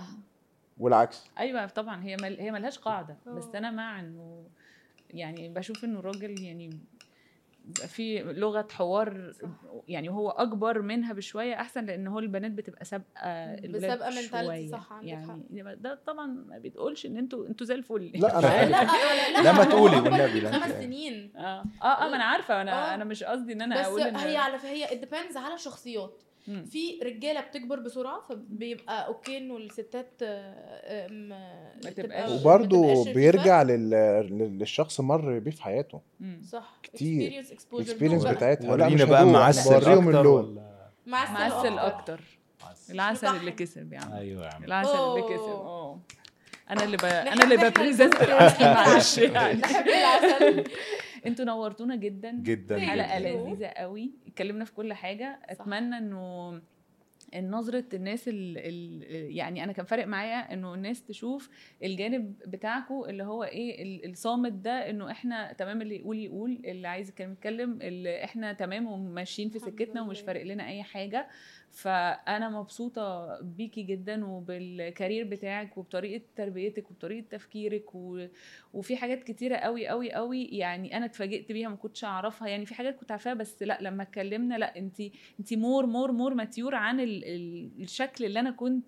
والعكس ايوه طبعا هي مل... هي ملهاش قاعده بس آه. انا مع انه يعني بشوف انه الراجل يعني بيبقى في لغه حوار يعني هو اكبر منها بشويه احسن لان هو البنات بتبقى سابقه الولاد سابقة mentality، شوية. صح، عندك يعني ده طبعا ما بيتقولش ان انتوا انتوا زي الفل لا انا لا أحب. لا لا، ما تقولي هو والنبي، أكبر لا، خمس أنت- سنين اه اه اه ما انا عارفه انا آه. انا مش قصدي ان انا بس اقول ان هي على هي it depends على شخصيات مم. في رجاله بتكبر بسرعه فبيبقى اوكي انه الستات آه، آم، آه، ما تبقى- تبقاش- ما وبرضه تبقاش بيرجع لل... لل- للشخص مر بيه في حياته مم. صح كتير. experience exposure الاكسبيرينس دوبة. بتاعتها لا مش ورينا بقى هدوق، معسل بوريهم اكتر اللون ولا معسل معسل أكتر. اكتر العسل اللي مطحن. كسب يا عم ايوه يا عم العسل اللي أوه. كسب اه انا اللي ب... انا نحب اللي إحنا ببريزنت نكون العسل كده. معلش يعني نحب العسل انتوا نورتونا جدا جدا حلقه Thank you. لذيذه قوي اتكلمنا في كل حاجه اتمنى انه إن نظرة الناس ال ال يعني أنا كان فارق معايا إنه الناس تشوف الجانب بتاعكم اللي هو إيه ال- الصامت ده إنه إحنا تمام اللي يقول يقول اللي عايز يتكلم يتكلم اللي إحنا تمام وماشيين في الحمد سكتنا ومش لله. فارق لنا أي حاجة فأنا مبسوطة بيكي جدا وبالكارير بتاعك وبطريقة تربيتك وبطريقة تفكيرك و... وفي حاجات كتيرة قوي قوي قوي يعني أنا اتفاجئت بيها ما كنتش أعرفها يعني في حاجات كنت عارفاها بس لا لما اتكلمنا لا أنت انت مور مور مور ماتيور عن ال... ال... الشكل اللي انا كنت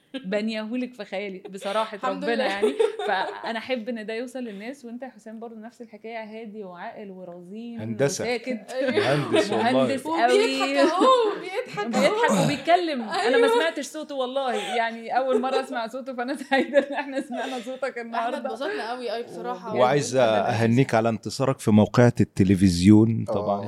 بنيهولك في خيالي بصراحه الحمد ربنا لله. يعني فانا احب ان ده يوصل للناس وانت يا حسام برضو نفس الحكايه هادي وعاقل ورزين هندسة. وساكت مهندس والله مهندس وبيضحك قوي اهو بيضحك بيضحك اهو وبيتكلم انا ما أيوه. سمعتش صوته والله يعني اول مره اسمع صوته فانا سعيده ان احنا سمعنا صوتك احنا النهارده اتبسطنا قوي قوي بصراحه بجد. وعايز أنا بحس- اهنيك على انتصارك في موقعة التلفزيون طبعا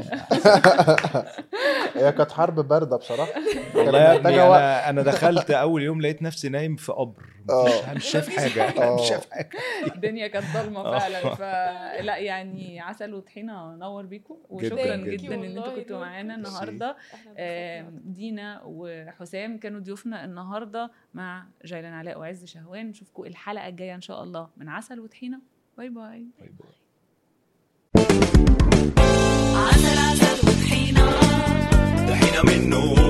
هي كانت حرب بارده بصراحه والله يا ابني محتاجة وقت. انا انا دخلت اول يوم لقيت نفسي نايم في قبر آه. مفيش- مش شايف حاجه آه. مش شايف حاجه الدنيا كانت ضلمه آه. فعلا فلا يعني عسل وطحينه نور بيكم وشكرا جداً. جدا ان انتوا والله كنتوا دول. معانا ميرسي. النهارده احنا آم، اتبسطنا. دينا وحسام كانوا ضيوفنا النهارده مع جيلان علاء وعز شهوان نشوفكم الحلقه الجايه ان شاء الله من عسل وطحينه باي باي عسل عسل وطحينة طحينة منه